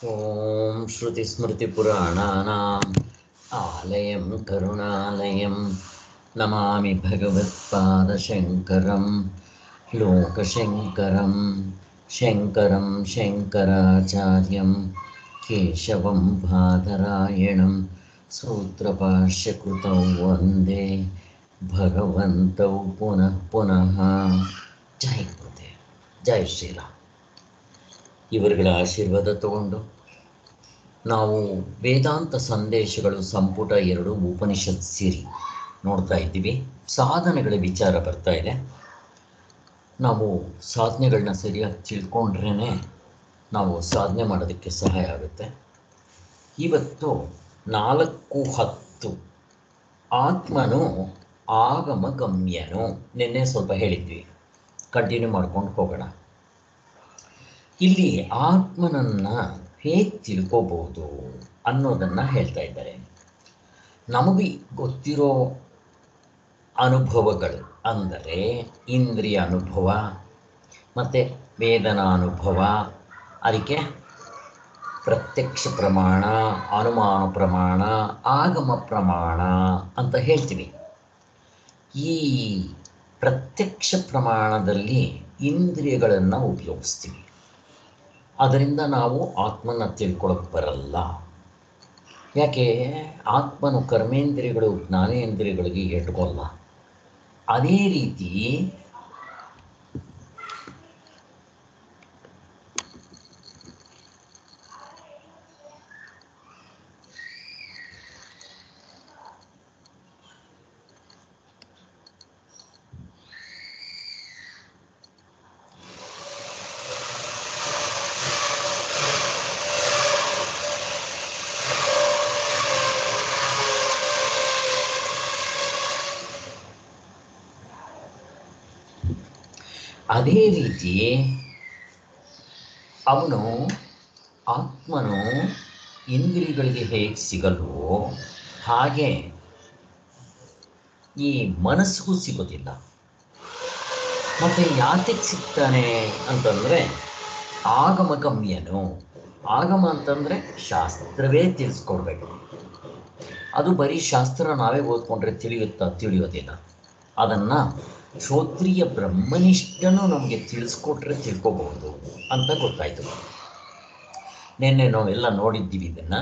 ॐ श्रुतिस्मृतिपुराणानाम् आलयं करुणालयं नमामि भगवत्पादशङ्करं लोकशङ्करं शङ्करं शङ्कराचार्यं केशवं बादरायणं सूत्रभाष्यकृतौ वन्दे भगवन्तौ पुनः पुनः ಜೈ ಗುರುದೇ ಜೈ ಶ್ರೀರಾಮ್ ಇವರುಗಳ ಆಶೀರ್ವಾದ ತಗೊಂಡು ನಾವು ವೇದಾಂತ ಸಂದೇಶಗಳು ಸಂಪುಟ ಎರಡು ಉಪನಿಷತ್ ಸಿರಿ ನೋಡ್ತಾ ಇದ್ದೀವಿ ಸಾಧನೆಗಳ ವಿಚಾರ ಬರ್ತಾ ಇದೆ ನಾವು ಸಾಧನೆಗಳನ್ನ ಸರಿಯಾಗಿ ತಿಳ್ಕೊಂಡ್ರೇ ನಾವು ಸಾಧನೆ ಮಾಡೋದಕ್ಕೆ ಸಹಾಯ ಆಗುತ್ತೆ ಇವತ್ತು ನಾಲ್ಕು ಹತ್ತು ಆತ್ಮನು ಆಗಮ ಗಮ್ಯನು ನಿನ್ನೆ ಸ್ವಲ್ಪ ಹೇಳಿದ್ವಿ ಕಂಟಿನ್ಯೂ ಮಾಡ್ಕೊಂಡು ಹೋಗೋಣ ಇಲ್ಲಿ ಆತ್ಮನನ್ನು ಹೇಗೆ ತಿಳ್ಕೋಬಹುದು ಅನ್ನೋದನ್ನು ಹೇಳ್ತಾ ಇದ್ದಾರೆ ನಮಗೆ ಗೊತ್ತಿರೋ ಅನುಭವಗಳು ಅಂದರೆ ಇಂದ್ರಿಯ ಅನುಭವ ಮತ್ತು ವೇದನಾ ಅನುಭವ ಅದಕ್ಕೆ ಪ್ರತ್ಯಕ್ಷ ಪ್ರಮಾಣ ಅನುಮಾನ ಪ್ರಮಾಣ ಆಗಮ ಪ್ರಮಾಣ ಅಂತ ಹೇಳ್ತೀವಿ ಈ ಪ್ರತ್ಯಕ್ಷ ಪ್ರಮಾಣದಲ್ಲಿ ಇಂದ್ರಿಯಗಳನ್ನು ಉಪಯೋಗಿಸ್ತೀವಿ ಅದರಿಂದ ನಾವು ಆತ್ಮನ ತಿಳ್ಕೊಳಕ್ಕೆ ಬರಲ್ಲ ಯಾಕೆ ಆತ್ಮನು ಕರ್ಮೇಂದ್ರಿಯಗಳು ಜ್ಞಾನೇಂದ್ರಿಯಗಳಿಗೆ ಎಟ್ಕೊಲ್ಲ ಅದೇ ರೀತಿ ಅದೇ ರೀತಿ ಅವನು ಆತ್ಮನು ಇಂದ್ರಿಯಗಳಿಗೆ ಹೇಗೆ ಸಿಗಲ್ವೋ ಹಾಗೆ ಈ ಮನಸ್ಸಿಗೂ ಸಿಗೋದಿಲ್ಲ ಮತ್ತು ಯಾತಕ್ಕೆ ಸಿಗ್ತಾನೆ ಅಂತಂದರೆ ಆಗಮಗಮ್ಯನು ಆಗಮ ಅಂತಂದರೆ ಶಾಸ್ತ್ರವೇ ತಿಳಿಸ್ಕೊಡ್ಬೇಕು ಅದು ಬರೀ ಶಾಸ್ತ್ರ ನಾವೇ ಓದ್ಕೊಂಡ್ರೆ ತಿಳಿಯುತ್ತಾ ತಿಳಿಯೋದಿಲ್ಲ ಅದನ್ನು ಶ್ರೋತ್ರಿಯ ಬ್ರಹ್ಮನಿಷ್ಠನು ನಮಗೆ ತಿಳಿಸ್ಕೊಟ್ರೆ ತಿಳ್ಕೊಬಹುದು ಅಂತ ಗೊತ್ತಾಯಿತು ನಿನ್ನೆ ನಾವೆಲ್ಲ ನೋಡಿದ್ದೀವಿ ಇದನ್ನು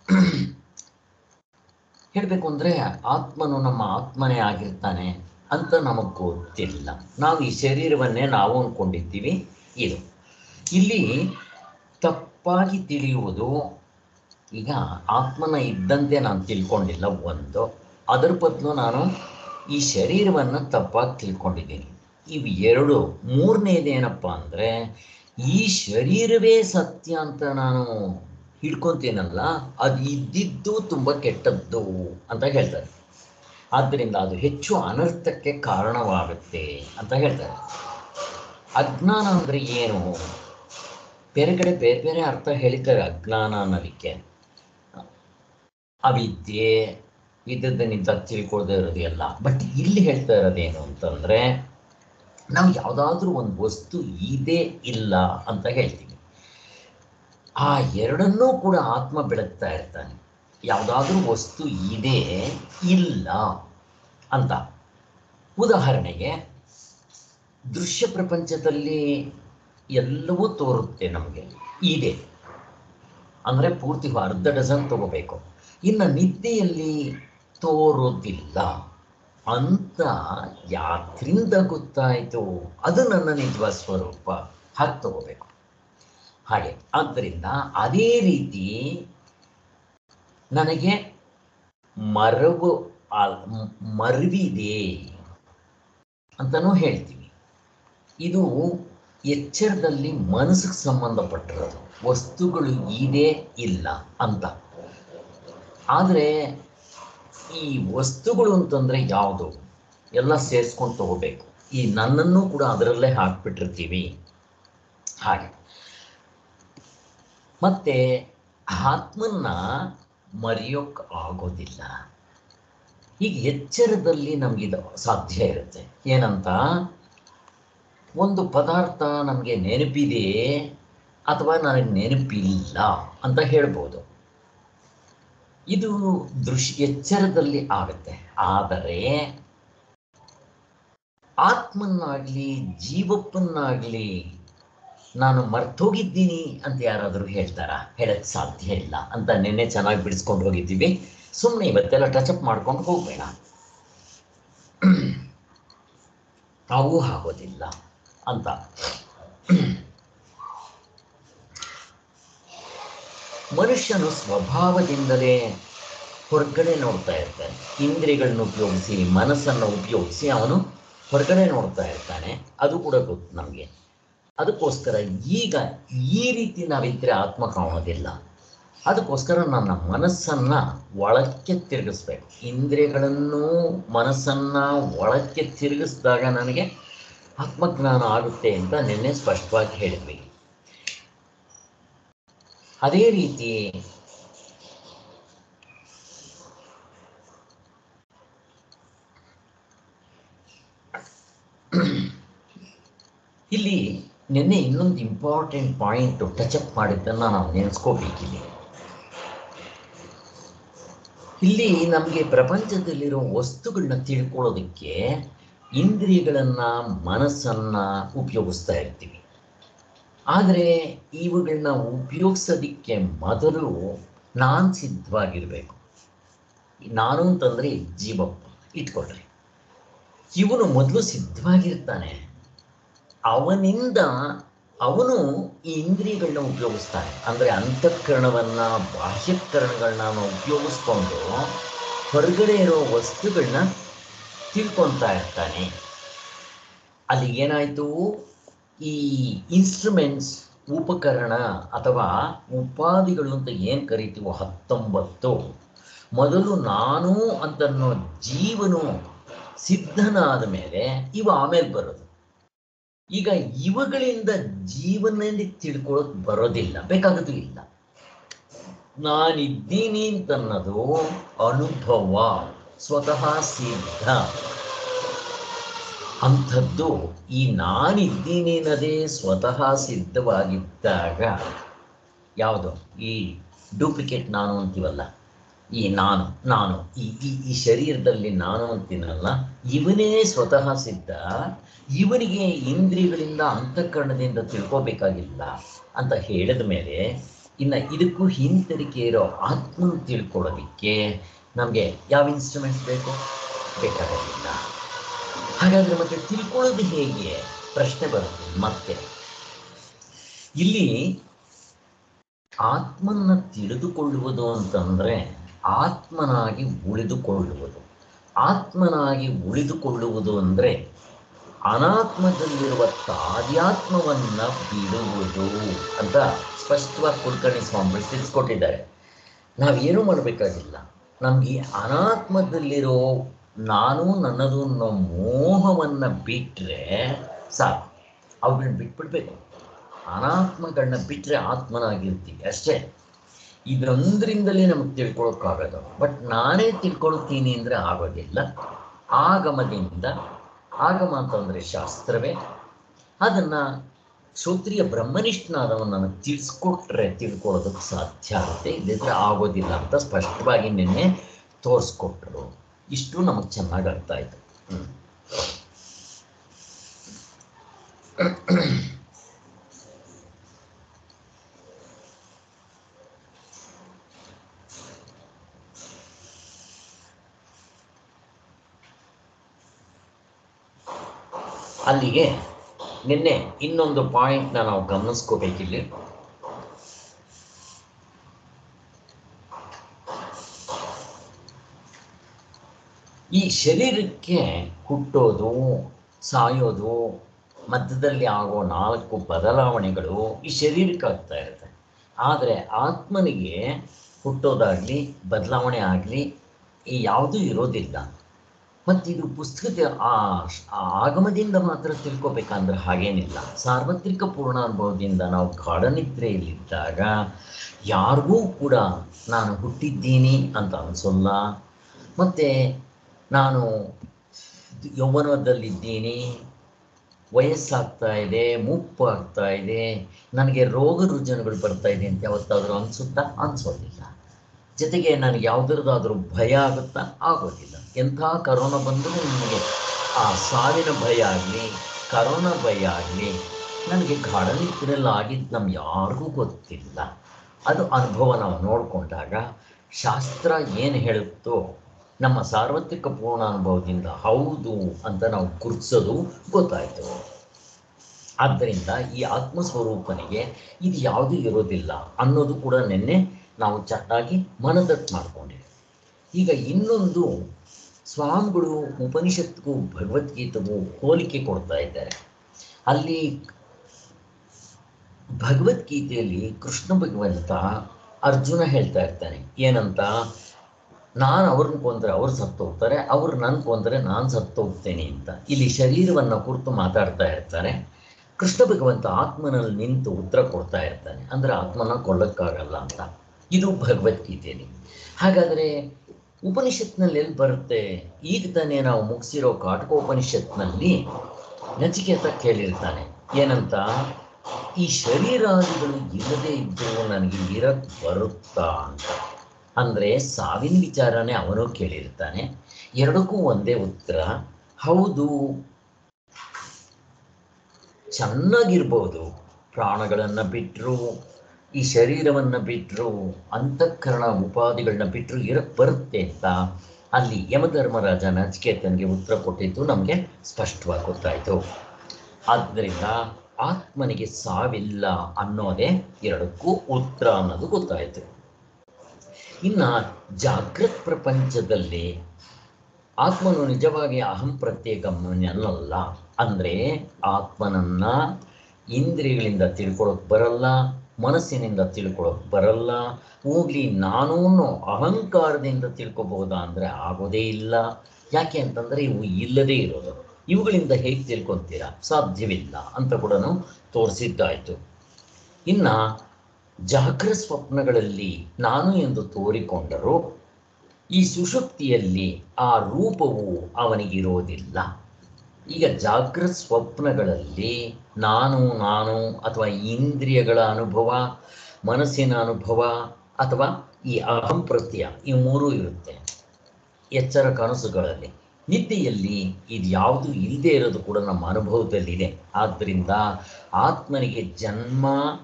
ಹೇಳಬೇಕು ಅಂದರೆ ಆತ್ಮನು ನಮ್ಮ ಆತ್ಮನೇ ಆಗಿರ್ತಾನೆ ಅಂತ ನಮಗೆ ಗೊತ್ತಿಲ್ಲ ನಾವು ಈ ಶರೀರವನ್ನೇ ನಾವು ಅಂದ್ಕೊಂಡಿದ್ದೀವಿ ಇದು ಇಲ್ಲಿ ತಪ್ಪಾಗಿ ತಿಳಿಯುವುದು ಈಗ ಆತ್ಮನ ಇದ್ದಂತೆ ನಾನು ತಿಳ್ಕೊಂಡಿಲ್ಲ ಒಂದು ಅದರ ಬದಲು ನಾನು ಈ ಶರೀರವನ್ನು ತಪ್ಪಾಗಿ ತಿಳ್ಕೊಂಡಿದ್ದೀನಿ ಇವು ಎರಡು ಮೂರನೇದೇನಪ್ಪ ಅಂದರೆ ಈ ಶರೀರವೇ ಸತ್ಯ ಅಂತ ನಾನು ಹಿಡ್ಕೊತೀನಲ್ಲ ಅದು ಇದ್ದಿದ್ದು ತುಂಬ ಕೆಟ್ಟದ್ದು ಅಂತ ಹೇಳ್ತಾರೆ ಆದ್ದರಿಂದ ಅದು ಹೆಚ್ಚು ಅನರ್ಥಕ್ಕೆ ಕಾರಣವಾಗುತ್ತೆ ಅಂತ ಹೇಳ್ತಾರೆ ಅಜ್ಞಾನ ಅಂದರೆ ಏನು ಬೇರೆ ಕಡೆ ಬೇರೆ ಬೇರೆ ಅರ್ಥ ಹೇಳಿದ್ದಾರೆ ಅಜ್ಞಾನ ಅನ್ನೋದಕ್ಕೆ ಅವಿದ್ಯೆ ಇದ್ದದ್ದನ್ನಿಂದ ತಿಳ್ಕೊಳ್ದೇ ಇರೋದು ಎಲ್ಲ ಬಟ್ ಇಲ್ಲಿ ಹೇಳ್ತಾ ಇರೋದೇನು ಅಂತಂದರೆ ನಾವು ಯಾವುದಾದ್ರೂ ಒಂದು ವಸ್ತು ಇದೆ ಇಲ್ಲ ಅಂತ ಹೇಳ್ತೀವಿ ಆ ಎರಡನ್ನೂ ಕೂಡ ಆತ್ಮ ಬೆಳಗ್ತಾ ಇರ್ತಾನೆ ಯಾವುದಾದ್ರೂ ವಸ್ತು ಇದೆ ಇಲ್ಲ ಅಂತ ಉದಾಹರಣೆಗೆ ದೃಶ್ಯ ಪ್ರಪಂಚದಲ್ಲಿ ಎಲ್ಲವೂ ತೋರುತ್ತೆ ನಮಗೆ ಇದೆ ಅಂದರೆ ಪೂರ್ತಿ ಅರ್ಧ ಡಜನ್ ತಗೋಬೇಕು ಇನ್ನು ನಿದ್ದೆಯಲ್ಲಿ ತೋರೋದಿಲ್ಲ ಅಂತ ಯಾತ್ರಿಂದ ಗೊತ್ತಾಯಿತು ಅದು ನನ್ನ ನಿಜವಾದ ಸ್ವರೂಪ ಹಾಗೆ ತಗೋಬೇಕು ಹಾಗೆ ಆದ್ದರಿಂದ ಅದೇ ರೀತಿ ನನಗೆ ಮರವು ಮರವಿದೆ ಅಂತಲೂ ಹೇಳ್ತೀವಿ ಇದು ಎಚ್ಚರದಲ್ಲಿ ಮನಸ್ಸಿಗೆ ಸಂಬಂಧಪಟ್ಟಿರೋದು ವಸ್ತುಗಳು ಇದೆ ಇಲ್ಲ ಅಂತ ಆದರೆ ಈ ವಸ್ತುಗಳು ಅಂತಂದರೆ ಯಾವುದು ಎಲ್ಲ ಸೇರಿಸ್ಕೊಂಡು ತಗೋಬೇಕು ಈ ನನ್ನನ್ನು ಕೂಡ ಅದರಲ್ಲೇ ಹಾಕ್ಬಿಟ್ಟಿರ್ತೀವಿ ಹಾಗೆ ಮತ್ತು ಆತ್ಮನ್ನ ಮರೆಯೋಕ್ಕೆ ಆಗೋದಿಲ್ಲ ಈಗ ಎಚ್ಚರದಲ್ಲಿ ನಮಗಿದು ಸಾಧ್ಯ ಇರುತ್ತೆ ಏನಂತ ಒಂದು ಪದಾರ್ಥ ನಮಗೆ ನೆನಪಿದೆ ಅಥವಾ ನನಗೆ ನೆನಪಿಲ್ಲ ಅಂತ ಹೇಳ್ಬೋದು ಇದು ದೃಶ್ಯ ಎಚ್ಚರದಲ್ಲಿ ಆಗುತ್ತೆ ಆದರೆ ಆತ್ಮನ್ನಾಗ್ಲಿ ಜೀವಪ್ಪನ್ನಾಗ್ಲಿ ನಾನು ಮರ್ತೋಗಿದ್ದೀನಿ ಅಂತ ಯಾರಾದರೂ ಹೇಳ್ತಾರಾ ಹೇಳಕ್ ಸಾಧ್ಯ ಇಲ್ಲ ಅಂತ ನಿನ್ನೆ ಚೆನ್ನಾಗಿ ಬಿಡಿಸ್ಕೊಂಡು ಹೋಗಿದ್ದೀವಿ ಸುಮ್ಮನೆ ಇವತ್ತೆಲ್ಲ ಟಚಪ್ ಮಾಡ್ಕೊಂಡು ಹೋಗ್ಬೇಡ ಅವು ಆಗೋದಿಲ್ಲ ಅಂತ ಮನುಷ್ಯನು ಸ್ವಭಾವದಿಂದಲೇ ಹೊರಗಡೆ ನೋಡ್ತಾ ಇರ್ತಾನೆ ಇಂದ್ರಿಯಗಳನ್ನ ಉಪಯೋಗಿಸಿ ಮನಸ್ಸನ್ನು ಉಪಯೋಗಿಸಿ ಅವನು ಹೊರಗಡೆ ನೋಡ್ತಾ ಇರ್ತಾನೆ ಅದು ಕೂಡ ಗೊತ್ತು ನಮಗೆ ಅದಕ್ಕೋಸ್ಕರ ಈಗ ಈ ರೀತಿ ನಾವಿದ್ರೆ ಆತ್ಮ ಕಾಣೋದಿಲ್ಲ ಅದಕ್ಕೋಸ್ಕರ ನನ್ನ ಮನಸ್ಸನ್ನ ಒಳಕ್ಕೆ ತಿರುಗಿಸ್ಬೇಕು ಇಂದ್ರಿಯಗಳನ್ನು ಮನಸ್ಸನ್ನ ಒಳಕ್ಕೆ ತಿರುಗಿಸಿದಾಗ ನನಗೆ ಆತ್ಮಜ್ಞಾನ ಆಗುತ್ತೆ ಅಂತ ನಿನ್ನೆ ಸ್ಪಷ್ಟವಾಗಿ ಹೇಳಿದ್ವಿ ಅದೇ ರೀತಿ ಇಲ್ಲಿ ನಿನ್ನೆ ಇನ್ನೊಂದು ಇಂಪಾರ್ಟೆಂಟ್ ಪಾಯಿಂಟ್ ಟಚಪ್ ಮಾಡಿದ್ದನ್ನು ನಾವು ನೆನೆಸ್ಕೋಬೇಕಿಲ್ಲಿ ಇಲ್ಲಿ ನಮಗೆ ಪ್ರಪಂಚದಲ್ಲಿರೋ ವಸ್ತುಗಳನ್ನ ತಿಳ್ಕೊಳ್ಳೋದಕ್ಕೆ ಇಂದ್ರಿಯಗಳನ್ನ ಮನಸ್ಸನ್ನ ಉಪಯೋಗಿಸ್ತಾ ಇರ್ತೀವಿ ಆದರೆ ಇವುಗಳನ್ನ ಉಪಯೋಗಿಸೋದಕ್ಕೆ ಮೊದಲು ನಾನು ಸಿದ್ಧವಾಗಿರಬೇಕು ನಾನು ಅಂತಂದ್ರೆ ಜೀವಪ್ಪ ಇಟ್ಕೊಳ್ರಿ ಇವನು ಮೊದಲು ಸಿದ್ಧವಾಗಿರ್ತಾನೆ ಅವನಿಂದ ಅವನು ಈ ಇಂದ್ರಿಯಗಳನ್ನ ಉಪಯೋಗಿಸ್ತಾನೆ ಅಂದರೆ ಅಂತಃಕರಣವನ್ನು ಬಾಹ್ಯಕರಣಗಳನ್ನ ಉಪಯೋಗಿಸ್ಕೊಂಡು ಹೊರಗಡೆ ಇರೋ ವಸ್ತುಗಳನ್ನ ತಿಳ್ಕೊತಾ ಇರ್ತಾನೆ ಅಲ್ಲಿ ಏನಾಯಿತು ಈ ಇನ್ಸ್ಟ್ರೂಮೆಂಟ್ಸ್ ಉಪಕರಣ ಅಥವಾ ಉಪಾಧಿಗಳು ಅಂತ ಏನು ಕರಿತೀವೋ ಹತ್ತೊಂಬತ್ತು ಮೊದಲು ನಾನು ಅಂತನ್ನೋ ಜೀವನು ಸಿದ್ಧನಾದ ಮೇಲೆ ಇವ ಆಮೇಲೆ ಬರೋದು ಈಗ ಇವುಗಳಿಂದ ಜೀವನದಲ್ಲಿ ತಿಳ್ಕೊಳ್ಳೋಕೆ ಬರೋದಿಲ್ಲ ಬೇಕಾಗೋದು ಇಲ್ಲ ನಾನಿದ್ದೀನಿ ಅಂತನ್ನೋದು ಅನುಭವ ಸ್ವತಃ ಸಿದ್ಧ ಅಂಥದ್ದು ಈ ನಾನಿದ್ದೀನಿ ಅನ್ನೋದೇ ಸ್ವತಃ ಸಿದ್ಧವಾಗಿದ್ದಾಗ ಯಾವುದು ಈ ಡೂಪ್ಲಿಕೇಟ್ ನಾನು ಅಂತೀವಲ್ಲ ಈ ನಾನು ನಾನು ಈ ಈ ಈ ಶರೀರದಲ್ಲಿ ನಾನು ಅಂತೀನಲ್ಲ ಇವನೇ ಸ್ವತಃ ಸಿದ್ಧ ಇವನಿಗೆ ಇಂದ್ರಿಯಗಳಿಂದ ಅಂತಃಕರಣದಿಂದ ತಿಳ್ಕೋಬೇಕಾಗಿಲ್ಲ ಅಂತ ಹೇಳಿದ ಮೇಲೆ ಇನ್ನು ಇದಕ್ಕೂ ಹಿಂತಿರುಗಿ ಇರೋ ಆತ್ಮನ ತಿಳ್ಕೊಳ್ಳೋದಕ್ಕೆ ನಮಗೆ ಯಾವ ಇನ್ಸ್ಟ್ರೂಮೆಂಟ್ಸ್ ಬೇಕು ಬೇಕಾಗೋದಿಲ್ಲ ಹಾಗಾದರೆ ಮತ್ತೆ ತಿಳ್ಕೊಳ್ಳೋದು ಹೇಗೆ ಪ್ರಶ್ನೆ ಬರುತ್ತೆ ಮತ್ತೆ ಇಲ್ಲಿ ಆತ್ಮನ್ನ ತಿಳಿದುಕೊಳ್ಳುವುದು ಅಂತಂದ್ರೆ ಆತ್ಮನಾಗಿ ಉಳಿದುಕೊಳ್ಳುವುದು ಆತ್ಮನಾಗಿ ಉಳಿದುಕೊಳ್ಳುವುದು ಅಂದರೆ ಅನಾತ್ಮದಲ್ಲಿರುವ ತಾದ್ಯಾತ್ಮವನ್ನ ಬಿಡುವುದು ಅಂತ ಸ್ಪಷ್ಟವಾಗಿ ಕುಲಕರ್ಣಿ ಸ್ವಾಮಿಗಳು ತಿಳಿಸ್ಕೊಟ್ಟಿದ್ದಾರೆ ನಾವೇನು ಮಾಡಬೇಕಾಗಿಲ್ಲ ನಮಗೆ ಈ ಅನಾತ್ಮದಲ್ಲಿರೋ ನಾನು ನನ್ನದು ಅನ್ನೋ ಮೋಹವನ್ನು ಬಿಟ್ಟರೆ ಸಾಕು ಅವುಗಳನ್ನ ಬಿಟ್ಬಿಡ್ಬೇಕು ಅನಾತ್ಮಗಳನ್ನ ಬಿಟ್ಟರೆ ಆತ್ಮನಾಗಿರ್ತೀವಿ ಅಷ್ಟೇ ಇದೊಂದರಿಂದಲೇ ನಮಗೆ ತಿಳ್ಕೊಳಕ್ಕಾಗೋದು ಬಟ್ ನಾನೇ ತಿಳ್ಕೊಳ್ತೀನಿ ಅಂದರೆ ಆಗೋದಿಲ್ಲ ಆಗಮದಿಂದ ಆಗಮ ಅಂತಂದರೆ ಶಾಸ್ತ್ರವೇ ಅದನ್ನು ಶ್ರೋತ್ರಿಯ ಬ್ರಹ್ಮನಿಷ್ಠನಾದವನು ನನಗೆ ತಿಳಿಸ್ಕೊಟ್ರೆ ತಿಳ್ಕೊಳ್ಳೋದಕ್ಕೆ ಸಾಧ್ಯ ಆಗುತ್ತೆ ಇಲ್ಲದಿದ್ರೆ ಆಗೋದಿಲ್ಲ ಅಂತ ಸ್ಪಷ್ಟವಾಗಿ ನಿನ್ನೆ ತೋರಿಸ್ಕೊಟ್ರು ಇಷ್ಟು ನಮಗೆ ಚೆನ್ನಾಗಿ ಅರ್ಥ ಆಯಿತು ಹ್ಞೂ ಅಲ್ಲಿಗೆ ನಿನ್ನೆ ಇನ್ನೊಂದು ಪಾಯಿಂಟ್ನ ನಾವು ಗಮನಿಸ್ಕೋಬೇಕಿಲ್ಲಿ ಈ ಶರೀರಕ್ಕೆ ಹುಟ್ಟೋದು ಸಾಯೋದು ಮಧ್ಯದಲ್ಲಿ ಆಗೋ ನಾಲ್ಕು ಬದಲಾವಣೆಗಳು ಈ ಶರೀರಕ್ಕೆ ಆಗ್ತಾ ಇರುತ್ತೆ ಆದರೆ ಆತ್ಮನಿಗೆ ಹುಟ್ಟೋದಾಗಲಿ ಬದಲಾವಣೆ ಆಗಲಿ ಈ ಯಾವುದೂ ಇರೋದಿಲ್ಲ ಮತ್ತಿದು ಪುಸ್ತಕದ ಆ ಆ ಆಗಮದಿಂದ ಮಾತ್ರ ತಿಳ್ಕೊಬೇಕಂದ್ರೆ ಹಾಗೇನಿಲ್ಲ ಸಾರ್ವತ್ರಿಕ ಪೂರ್ಣಾನುಭವದಿಂದ ನಾವು ಗಾಢನಿದ್ರೆಯಲ್ಲಿದ್ದಾಗ ಯಾರಿಗೂ ಕೂಡ ನಾನು ಹುಟ್ಟಿದ್ದೀನಿ ಅಂತ ಅನಿಸೋಲ್ಲ ಮತ್ತು ನಾನು ಯೌವನದಲ್ಲಿದ್ದೀನಿ ವಯಸ್ಸಾಗ್ತಾ ಇದೆ ಮುಪ್ಪು ಆಗ್ತಾ ಇದೆ ನನಗೆ ರೋಗ ರುಜಿನಗಳು ಬರ್ತಾ ಇದೆ ಅಂತ ಯಾವತ್ತಾದರೂ ಅನಿಸುತ್ತಾ ಅನಿಸೋದಿಲ್ಲ ಜೊತೆಗೆ ನನಗೆ ಯಾವುದರದಾದ್ರೂ ಭಯ ಆಗುತ್ತಾ ಆಗೋದಿಲ್ಲ ಎಂಥ ಕರೋನಾ ಬಂದರೂ ನಿಮಗೆ ಆ ಸಾವಿನ ಭಯ ಆಗಲಿ ಕರೋನಾ ಭಯ ಆಗಲಿ ನನಗೆ ಗಾಢ ನಿದ್ರೆಲ್ಲ ಆಗಿದ್ದು ನಮ್ಗೆ ಯಾರಿಗೂ ಗೊತ್ತಿಲ್ಲ ಅದು ಅನುಭವ ನಾವು ನೋಡಿಕೊಂಡಾಗ ಶಾಸ್ತ್ರ ಏನು ಹೇಳುತ್ತೋ ನಮ್ಮ ಸಾರ್ವತ್ರಿಕ ಪೂರ್ಣಾನುಭವದಿಂದ ಹೌದು ಅಂತ ನಾವು ಗುರುತಿಸೋದು ಗೊತ್ತಾಯಿತು ಆದ್ದರಿಂದ ಈ ಆತ್ಮಸ್ವರೂಪನಿಗೆ ಇದು ಯಾವುದೂ ಇರೋದಿಲ್ಲ ಅನ್ನೋದು ಕೂಡ ನಿನ್ನೆ ನಾವು ಚೆನ್ನಾಗಿ ಮನದಟ್ಟು ಮಾಡಿಕೊಂಡಿವಿ ಈಗ ಇನ್ನೊಂದು ಸ್ವಾಮಿಗಳು ಉಪನಿಷತ್ಗೂ ಭಗವದ್ಗೀತೆಗೂ ಹೋಲಿಕೆ ಕೊಡ್ತಾ ಇದ್ದಾರೆ ಅಲ್ಲಿ ಭಗವದ್ಗೀತೆಯಲ್ಲಿ ಕೃಷ್ಣ ಭಗವಂತ ಅರ್ಜುನ ಹೇಳ್ತಾ ಇರ್ತಾನೆ ಏನಂತ ನಾನು ಅವ್ರನ್ನ ಕೊಂದರೆ ಅವ್ರು ಸತ್ತು ಹೋಗ್ತಾರೆ ಅವ್ರು ನನ್ನ ಕೊಂದರೆ ನಾನು ಸತ್ತು ಹೋಗ್ತೇನೆ ಅಂತ ಇಲ್ಲಿ ಶರೀರವನ್ನು ಕುರಿತು ಮಾತಾಡ್ತಾ ಇರ್ತಾರೆ ಕೃಷ್ಣ ಭಗವಂತ ಆತ್ಮನಲ್ಲಿ ನಿಂತು ಉತ್ತರ ಕೊಡ್ತಾ ಇರ್ತಾನೆ ಅಂದರೆ ಆತ್ಮನ ಕೊಲ್ಲಕ್ಕಾಗಲ್ಲ ಅಂತ ಇದು ಭಗವದ್ಗೀತೆಯಲ್ಲಿ ಹಾಗಾದರೆ ಉಪನಿಷತ್ನಲ್ಲಿ ಎಲ್ಲಿ ಬರುತ್ತೆ ಈಗ ತಾನೇ ನಾವು ಮುಗಿಸಿರೋ ಕಾಟಕೋಪನಿಷತ್ನಲ್ಲಿ ನಚಿಕೇತ ಕೇಳಿರ್ತಾನೆ ಏನಂತ ಈ ಶರೀರಾದಿಗಳು ಇಲ್ಲದೆ ಇದ್ದು ನನಗೆ ಇರಕ್ ಬರುತ್ತಾ ಅಂತ ಅಂದರೆ ಸಾವಿನ ವಿಚಾರನೇ ಅವನು ಕೇಳಿರ್ತಾನೆ ಎರಡಕ್ಕೂ ಒಂದೇ ಉತ್ತರ ಹೌದು ಚೆನ್ನಾಗಿರ್ಬೋದು ಪ್ರಾಣಗಳನ್ನು ಬಿಟ್ಟರು ಈ ಶರೀರವನ್ನು ಬಿಟ್ಟರು ಅಂತಃಕರಣ ಉಪಾಧಿಗಳನ್ನ ಬಿಟ್ಟರು ಇರಕ್ಕೆ ಬರುತ್ತೆ ಅಂತ ಅಲ್ಲಿ ಯಮಧರ್ಮರಾಜ ನಚಿಕೇತನಿಗೆ ಉತ್ತರ ಕೊಟ್ಟಿದ್ದು ನಮಗೆ ಸ್ಪಷ್ಟವಾಗಿ ಗೊತ್ತಾಯಿತು ಆದ್ದರಿಂದ ಆತ್ಮನಿಗೆ ಸಾವಿಲ್ಲ ಅನ್ನೋದೇ ಎರಡಕ್ಕೂ ಉತ್ತರ ಅನ್ನೋದು ಗೊತ್ತಾಯಿತು ಇನ್ನು ಜಾಗೃತ್ ಪ್ರಪಂಚದಲ್ಲಿ ಆತ್ಮನು ನಿಜವಾಗಿ ಅಹಂ ಪ್ರತ್ಯೇಕಮ್ಮನಲ್ಲ ಅಂದರೆ ಆತ್ಮನನ್ನ ಇಂದ್ರಿಯಗಳಿಂದ ತಿಳ್ಕೊಳಕ್ ಬರಲ್ಲ ಮನಸ್ಸಿನಿಂದ ತಿಳ್ಕೊಳಕ್ ಬರಲ್ಲ ಹೋಗ್ಲಿ ನಾನು ಅನ್ನೋ ಅಹಂಕಾರದಿಂದ ತಿಳ್ಕೊಬಹುದಾ ಅಂದರೆ ಆಗೋದೇ ಇಲ್ಲ ಯಾಕೆ ಅಂತಂದರೆ ಇವು ಇಲ್ಲದೇ ಇರೋದು ಇವುಗಳಿಂದ ಹೇಗೆ ತಿಳ್ಕೊತೀರಾ ಸಾಧ್ಯವಿಲ್ಲ ಅಂತ ಕೂಡ ತೋರಿಸಿದ್ದಾಯಿತು ಇನ್ನು ಜಾಗ್ರ ಸ್ವಪ್ನಗಳಲ್ಲಿ ನಾನು ಎಂದು ತೋರಿಕೊಂಡರೂ ಈ ಸುಷುಪ್ತಿಯಲ್ಲಿ ಆ ರೂಪವು ಅವನಿಗಿರೋದಿಲ್ಲ ಈಗ ಜಾಗೃತ ಸ್ವಪ್ನಗಳಲ್ಲಿ ನಾನು ನಾನು ಅಥವಾ ಇಂದ್ರಿಯಗಳ ಅನುಭವ ಮನಸ್ಸಿನ ಅನುಭವ ಅಥವಾ ಈ ಅಹಂ ಪ್ರತ್ಯಯ ಈ ಮೂರೂ ಇರುತ್ತೆ ಎಚ್ಚರ ಕನಸುಗಳಲ್ಲಿ ನಿದ್ದೆಯಲ್ಲಿ ಇದು ಯಾವುದು ಇಲ್ಲದೆ ಇರೋದು ಕೂಡ ನಮ್ಮ ಅನುಭವದಲ್ಲಿದೆ ಆದ್ದರಿಂದ ಆತ್ಮನಿಗೆ ಜನ್ಮ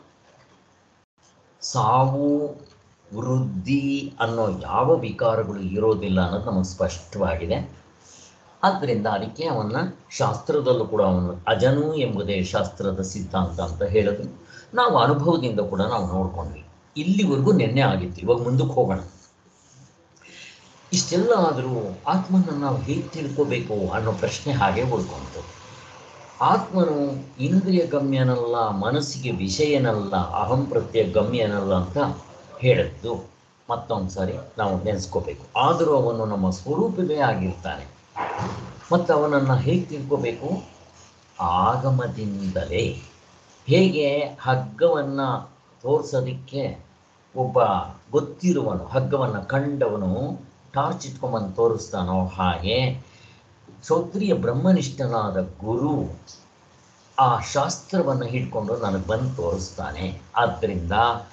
ಸಾವು ವೃದ್ಧಿ ಅನ್ನೋ ಯಾವ ವಿಕಾರಗಳು ಇರೋದಿಲ್ಲ ಅನ್ನೋದು ನಮಗೆ ಸ್ಪಷ್ಟವಾಗಿದೆ ಆದ್ದರಿಂದ ಅದಕ್ಕೆ ಅವನ್ನ ಶಾಸ್ತ್ರದಲ್ಲೂ ಕೂಡ ಅವನು ಅಜನು ಎಂಬುದೇ ಶಾಸ್ತ್ರದ ಸಿದ್ಧಾಂತ ಅಂತ ಹೇಳೋದು ನಾವು ಅನುಭವದಿಂದ ಕೂಡ ನಾವು ನೋಡ್ಕೊಂಡ್ವಿ ಇಲ್ಲಿವರೆಗೂ ನಿನ್ನೆ ಆಗಿತ್ತು ಇವಾಗ ಮುಂದಕ್ಕೆ ಹೋಗೋಣ ಇಷ್ಟೆಲ್ಲ ಆದರೂ ಆತ್ಮನ ನಾವು ಹೇಗೆ ತಿಳ್ಕೋಬೇಕು ಅನ್ನೋ ಪ್ರಶ್ನೆ ಹಾಗೆ ಉಳ್ಕೊಂತು ಆತ್ಮನು ಇಂದ್ರಿಯ ಗಮ್ಯನಲ್ಲ ಮನಸ್ಸಿಗೆ ವಿಷಯನಲ್ಲ ಅಹಂ ಪ್ರತ್ಯಯ ಗಮ್ಯನಲ್ಲ ಅಂತ ಹೇಳಿದ್ದು ಮತ್ತೊಂದು ಸಾರಿ ನಾವು ನೆನೆಸ್ಕೋಬೇಕು ಆದರೂ ಅವನು ನಮ್ಮ ಸ್ವರೂಪವೇ ಆಗಿರ್ತಾನೆ ಮತ್ತು ಅವನನ್ನು ಹೇಗೆ ತಿಳ್ಕೋಬೇಕು ಆಗಮದಿಂದಲೇ ಹೇಗೆ ಹಗ್ಗವನ್ನು ತೋರಿಸೋದಕ್ಕೆ ಒಬ್ಬ ಗೊತ್ತಿರುವನು ಹಗ್ಗವನ್ನು ಕಂಡವನು ಟಾರ್ಚ್ ಇಟ್ಕೊಂಬಂದು ತೋರಿಸ್ತಾನೋ ಹಾಗೆ ಕ್ಷೌತ್ರಿಯ ಬ್ರಹ್ಮನಿಷ್ಠನಾದ ಗುರು ಆ ಶಾಸ್ತ್ರವನ್ನು ಹಿಡ್ಕೊಂಡು ನನಗೆ ಬಂದು ತೋರಿಸ್ತಾನೆ ಆದ್ದರಿಂದ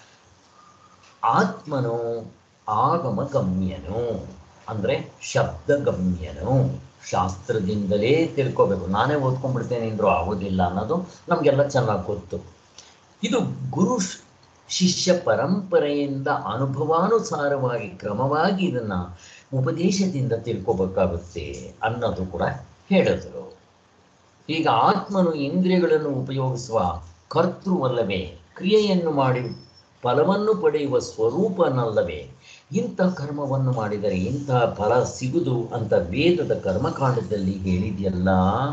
ಆತ್ಮನು ಆಗಮ ಗಮ್ಯನು ಅಂದರೆ ಶಬ್ದಗಮ್ಯನು ಶಾಸ್ತ್ರದಿಂದಲೇ ತಿಳ್ಕೋಬೇಕು ನಾನೇ ಓದ್ಕೊಂಡ್ಬಿಡ್ತೇನೆ ಅಂದರೂ ಆಗೋದಿಲ್ಲ ಅನ್ನೋದು ನಮಗೆಲ್ಲ ಚೆನ್ನಾಗಿ ಗೊತ್ತು ಇದು ಗುರು ಶ್- ಶಿಷ್ಯ ಪರಂಪರೆಯಿಂದ ಅನುಭವಾನುಸಾರವಾಗಿ ಕ್ರಮವಾಗಿ ಇದನ್ನು ಉಪದೇಶದಿಂದ ತಿಳ್ಕೋಬೇಕಾಗುತ್ತೆ ಅನ್ನೋದು ಕೂಡ ಹೇಳಿದರು ಈಗ ಆತ್ಮನು ಇಂದ್ರಿಯಗಳನ್ನು ಉಪಯೋಗಿಸುವ ಕರ್ತೃವಲ್ಲವೇ ಕ್ರಿಯೆಯನ್ನು ಮಾಡಿ ಫಲವನ್ನು ಪಡೆಯುವ ಸ್ವರೂಪನಲ್ಲವೇ ಇಂಥ ಕರ್ಮವನ್ನು ಮಾಡಿದರೆ ಇಂತಹ ಫಲ ಸಿಗುದು ಅಂತ ವೇದದ ಕರ್ಮಕಾಂಡದಲ್ಲಿ ಹೇಳಿದೆಯಲ್ಲ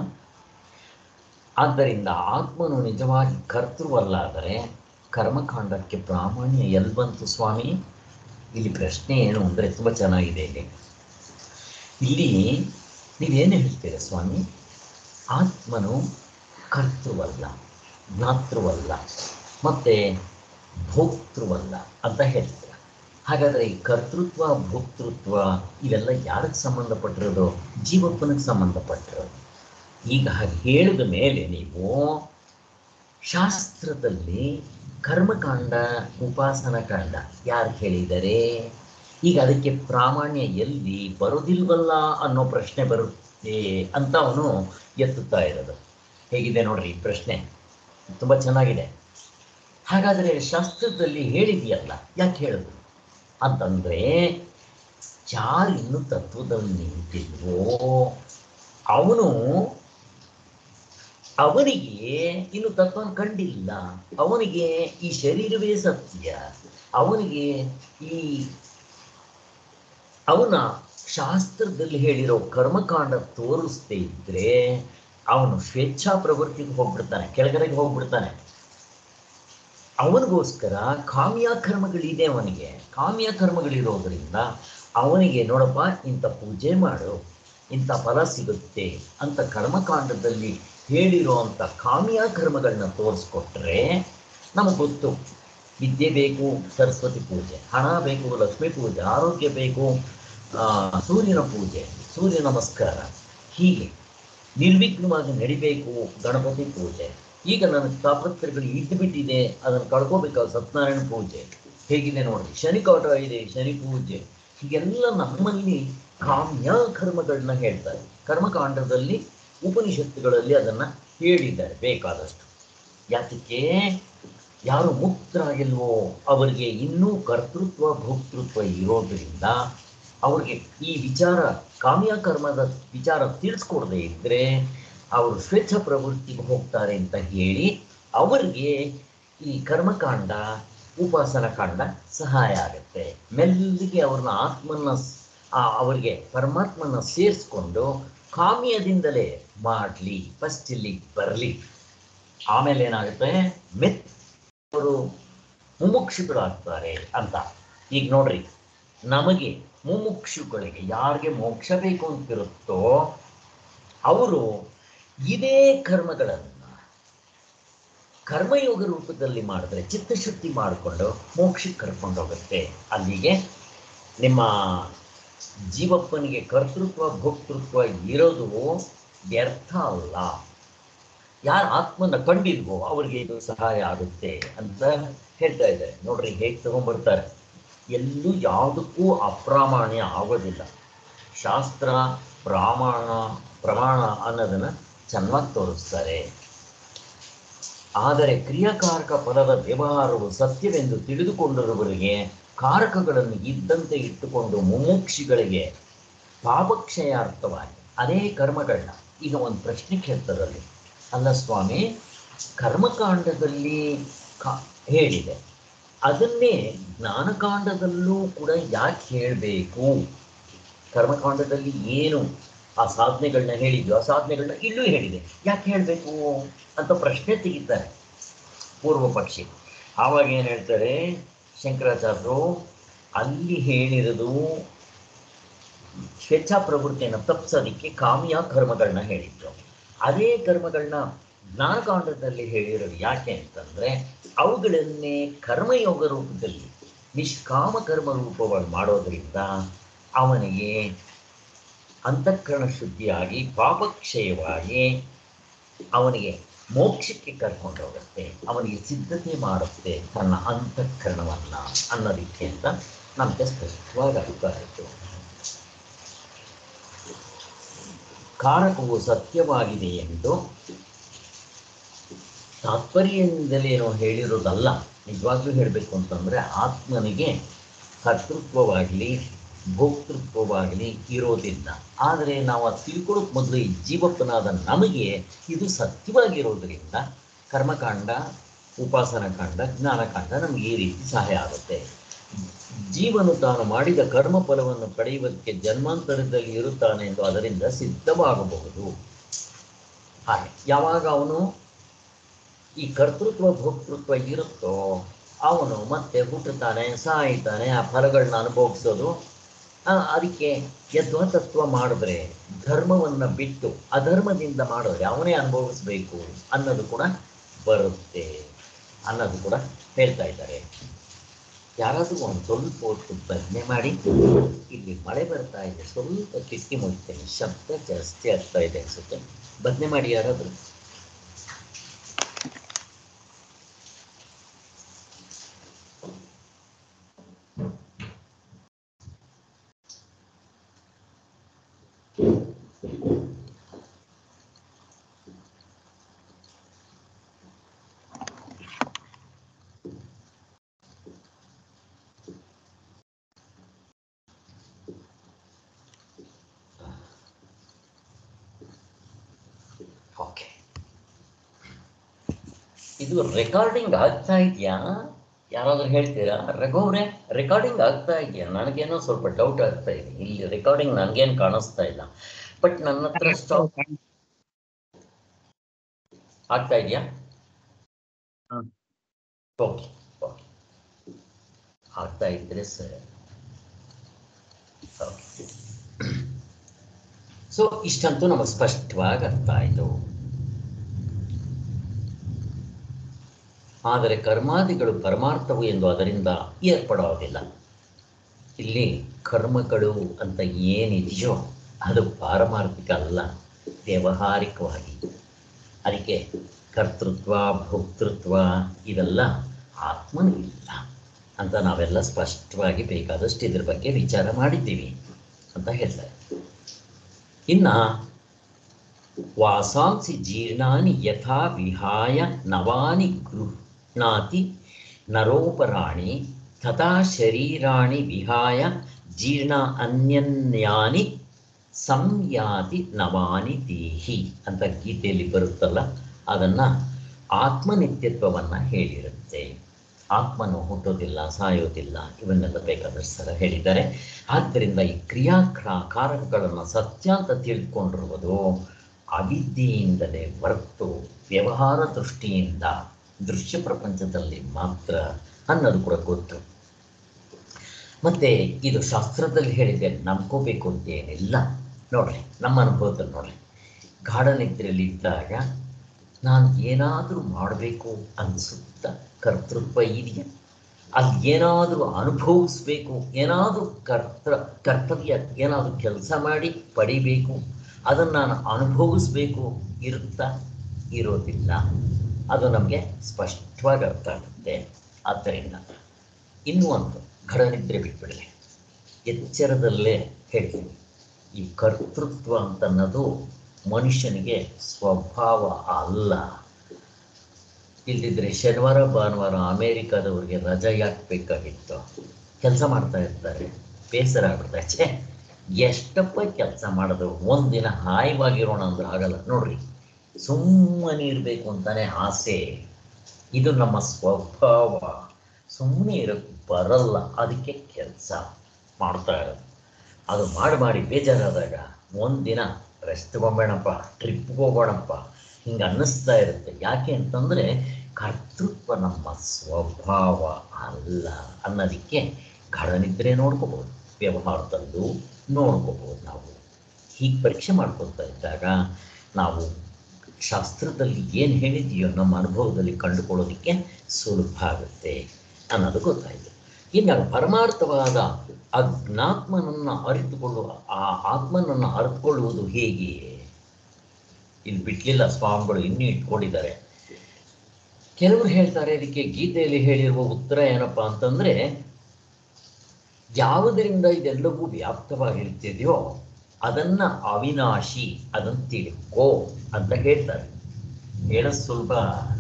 ಆದ್ದರಿಂದ ಆತ್ಮನು ನಿಜವಾಗಿ ಕರ್ತೃವಲ್ಲಾದರೆ ಕರ್ಮಕಾಂಡಕ್ಕೆ ಪ್ರಾಮಾಣ್ಯ ಎಲ್ಲಿ ಬಂತು ಸ್ವಾಮಿ ಇಲ್ಲಿ ಪ್ರಶ್ನೆ ಏನು ಅಂದರೆ ತುಂಬ ಚೆನ್ನಾಗಿದೆ ಇಲ್ಲಿ ಇಲ್ಲಿ ನೀವೇನು ಹೇಳ್ತೀರ ಸ್ವಾಮಿ ಆತ್ಮನು ಕರ್ತೃವಲ್ಲ ಜ್ಞಾತೃವಲ್ಲ ಮತ್ತು ಭೋಕ್ತೃವಲ್ಲ ಅಂತ ಹೇಳ್ತೀರ ಹಾಗಾದರೆ ಈ ಕರ್ತೃತ್ವ ಭೋಕ್ತೃತ್ವ ಇವೆಲ್ಲ ಯಾರಿಗೆ ಸಂಬಂಧಪಟ್ಟಿರೋದು ಜೀವಪ್ಪನಿಗೆ ಸಂಬಂಧಪಟ್ಟಿರೋದು ಈಗ ಹಾಗೆ ಹೇಳಿದ ಮೇಲೆ ನೀವು ಶಾಸ್ತ್ರದಲ್ಲಿ ಕರ್ಮಕಾಂಡ ಉಪಾಸನ ಕಾಂಡ ಯಾರು ಹೇಳಿದರೆ ಈಗ ಅದಕ್ಕೆ ಪ್ರಾಮಾಣ್ಯ ಎಲ್ಲಿ ಬರೋದಿಲ್ವಲ್ಲ ಅನ್ನೋ ಪ್ರಶ್ನೆ ಬರುತ್ತೆ ಅಂತ ಅವನು ಎತ್ತುತ್ತಾ ಇರೋದು ಹೇಗಿದೆ ನೋಡ್ರಿ ಈ ಪ್ರಶ್ನೆ ತುಂಬ ಚೆನ್ನಾಗಿದೆ ಹಾಗಾದರೆ ಶಾಸ್ತ್ರದಲ್ಲಿ ಹೇಳಿದೆಯಲ್ಲ ಯಾಕೆ ಹೇಳುದು ಅಂತಂದರೆ ಯಾರು ಇನ್ನು ತತ್ವದಲ್ಲಿ ನಿಂತಿಲ್ವೋ ಅವನು ಅವನಿಗೆ ಇನ್ನು ತತ್ವ ಕಂಡಿಲ್ಲ ಅವನಿಗೆ ಈ ಶರೀರವೇ ಸತ್ಯ ಅವನಿಗೆ ಈ ಅವನ ಶಾಸ್ತ್ರದಲ್ಲಿ ಹೇಳಿರೋ ಕರ್ಮಕಾಂಡ ತೋರಿಸ್ದೇ ಇದ್ರೆ ಅವನು ಸ್ವೇಚ್ಛಾ ಪ್ರವೃತ್ತಿಗೆ ಹೋಗ್ಬಿಡ್ತಾನೆ ಕೆಳಗಡೆಗೆ ಹೋಗ್ಬಿಡ್ತಾನೆ ಅವನಿಗೋಸ್ಕರ ಕಾಮ್ಯ ಕರ್ಮಗಳಿದೆ ಅವನಿಗೆ ಕಾಮ್ಯ ಕರ್ಮಗಳಿರೋದ್ರಿಂದ ಅವನಿಗೆ ನೋಡಪ್ಪ ಇಂಥ ಪೂಜೆ ಮಾಡು ಇಂಥ ಫಲ ಸಿಗುತ್ತೆ ಅಂತ ಕರ್ಮಕಾಂಡದಲ್ಲಿ ಹೇಳಿರುವಂಥ ಕಾಮ್ಯ ಕರ್ಮಗಳನ್ನ ತೋರಿಸ್ಕೊಟ್ರೆ ನಮಗೆ ಗೊತ್ತು ವಿದ್ಯೆ ಬೇಕು ಸರಸ್ವತಿ ಪೂಜೆ ಹಣ ಬೇಕು ಲಕ್ಷ್ಮೀ ಪೂಜೆ ಆರೋಗ್ಯ ಬೇಕು ಆ, ಸೂರ್ಯನ ಪೂಜೆ ಸೂರ್ಯ ನಮಸ್ಕಾರ ಹೀಗೆ ನಿರ್ವಿಘ್ನವಾಗಿ ನಡಿಬೇಕು ಗಣಪತಿ ಪೂಜೆ ಈಗ ನನ್ನ ತಾಪತ್ರಗಳು ಇದ್ದು ಬಿಟ್ಟಿದೆ ಅದನ್ನು ಕಳ್ಕೋಬೇಕಾದ ಸತ್ಯನಾರಾಯಣ ಪೂಜೆ ಹೇಗಿದೆ ನೋಡಿ ಶನಿ ಕಾಟ ಇದೆ ಶನಿ ಪೂಜೆ ಹೀಗೆಲ್ಲ ನಮ್ಮಲ್ಲಿ ಕಾಮ್ಯ ಕರ್ಮಗಳನ್ನ ಹೇಳ್ತಾರೆ ಕರ್ಮಕಾಂಡದಲ್ಲಿ ಉಪನಿಷತ್ತುಗಳಲ್ಲಿ ಅದನ್ನು ಹೇಳಿದ್ದಾರೆ ಬೇಕಾದಷ್ಟು ಯಾತಕ್ಕೆ ಯಾರು ಮುಕ್ತರಾಗಿಲ್ವೋ ಅವರಿಗೆ ಇನ್ನೂ ಕರ್ತೃತ್ವ ಭೋಕ್ತೃತ್ವ ಇರೋದ್ರಿಂದ ಅವ್ರಿಗೆ ಈ ವಿಚಾರ ಕಾಮ್ಯ ಕರ್ಮದ ವಿಚಾರ ತಿಳಿಸ್ಕೊಡದೆ ಇದ್ದರೆ ಅವರು ಸ್ವೇಚ್ಛ ಪ್ರವೃತ್ತಿಗೆ ಹೋಗ್ತಾರೆ ಅಂತ ಹೇಳಿ ಅವರಿಗೆ ಈ ಕರ್ಮಕಾಂಡ ಉಪಾಸನ ಕಾಂಡ ಸಹಾಯ ಆಗುತ್ತೆ ಮೆಲ್ಲಿಗೆ ಅವ್ರನ್ನ ಆತ್ಮನ ಸ್- ಆ ಅವರಿಗೆ ಪರಮಾತ್ಮನ ಸೇರಿಸ್ಕೊಂಡು ಕಾಮ್ಯದಿಂದಲೇ ಮಾಡಲಿ ಫಸ್ಟ್ ಇಲ್ಲಿ ಬರಲಿ ಆಮೇಲೆ ಏನಾಗುತ್ತೆ ಮೆತ್ ಅವರು ಮುಮುಕ್ಷುಗಳಾಗ್ತಾರೆ ಅಂತ ಈಗ ನೋಡ್ರಿ ನಮಗೆ ಮುಮುಕ್ಷುಗಳಿಗೆ ಯಾರಿಗೆ ಮೋಕ್ಷ ಬೇಕು ಅಂತಿರುತ್ತೋ ಅವರು ಇದೇ ಕರ್ಮಗಳನ್ನು ಕರ್ಮಯೋಗ ರೂಪದಲ್ಲಿ ಮಾಡಿದ್ರೆ ಚಿತ್ತಶುದ್ಧಿ ಮಾಡಿಕೊಂಡು ಮೋಕ್ಷಕ್ಕೆ ಕರ್ಕೊಂಡು ಹೋಗುತ್ತೆ ಅಲ್ಲಿಗೆ ನಿಮ್ಮ ಜೀವಪ್ಪನಿಗೆ ಕರ್ತೃತ್ವ ಭೋಕ್ತೃತ್ವ ಇರೋದು ವ್ಯರ್ಥ ಅಲ್ಲ ಯಾರು ಆತ್ಮನ ಕಂಡಿಲ್ವೋ ಅವರಿಗೆ ಇದು ಸಹಾಯ ಆಗುತ್ತೆ ಅಂತ ಹೇಳ್ತಾ ಇದ್ದಾರೆ ನೋಡ್ರಿ ಹೇಗೆ ತಗೊಂಡ್ಬರ್ತಾರೆ ಎಲ್ಲೂ ಯಾವುದಕ್ಕೂ ಅಪ್ರಾಮಾಣ್ಯ ಆಗೋದಿಲ್ಲ ಶಾಸ್ತ್ರ ಪ್ರಾಮಾಣ ಪ್ರಮಾಣ ಅನ್ನೋದನ್ನು ಚೆನ್ನಾಗಿ ತೋರಿಸ್ತಾರೆ ಆದರೆ ಕ್ರಿಯಾಕಾರಕ ಪದದ ವ್ಯವಹಾರವು ಸತ್ಯವೆಂದು ತಿಳಿದುಕೊಂಡಿರುವವರಿಗೆ ಕಾರಕಗಳನ್ನು ಇದ್ದಂತೆ ಇಟ್ಟುಕೊಂಡು ಮುಮುಕ್ಷಿಗಳಿಗೆ ಪಾಪಕ್ಷಯಾರ್ಥವಾಗಿ ಅದೇ ಕರ್ಮಗಳನ್ನ ಈಗ ಒಂದು ಪ್ರಶ್ನೆ ಕೇಳ್ತಾರಲ್ಲಿ ಅಲ್ಲ ಸ್ವಾಮಿ ಕರ್ಮಕಾಂಡದಲ್ಲಿ ಕಾ ಹೇಳಿದೆ ಅದನ್ನೇ ಜ್ಞಾನಕಾಂಡದಲ್ಲೂ ಕೂಡ ಯಾಕೆ ಹೇಳಬೇಕು ಕರ್ಮಕಾಂಡದಲ್ಲಿ ಏನು ಆ ಸಾಧನೆಗಳನ್ನ ಹೇಳಿದ್ಯೋ ಆ ಸಾಧನೆಗಳನ್ನ ಇಲ್ಲೂ ಹೇಳಿದೆ ಯಾಕೆ ಹೇಳಬೇಕು ಅಂತ ಪ್ರಶ್ನೆ ತೆಗಿತಾರೆ ಪೂರ್ವ ಪಕ್ಷಿ ಆವಾಗ ಏನು ಹೇಳ್ತಾರೆ ಶಂಕರಾಚಾರ್ಯರು ಅಲ್ಲಿ ಹೇಳಿರೋದು ಸ್ವೇಚ್ಛಾ ಪ್ರವೃತ್ತಿಯನ್ನು ತಪ್ಪಿಸೋದಕ್ಕೆ ಕಾಮ್ಯ ಕರ್ಮಗಳನ್ನ ಹೇಳಿದ್ರು ಅದೇ ಕರ್ಮಗಳನ್ನ ಜ್ಞಾನಕಾಂಡದಲ್ಲಿ ಹೇಳಿರೋದು ಯಾಕೆ ಅಂತಂದ್ರೆ ಅವುಗಳನ್ನೇ ಕರ್ಮಯೋಗ ರೂಪದಲ್ಲಿ ನಿಷ್ಕಾಮ ಕರ್ಮ ರೂಪವಾಗಿ ಮಾಡೋದ್ರಿಂದ ಅವನಿಗೆ ಅಂತಃಕರಣ ಶುದ್ಧಿಯಾಗಿ ಪಾಪಕ್ಷಯವಾಗಿ ಅವನಿಗೆ ಮೋಕ್ಷಕ್ಕೆ ಕರ್ಕೊಂಡು ಹೋಗುತ್ತೆ ಅವನಿಗೆ ಸಿದ್ಧತೆ ಮಾಡುತ್ತೆ ತನ್ನ ಅಂತಃಕರಣವನ್ನ ಅನ್ನೋದಕ್ಕೆ ಅಂತ ನಮಗೆ ಸ್ಪಷ್ಟವಾಗಿ ಅರ್ಥ ಆಯಿತು ಕಾರಕವು ಸತ್ಯವಾಗಿದೆ ಎಂದು ತಾತ್ಪರ್ಯದಿಂದಲೇನೋ ಹೇಳಿರೋದಲ್ಲ ನಿಜವಾಗ್ಲೂ ಹೇಳಬೇಕು ಅಂತಂದರೆ ಆತ್ಮನಿಗೆ ಕರ್ತೃತ್ವವಾಗಲಿ ಭೋಕ್ತೃತ್ವವಾಗಲಿ ಇರೋದಿಲ್ಲ ಆದರೆ ನಾವು ಅದು ತಿಳ್ಕೊಳ್ಳೋಕೆ ಮೊದಲು ಈ ಜೀವಪ್ಪನಾದ ನಮಗೆ ಇದು ಸತ್ಯವಾಗಿರೋದ್ರಿಂದ ಕರ್ಮಕಾಂಡ ಉಪಾಸನ ಕಾಂಡ ಜ್ಞಾನಕಾಂಡ ನಮಗೆ ಈ ರೀತಿ ಸಹಾಯ ಆಗುತ್ತೆ ಜೀವನು ತಾನು ಮಾಡಿದ ಕರ್ಮ ಫಲವನ್ನು ಪಡೆಯುವುದಕ್ಕೆ ಜನ್ಮಾಂತರದಲ್ಲಿ ಇರುತ್ತಾನೆ ಎಂದು ಅದರಿಂದ ಸಿದ್ಧವಾಗಬಹುದು ಹಾಗೆ ಯಾವಾಗ ಅವನು ಈ ಕರ್ತೃತ್ವ ಭೋಕ್ತೃತ್ವ ಇರುತ್ತೋ ಅವನು ಮತ್ತೆ ಹುಟ್ಟುತ್ತಾನೆ ಸಾಯ್ತಾನೆ ಆ ಫಲಗಳನ್ನ ಅನುಭವಿಸೋದು ಆ, ಅದಕ್ಕೆ ಯದ್ವತತ್ವ ಮಾಡಿದ್ರೆ ಧರ್ಮವನ್ನು ಬಿಟ್ಟು ಅಧರ್ಮದಿಂದ ಮಾಡಿದ್ರೆ ಅವನೇ ಅನುಭವಿಸ್ಬೇಕು ಅನ್ನೋದು ಕೂಡ ಬರುತ್ತೆ ಅನ್ನೋದು ಕೂಡ ಹೇಳ್ತಾ ಇದ್ದಾರೆ ಯಾರಾದರೂ ಒಂದು ಸ್ವಲ್ಪ ಹೊತ್ತು ಪ್ರಜ್ಞೆ ಮಾಡಿ ಇಲ್ಲಿ ಮಳೆ ಬರ್ತಾ ಇದೆ ಸ್ವಲ್ಪ ಕಿಟಕಿ ಮುಚ್ತೇನೆ ಶಬ್ದ ಜಾಸ್ತಿ ಆಗ್ತಾ ಇದೆ ಅನ್ಸುತ್ತೆ ಬದನೆ ಮಾಡಿ ಯಾರಾದರೂ ಓಕೆ ಇದು ರೆಕಾರ್ಡಿಂಗ್ ಆಗ್ತಾ ಇದೆಯಾ ಯಾರಾದ್ರೂ ಹೇಳ್ತೀರಾ ರಘುವ್ರೆ ರೆಕಾರ್ಡಿಂಗ್ ಆಗ್ತಾ ಇದೆಯಾ ನನಗೇನೋ ಸ್ವಲ್ಪ ಡೌಟ್ ಆಗ್ತಾ ಇದೆ ಇಲ್ಲಿ ರೆಕಾರ್ಡಿಂಗ್ ನನಗೇನು ಕಾಣಿಸ್ತಾ ಇಲ್ಲ ಬಟ್ ನನ್ನ ಹತ್ರ ಸ್ಟಾಪ್ ಆಗ್ತಾ ಇದೆಯಾ ಹ್ಮ್. ಓಕೆ ಓಕೆ ಆಗ್ತಾ ಇದ್ರೆ ಸರ್ ಓಕೆ ಸೊ ಇಷ್ಟಂತೂ ನಮಗೆ ಸ್ಪಷ್ಟವಾಗಿ ಅರ್ಥ ಆಯಿತು ಆದರೆ ಕರ್ಮಾದಿಗಳು ಪರಮಾರ್ಥವು ಎಂದು ಅದರಿಂದ ಏರ್ಪಡೋದಿಲ್ಲ ಇಲ್ಲಿ ಕರ್ಮಗಳು ಅಂತ ಏನಿದೆಯೋ ಅದು ಪಾರಮಾರ್ಥಿಕ ಅಲ್ಲ ವ್ಯಾವಹಾರಿಕವಾಗಿ ಅದಕ್ಕೆ ಕರ್ತೃತ್ವ ಭೋಕ್ತೃತ್ವ ಇವೆಲ್ಲ ಆತ್ಮನಿಗಿಲ್ಲ ಅಂತ ನಾವೆಲ್ಲ ಸ್ಪಷ್ಟವಾಗಿ ಬೇಕಾದಷ್ಟು ಇದ್ರ ಬಗ್ಗೆ ವಿಚಾರ ಮಾಡಿದ್ದೀವಿ ಅಂತ ಹೇಳ್ತಾರೆ ಇನ್ನ ವಾಸಾಂಸಿ ಜೀರ್ಣಾನಿ ಯಥಾ ವಿಹಾಯ ನವಾನಿ ಗೃಹ್ಣಾತಿ ನರೋಪರಾಣಿ ತಥಾ ಶರೀರಾಣಿ ವಿಹಾಯ ಜೀರ್ಣ ಅನ್ಯನ್ಯಾನಿ ಸಂಯಾತಿ ನವಾನಿ ದೇಹಿ ಅಂತ ಗೀತೆಯಲ್ಲಿ ಬರುತ್ತಲ್ಲ ಅದನ್ನ ಆತ್ಮನಿತ್ಯತ್ವವನ್ನ ಹೇಳಿರುತ್ತೆ ಆತ್ಮನು ಹುಟ್ಟೋದಿಲ್ಲ ಸಾಯೋದಿಲ್ಲ ಇವನ್ನೆಲ್ಲ ಬೇಕಾದಷ್ಟು ಸಲ ಹೇಳಿದ್ದಾರೆ ಆದ್ದರಿಂದ ಈ ಕ್ರಿಯಾಕಾರಕಗಳನ್ನು ಸತ್ಯ ಅಂತ ತಿಳ್ಕೊಂಡಿರುವುದು ಅವಿದ್ಯೆಯಿಂದಲೇ ಹೊರತು ವ್ಯವಹಾರ ದೃಷ್ಟಿಯಿಂದ ದೃಶ್ಯ ಪ್ರಪಂಚದಲ್ಲಿ ಮಾತ್ರ ಅನ್ನೋದು ಕೂಡ ಗೊತ್ತು ಮತ್ತೆ ಇದು ಶಾಸ್ತ್ರದಲ್ಲಿ ಹೇಳಿದೆ ನಂಬ್ಕೋಬೇಕು ಅಂತ ಏನಿಲ್ಲ ನೋಡ್ರಿ ನಮ್ಮ ಅನುಭವದಲ್ಲಿ ನೋಡ್ರಿ ಗಾಢ ನಿದ್ರೆಯಲ್ಲಿ ಇದ್ದಾಗ ನಾನು ಏನಾದರೂ ಮಾಡಬೇಕು ಅನಿಸುತ್ತ ಕರ್ತೃತ್ವ ಇದೆಯಾ ಅಲ್ಲಿ ಏನಾದರೂ ಅನುಭವಿಸ್ಬೇಕು ಏನಾದರೂ ಕರ್ತ ಕರ್ತವ್ಯ ಏನಾದರೂ ಕೆಲಸ ಮಾಡಿ ಪಡಿಬೇಕು ಅದನ್ನು ನಾನು ಅನುಭವಿಸ್ಬೇಕು ಇರುತ್ತಾ ಇರೋದಿಲ್ಲ ಅದು ನಮಗೆ ಸ್ಪಷ್ಟವಾಗಿ ಅರ್ಥ ಆಗುತ್ತೆ ಆದ್ದರಿಂದ ಇನ್ನೂ ಒಂದು ಘಡನಿದ್ರೆ ಬಿಟ್ಬಿಡಲಿ ಎಚ್ಚರದಲ್ಲೇ ಹೇಳ್ತೀನಿ ಈ ಕರ್ತೃತ್ವ ಅಂತ ಅನ್ನೋದು ಮನುಷ್ಯನಿಗೆ ಸ್ವಭಾವ ಅಲ್ಲ ಇಲ್ದಿದ್ರೆ ಶನಿವಾರ ಭಾನುವಾರ ಅಮೇರಿಕಾದವ್ರಿಗೆ ರಜೆ ಯಾಕೆ ಬೇಕಾಗಿತ್ತು ಕೆಲಸ ಮಾಡ್ತಾ ಇರ್ತಾರೆ ಬೇಸರ ಆಗ್ಬಿಡ್ತಾರೆ ಛೇ ಎಷ್ಟಪ್ಪ ಕೆಲಸ ಮಾಡೋದು ಒಂದಿನ ಹಾಯವಾಗಿರೋಣ ಅಂದ್ರೆ ಆಗಲ್ಲ ನೋಡ್ರಿ ಸುಮ್ಮನೆ ಇರಬೇಕು ಅಂತಾನೆ ಆಸೆ ಇದು ನಮ್ಮ ಸ್ವಭಾವ ಸುಮ್ಮನೆ ಇರೋಕ್ಕೆ ಬರಲ್ಲ ಅದಕ್ಕೆ ಕೆಲಸ ಮಾಡ್ತಾ ಇರೋದು ಅದು ಮಾಡಿ ಮಾಡಿ ಬೇಜಾರಾದಾಗ ಒಂದಿನ ರೆಸ್ಟ್ ಹೋಗೋಣಪ್ಪ ಟ್ರಿಪ್ಗೆ ಹೋಗೋಣಪ್ಪ ಹಿಂಗೆ ಅನ್ನಿಸ್ತಾ ಇರುತ್ತೆ ಯಾಕೆ ಅಂತಂದರೆ ಕರ್ತೃತ್ವ ನಮ್ಮ ಸ್ವಭಾವ ಅಲ್ಲ ಅನ್ನೋದಕ್ಕೆ ಘಡನಿದ್ರೆ ನೋಡ್ಕೋಬೋದು ವ್ಯವಹಾರದಲ್ಲೂ ನೋಡ್ಕೋಬೋದು ನಾವು ಹೀಗೆ ಪರೀಕ್ಷೆ ಮಾಡ್ಕೊಳ್ತಾ ಇದ್ದಾಗ ನಾವು ಶಾಸ್ತ್ರದಲ್ಲಿ ಏನು ಹೇಳಿದೆಯೋ ನಮ್ಮ ಅನುಭವದಲ್ಲಿ ಕಂಡುಕೊಳ್ಳೋದಕ್ಕೆ ಸುಲಭ ಆಗುತ್ತೆ ಅನ್ನೋದು ಗೊತ್ತಾಯಿತು ಇನ್ನು ಪರಮಾರ್ಥವಾದ ಅಜ್ಞಾತ್ಮನನ್ನು ಅರಿತುಕೊಳ್ಳುವ ಆ ಆತ್ಮನನ್ನು ಅರಿತುಕೊಳ್ಳುವುದು ಹೇಗೆ ಇಲ್ಲಿ ಬಿಟ್ಲಿಲ್ಲ ಸ್ವಾಮಿಗಳು ಇನ್ನೂ ಇಟ್ಕೊಂಡಿದ್ದಾರೆ ಕೆಲವರು ಹೇಳ್ತಾರೆ ಇದಕ್ಕೆ ಗೀತೆಯಲ್ಲಿ ಹೇಳಿರುವ ಉತ್ತರ ಏನಪ್ಪಾ ಅಂತಂದ್ರೆ ಯಾವುದರಿಂದ ಇದೆಲ್ಲವೂ ವ್ಯಾಪ್ತವಾಗಿರುತ್ತಿದೆಯೋ ಅದನ್ನ ಅವಿನಾಶಿ ಅದನ್ನು ತಿಳ್ಕೋ ಅಂತ ಹೇಳ್ತಾರೆ ಹೇಳೋದು ಸುಲಭ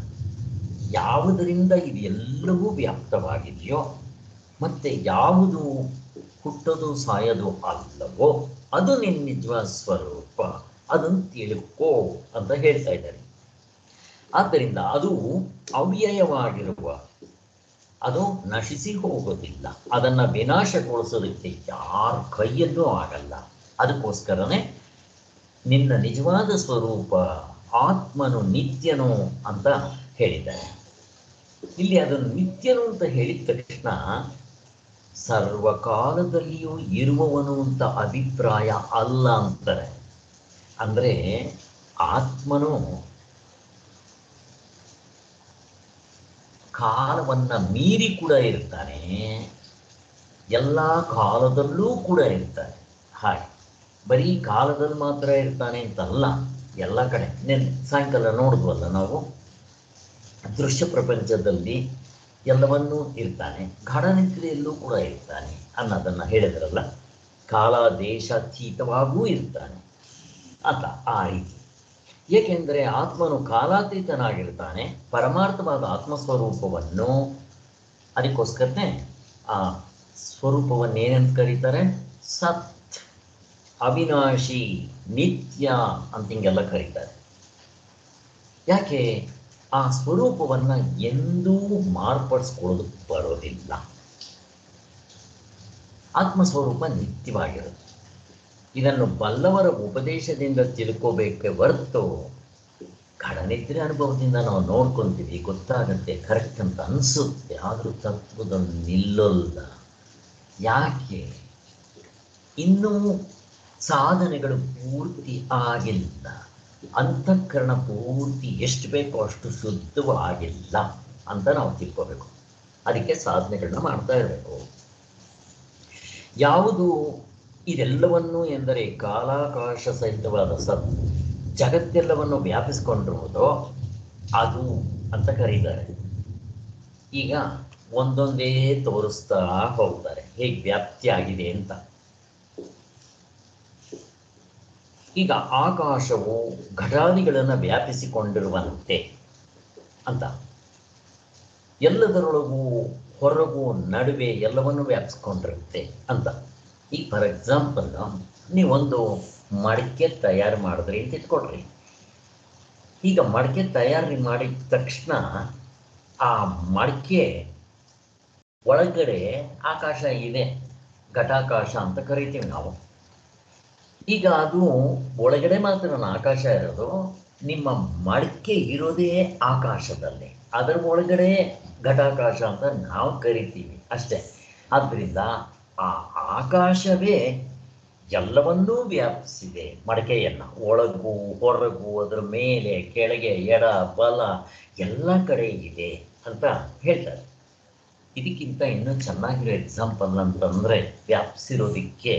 ಯಾವುದರಿಂದ ಇದೆಲ್ಲವೂ ವ್ಯಾಪ್ತವಾಗಿದೆಯೋ ಮತ್ತೆ ಯಾವುದು ಹುಟ್ಟೋದು ಸಾಯೋದು ಅಲ್ಲವೋ ಅದು ನಿನ್ನ ನಿಜವಾದ ಸ್ವರೂಪ ಅದನ್ನು ತಿಳ್ಕೋ ಅಂತ ಹೇಳ್ತಾ ಇದ್ದಾರೆ ಆದ್ದರಿಂದ ಅದು ಅವ್ಯಯವಾಗಿರುವ ಅದು ನಶಿಸಿ ಹೋಗೋದಿಲ್ಲ ಅದನ್ನ ವಿನಾಶಗೊಳಿಸೋದಕ್ಕೆ ಯಾರ ಕೈಯಲ್ಲೂ ಆಗಲ್ಲ ಅದಕ್ಕೋಸ್ಕರನೇ ನಿನ್ನ ನಿಜವಾದ ಸ್ವರೂಪ ಆತ್ಮನು ನಿತ್ಯನು ಅಂತ ಹೇಳಿದ್ದಾರೆ ಇಲ್ಲಿ ಅದನ್ನು ನಿತ್ಯನು ಅಂತ ಹೇಳಿದ ತಕ್ಷಣ ಸರ್ವಕಾಲದಲ್ಲಿಯೂ ಇರುವವನು ಅಂತ ಅಭಿಪ್ರಾಯ ಅಲ್ಲ ಅಂತಾರೆ ಅಂದ್ರೆ ಆತ್ಮನು ಕಾಲವನ್ನ ಮೀರಿ ಕೂಡ ಇರ್ತಾನೆ ಎಲ್ಲ ಕಾಲದಲ್ಲೂ ಕೂಡ ಇರ್ತಾನೆ ಹಾಗೆ ಬರೀ ಕಾಲದಲ್ಲಿ ಮಾತ್ರ ಇರ್ತಾನೆ ಅಂತಲ್ಲ ಎಲ್ಲ ಕಡೆ ನೆನ್ನೆ ಸಾಯಂಕಾಲ ನೋಡಿದ್ವಲ್ಲ ನಾವು ದೃಶ್ಯ ಪ್ರಪಂಚದಲ್ಲಿ ಎಲ್ಲವನ್ನೂ ಇರ್ತಾನೆ ಗಾಢನಿದ್ರೆಯಲ್ಲೂ ಕೂಡ ಇರ್ತಾನೆ ಅನ್ನೋದನ್ನು ಹೇಳಿದ್ರಲ್ಲ ಕಾಲ ದೇಶಾತೀತವಾಗೂ ಇರ್ತಾನೆ ಅಂತ ಆ ರೀತಿ ಏಕೆಂದರೆ ಆತ್ಮನು ಕಾಲಾತೀತನಾಗಿರ್ತಾನೆ ಪರಮಾರ್ಥವಾದ ಆತ್ಮಸ್ವರೂಪವನ್ನು ಅದಕ್ಕೋಸ್ಕರನೇ ಆ ಸ್ವರೂಪವನ್ನೇನಂತ ಕರೀತಾರೆ ಸತ್ ಅವಿನಾಶಿ ನಿತ್ಯ ಅಂತ ಹಿಂಗೆಲ್ಲ ಕರೀತಾರೆ ಯಾಕೆ ಆ ಸ್ವರೂಪವನ್ನು ಎಂದೂ ಮಾರ್ಪಡಿಸ್ಕೊಳ್ಳೋದಕ್ಕೆ ಬರೋದಿಲ್ಲ ಆತ್ಮಸ್ವರೂಪ ನಿತ್ಯವಾಗಿರುತ್ತೆ ಇದನ್ನು ಬಲ್ಲವರ ಉಪದೇಶದಿಂದ ತಿಳ್ಕೋಬೇಕೆ ಹೊರತು ಗಾಢನಿದ್ರೆ ಅನುಭವದಿಂದ ನಾವು ನೋಡ್ಕೊಂತೀವಿ ಗೊತ್ತಾಗತ್ತೆ ಕರೆಕ್ಟ್ ಅಂತ ಅನಿಸುತ್ತೆ ಆದರೂ ತತ್ವದಲ್ಲಿ ನಿಲ್ಲಲ್ಲ ಯಾಕೆ ಇನ್ನೂ ಸಾಧನೆಗಳು ಪೂರ್ತಿ ಆಗಿಲ್ಲ ಅಂತಃಕರಣ ಪೂರ್ತಿ ಎಷ್ಟು ಬೇಕೋ ಅಷ್ಟು ಶುದ್ಧವಾಗಿಲ್ಲ ಅಂತ ನಾವು ತಿಳ್ಕೋಬೇಕು ಅದಕ್ಕೆ ಸಾಧನೆಗಳನ್ನ ಮಾಡ್ತಾ ಇರಬೇಕು ಯಾವುದು ಇದೆಲ್ಲವನ್ನು ಎಂದರೆ ಕಾಲಾಕಾಶ ಸಹಿತವಾದ ಸತ್ ಜಗತ್ತೆಲ್ಲವನ್ನು ವ್ಯಾಪಿಸಿಕೊಂಡಿರುವುದೋ ಅದು ಅಂತ ಕರೀತಾರೆ ಈಗ ಒಂದೊಂದೇ ತೋರಿಸ್ತಾ ಹೋಗ್ತಾರೆ ಹೇಗೆ ವ್ಯಾಪ್ತಿ ಆಗಿದೆ ಅಂತ ಈಗ ಆಕಾಶವು ಘಟಾದಿಗಳನ್ನು ವ್ಯಾಪಿಸಿಕೊಂಡಿರುವಂತೆ ಅಂತ ಎಲ್ಲದರೊಳಗೂ ಹೊರಗೂ ನಡುವೆ ಎಲ್ಲವನ್ನು ವ್ಯಾಪಿಸ್ಕೊಂಡಿರುತ್ತೆ ಅಂತ ಈಗ ಫಾರ್ ಎಕ್ಸಾಂಪಲ್ ನೀವೊಂದು ಮಡಿಕೆ ತಯಾರು ಮಾಡಿದ್ರಿ ಅಂತ ಇಟ್ಕೊಳ್ರಿ ಈಗ ಮಡಿಕೆ ತಯಾರಿ ಮಾಡಿದ ತಕ್ಷಣ ಆ ಮಡಿಕೆ ಒಳಗಡೆ ಆಕಾಶ ಇದೆ ಘಟಾಕಾಶ ಅಂತ ಕರಿತೀವಿ ನಾವು ಈಗ ಅದು ಒಳಗಡೆ ಮಾತ್ರ ಆಕಾಶ ಇರೋದು ನಿಮ್ಮ ಮಡಿಕೆ ಇರೋದೇ ಆಕಾಶದಲ್ಲಿ ಅದರ ಒಳಗಡೆ ಘಟಾಕಾಶ ಅಂತ ನಾವು ಕರಿತೀವಿ ಅಷ್ಟೇ ಆದ್ದರಿಂದ ಆ ಆಕಾಶವೇ ಎಲ್ಲವನ್ನೂ ವ್ಯಾಪಿಸಿದೆ ಮಡಕೆಯನ್ನು ಒಳಗೂ ಹೊರಗೂ ಅದರ ಮೇಲೆ ಕೆಳಗೆ ಎಡ ಬಲ ಎಲ್ಲ ಕಡೆ ಇದೆ ಅಂತ ಹೇಳ್ತಾರೆ ಇದಕ್ಕಿಂತ ಇನ್ನೂ ಚೆನ್ನಾಗಿರೋ ಎಕ್ಸಾಂಪಲ್ ಅಂತಂದರೆ ವ್ಯಾಪಿಸಿರೋದಕ್ಕೆ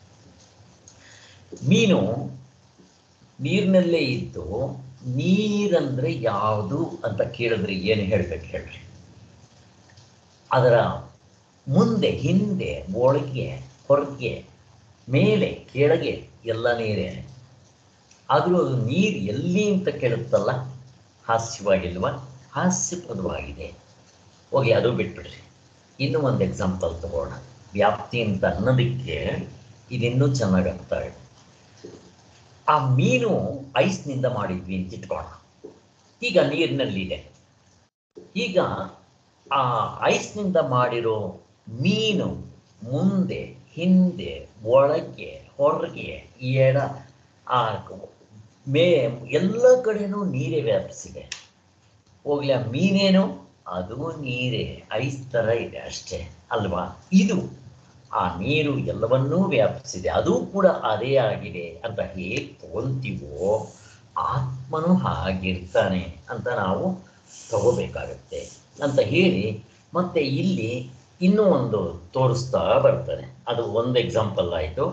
ಮೀನು ನೀರಿನಲ್ಲೇ ಇದ್ದು ನೀರಂದ್ರೆ ಯಾವುದು ಅಂತ ಕೇಳಿದ್ರೆ ಏನು ಹೇಳ್ಬೇಕು ಹೇಳ್ರಿ ಅದರ ಮುಂದೆ ಹಿಂದೆ ಒಳಗೆ ಹೊರಗೆ ಮೇಲೆ ಕೆಳಗೆ ಎಲ್ಲ ನೀರೇ ಆದರೂ ಅದು ನೀರು ಎಲ್ಲಿ ಅಂತ ಕೇಳುತ್ತಲ್ಲ ಹಾಸ್ಯವಾಗಿಲ್ವ ಹಾಸ್ಯಪದವಾಗಿದೆ ಹೋಗಿ ಅದು ಬಿಟ್ಬಿಡ್ರಿ ಇನ್ನೂ ಒಂದು ಎಕ್ಸಾಂಪಲ್ ತಗೋಣ ವ್ಯಾಪ್ತಿ ಅಂತ ಅನ್ನೋದಕ್ಕೆ ಇದಿನ್ನೂ ಚೆನ್ನಾಗಿ ಅರ್ಥ ಆಗುತ್ತೆ ಆ ಮೀನು ಐಸ್ನಿಂದ ಮಾಡಿದ್ವಿ ಅಂತ ಇಟ್ಕೋಣ ಈಗ ನೀರಿನಲ್ಲಿದೆ ಈಗ ಆ ಐಸ್ನಿಂದ ಮಾಡಿರೋ ಮೀನು ಮುಂದೆ ಹಿಂದೆ ಒಳಗೆ ಹೊರಗೆ ಎಡ ಆ ಮೇ ಎಲ್ಲ ಕಡೆನೂ ನೀರೇ ವ್ಯಾಪಿಸಿದೆ ಹೋಗ್ಲಿ ಆ ಮೀನೇನು ಅದು ನೀರೇ ಐಸ್ ಥರ ಇದೆ ಅಷ್ಟೇ ಅಲ್ವಾ ಇದು ಆ ನೀರು ಎಲ್ಲವನ್ನೂ ವ್ಯಾಪಿಸಿದೆ ಅದು ಕೂಡ ಅದೇ ಆಗಿದೆ ಅಂತ ಹೇಗೆ ತಗೊಂತೀವೋ ಆತ್ಮನು ಹಾಗಿರ್ತಾನೆ ಅಂತ ನಾವು ತಗೋಬೇಕಾಗತ್ತೆ ಅಂತ ಹೇಳಿ ಮತ್ತೆ ಇಲ್ಲಿ ಇನ್ನೂ ಒಂದು ತೋರಿಸ್ತಾ ಬರ್ತಾನೆ ಅದು ಒಂದು ಎಕ್ಸಾಂಪಲ್ ಆಯಿತು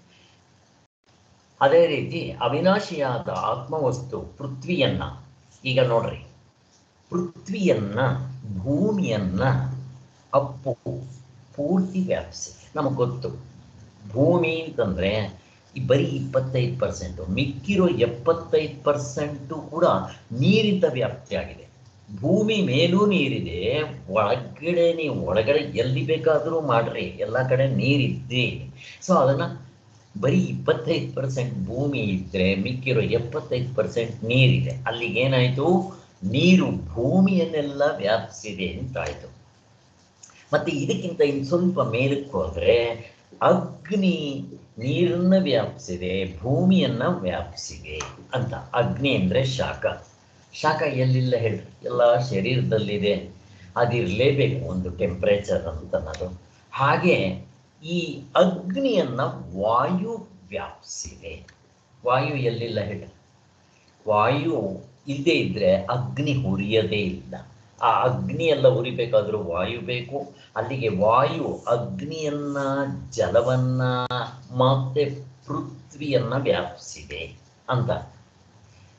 ಅದೇ ರೀತಿ ಅವಿನಾಶಿಯಾದ ಆತ್ಮವಸ್ತು ಪೃಥ್ವಿಯನ್ನ ಈಗ ನೋಡ್ರಿ ಪೃಥ್ವಿಯನ್ನ ಭೂಮಿಯನ್ನ ಅಪ್ಪು ಪೂರ್ತಿ ವ್ಯಾಪಿಸಿದೆ ನಮಗೆ ಗೊತ್ತು ಭೂಮಿ ಅಂತಂದರೆ ಈ ಬರೀ ಇಪ್ಪತ್ತೈದು ಪರ್ಸೆಂಟು ಮಿಕ್ಕಿರೋ ಎಪ್ಪತ್ತೈದು ಪರ್ಸೆಂಟು ಕೂಡ ನೀರಿಂದ ವ್ಯಾಪ್ತಿಯಾಗಿದೆ ಭೂಮಿ ಮೇಲೂ ನೀರಿದೆ ಒಳಗಡೆ ನೀವು ಒಳಗಡೆ ಎಲ್ಲಿ ಬೇಕಾದರೂ ಮಾಡ್ರಿ ಎಲ್ಲ ಕಡೆ ನೀರಿದ್ದೇ ಸೊ ಅದನ್ನು ಬರೀ ಇಪ್ಪತ್ತೈದು ಪರ್ಸೆಂಟ್ ಭೂಮಿ ಇದ್ದರೆ ಮಿಕ್ಕಿರೋ ಎಪ್ಪತ್ತೈದು ಪರ್ಸೆಂಟ್ ನೀರಿದೆ ಅಲ್ಲಿಗೇನಾಯಿತು ನೀರು ಭೂಮಿಯನ್ನೆಲ್ಲ ವ್ಯಾಪಿಸಿದೆ ಅಂತಾಯಿತು ಮತ್ತು ಇದಕ್ಕಿಂತ ಇನ್ನು ಸ್ವಲ್ಪ ಮೇಲಕ್ಕೆ ಹೋದರೆ ಅಗ್ನಿ ನೀರನ್ನು ವ್ಯಾಪಿಸಿದೆ ಭೂಮಿಯನ್ನು ವ್ಯಾಪಿಸಿದೆ ಅಂತ ಅಗ್ನಿ ಅಂದರೆ ಶಾಖ ಶಾಖ ಎಲ್ಲಿಲ್ಲ ಹೇಳ್ರಿ ಎಲ್ಲ ಶರೀರದಲ್ಲಿದೆ ಅದಿರಲೇಬೇಕು ಒಂದು ಟೆಂಪ್ರೇಚರ್ ಅಂತ ಅನ್ನೋದು ಹಾಗೆ ಈ ಅಗ್ನಿಯನ್ನು ವಾಯು ವ್ಯಾಪಿಸಿದೆ ವಾಯು ಎಲ್ಲಿಲ್ಲ ಹೇಳಿ ವಾಯು ಇಲ್ಲದೆ ಇದ್ದರೆ ಅಗ್ನಿ ಉರಿಯದೇ ಇಲ್ಲ ಆ ಅಗ್ನಿ ಎಲ್ಲ ಉರಿಬೇಕಾದ್ರೂ ವಾಯು ಬೇಕು ಅಲ್ಲಿಗೆ ವಾಯು ಅಗ್ನಿಯನ್ನ ಜಲವನ್ನ ಮತ್ತೆ ಪೃಥ್ವಿಯನ್ನ ವ್ಯಾಪಿಸಿದೆ ಅಂತ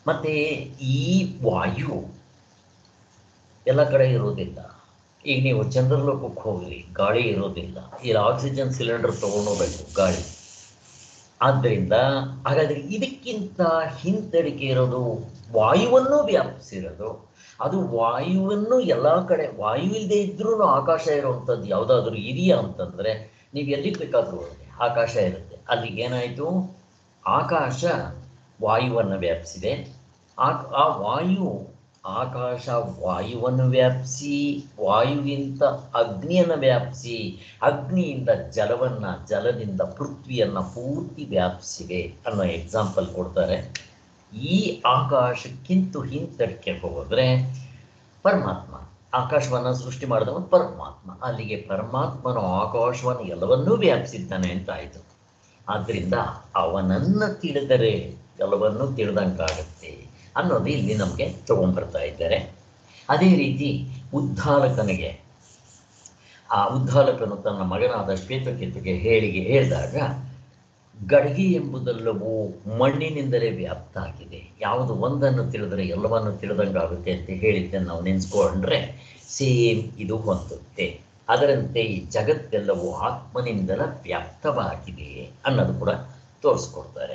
ಮತ್ತೆ ಈ ವಾಯು ಎಲ್ಲ ಕಡೆ ಇರೋದಿಲ್ಲ ಈಗ ನೀವು ಚಂದ್ರಲೋಕಕ್ಕೆ ಹೋಗ್ರಿ ಗಾಳಿ ಇರೋದಿಲ್ಲ ಇಲ್ಲಿ ಆಕ್ಸಿಜನ್ ಸಿಲಿಂಡರ್ ತಗೊಂಡೋಗ್ಬೇಕು ಗಾಳಿ ಆದ್ದರಿಂದ ಹಾಗಾದ್ರೆ ಇದಕ್ಕಿಂತ ಹಿಂದಡಿಕೆ ಇರೋದು ವಾಯುವನ್ನು ವ್ಯಾಪಿಸಿರೋದು ಅದು ವಾಯುವನ್ನು ಎಲ್ಲ ಕಡೆ ವಾಯು ಇಲ್ಲದೆ ಇದ್ರೂ ಆಕಾಶ ಇರುವಂಥದ್ದು ಯಾವುದಾದ್ರೂ ಇದೆಯಾ ಅಂತಂದ್ರೆ ನೀವು ಎಲ್ಲಿಗೆ ಬೇಕಾದ್ರೂ ಹೋಗಿ ಆಕಾಶ ಇರುತ್ತೆ ಅಲ್ಲಿಗೆ ಏನಾಯಿತು ಆಕಾಶ ವಾಯುವನ್ನು ವ್ಯಾಪಿಸಿದೆ ಆ ಆ ವಾಯು ಆಕಾಶ ವಾಯುವನ್ನು ವ್ಯಾಪಿಸಿ ವಾಯುವಿಂದ ಅಗ್ನಿಯನ್ನು ವ್ಯಾಪಿಸಿ ಅಗ್ನಿಯಿಂದ ಜಲವನ್ನ ಜಲದಿಂದ ಪೃಥ್ವಿಯನ್ನ ಪೂರ್ತಿ ವ್ಯಾಪಿಸಿವೆ ಅನ್ನೋ ಎಕ್ಸಾಂಪಲ್ ಕೊಡ್ತಾರೆ ಈ ಆಕಾಶಕ್ಕಿಂತ ಹಿಂತಡಕ್ಕೆ ಹೋದ್ರೆ ಪರಮಾತ್ಮ ಆಕಾಶವನ್ನ ಸೃಷ್ಟಿ ಮಾಡಿದವ ಪರಮಾತ್ಮ ಅಲ್ಲಿಗೆ ಪರಮಾತ್ಮನ ಆಕಾಶವನ್ನು ಎಲ್ಲವನ್ನೂ ವ್ಯಾಪಿಸಿದ್ದಾನೆ ಅಂತ ಆಯಿತು ಆದ್ದರಿಂದ ಅವನನ್ನ ತಿಳಿದರೆ ಎಲ್ಲವನ್ನೂ ತಿಳಿದಂಗಾಗುತ್ತೆ ಅನ್ನೋದು ಇಲ್ಲಿ ನಮಗೆ ತಗೊಂಡ್ಬರ್ತಾ ಇದ್ದಾರೆ ಅದೇ ರೀತಿ ಉದ್ಧಾಲಕನಿಗೆ ಆ ಉದ್ಧಾಲಕನು ತನ್ನ ಮಗನಾದ ಶ್ವೇತಕೇತುಗೆ ಹೇಳಿಗೆ ಹೇಳಿದಾಗ ಗಡಿಗೆ ಎಂಬುದೆಲ್ಲವೂ ಮಣ್ಣಿನಿಂದಲೇ ವ್ಯಾಪ್ತ ಆಗಿದೆ ಯಾವುದು ಒಂದನ್ನು ತಿಳಿದರೆ ಎಲ್ಲವನ್ನು ತಿಳಿದಂಗಾಗುತ್ತೆ ಅಂತ ಹೇಳಿದ್ದೆ ನಾವು ನೆನೆಸ್ಕೊಂಡ್ರೆ ಸೇಮ್ ಇದು ಹೊಂದುತ್ತೆ ಅದರಂತೆ ಈ ಜಗತ್ತೆಲ್ಲವೂ ಆತ್ಮನಿಂದಲ ವ್ಯಾಪ್ತವಾಗಿದೆ ಅನ್ನೋದು ಕೂಡ ತೋರಿಸ್ಕೊಡ್ತಾರೆ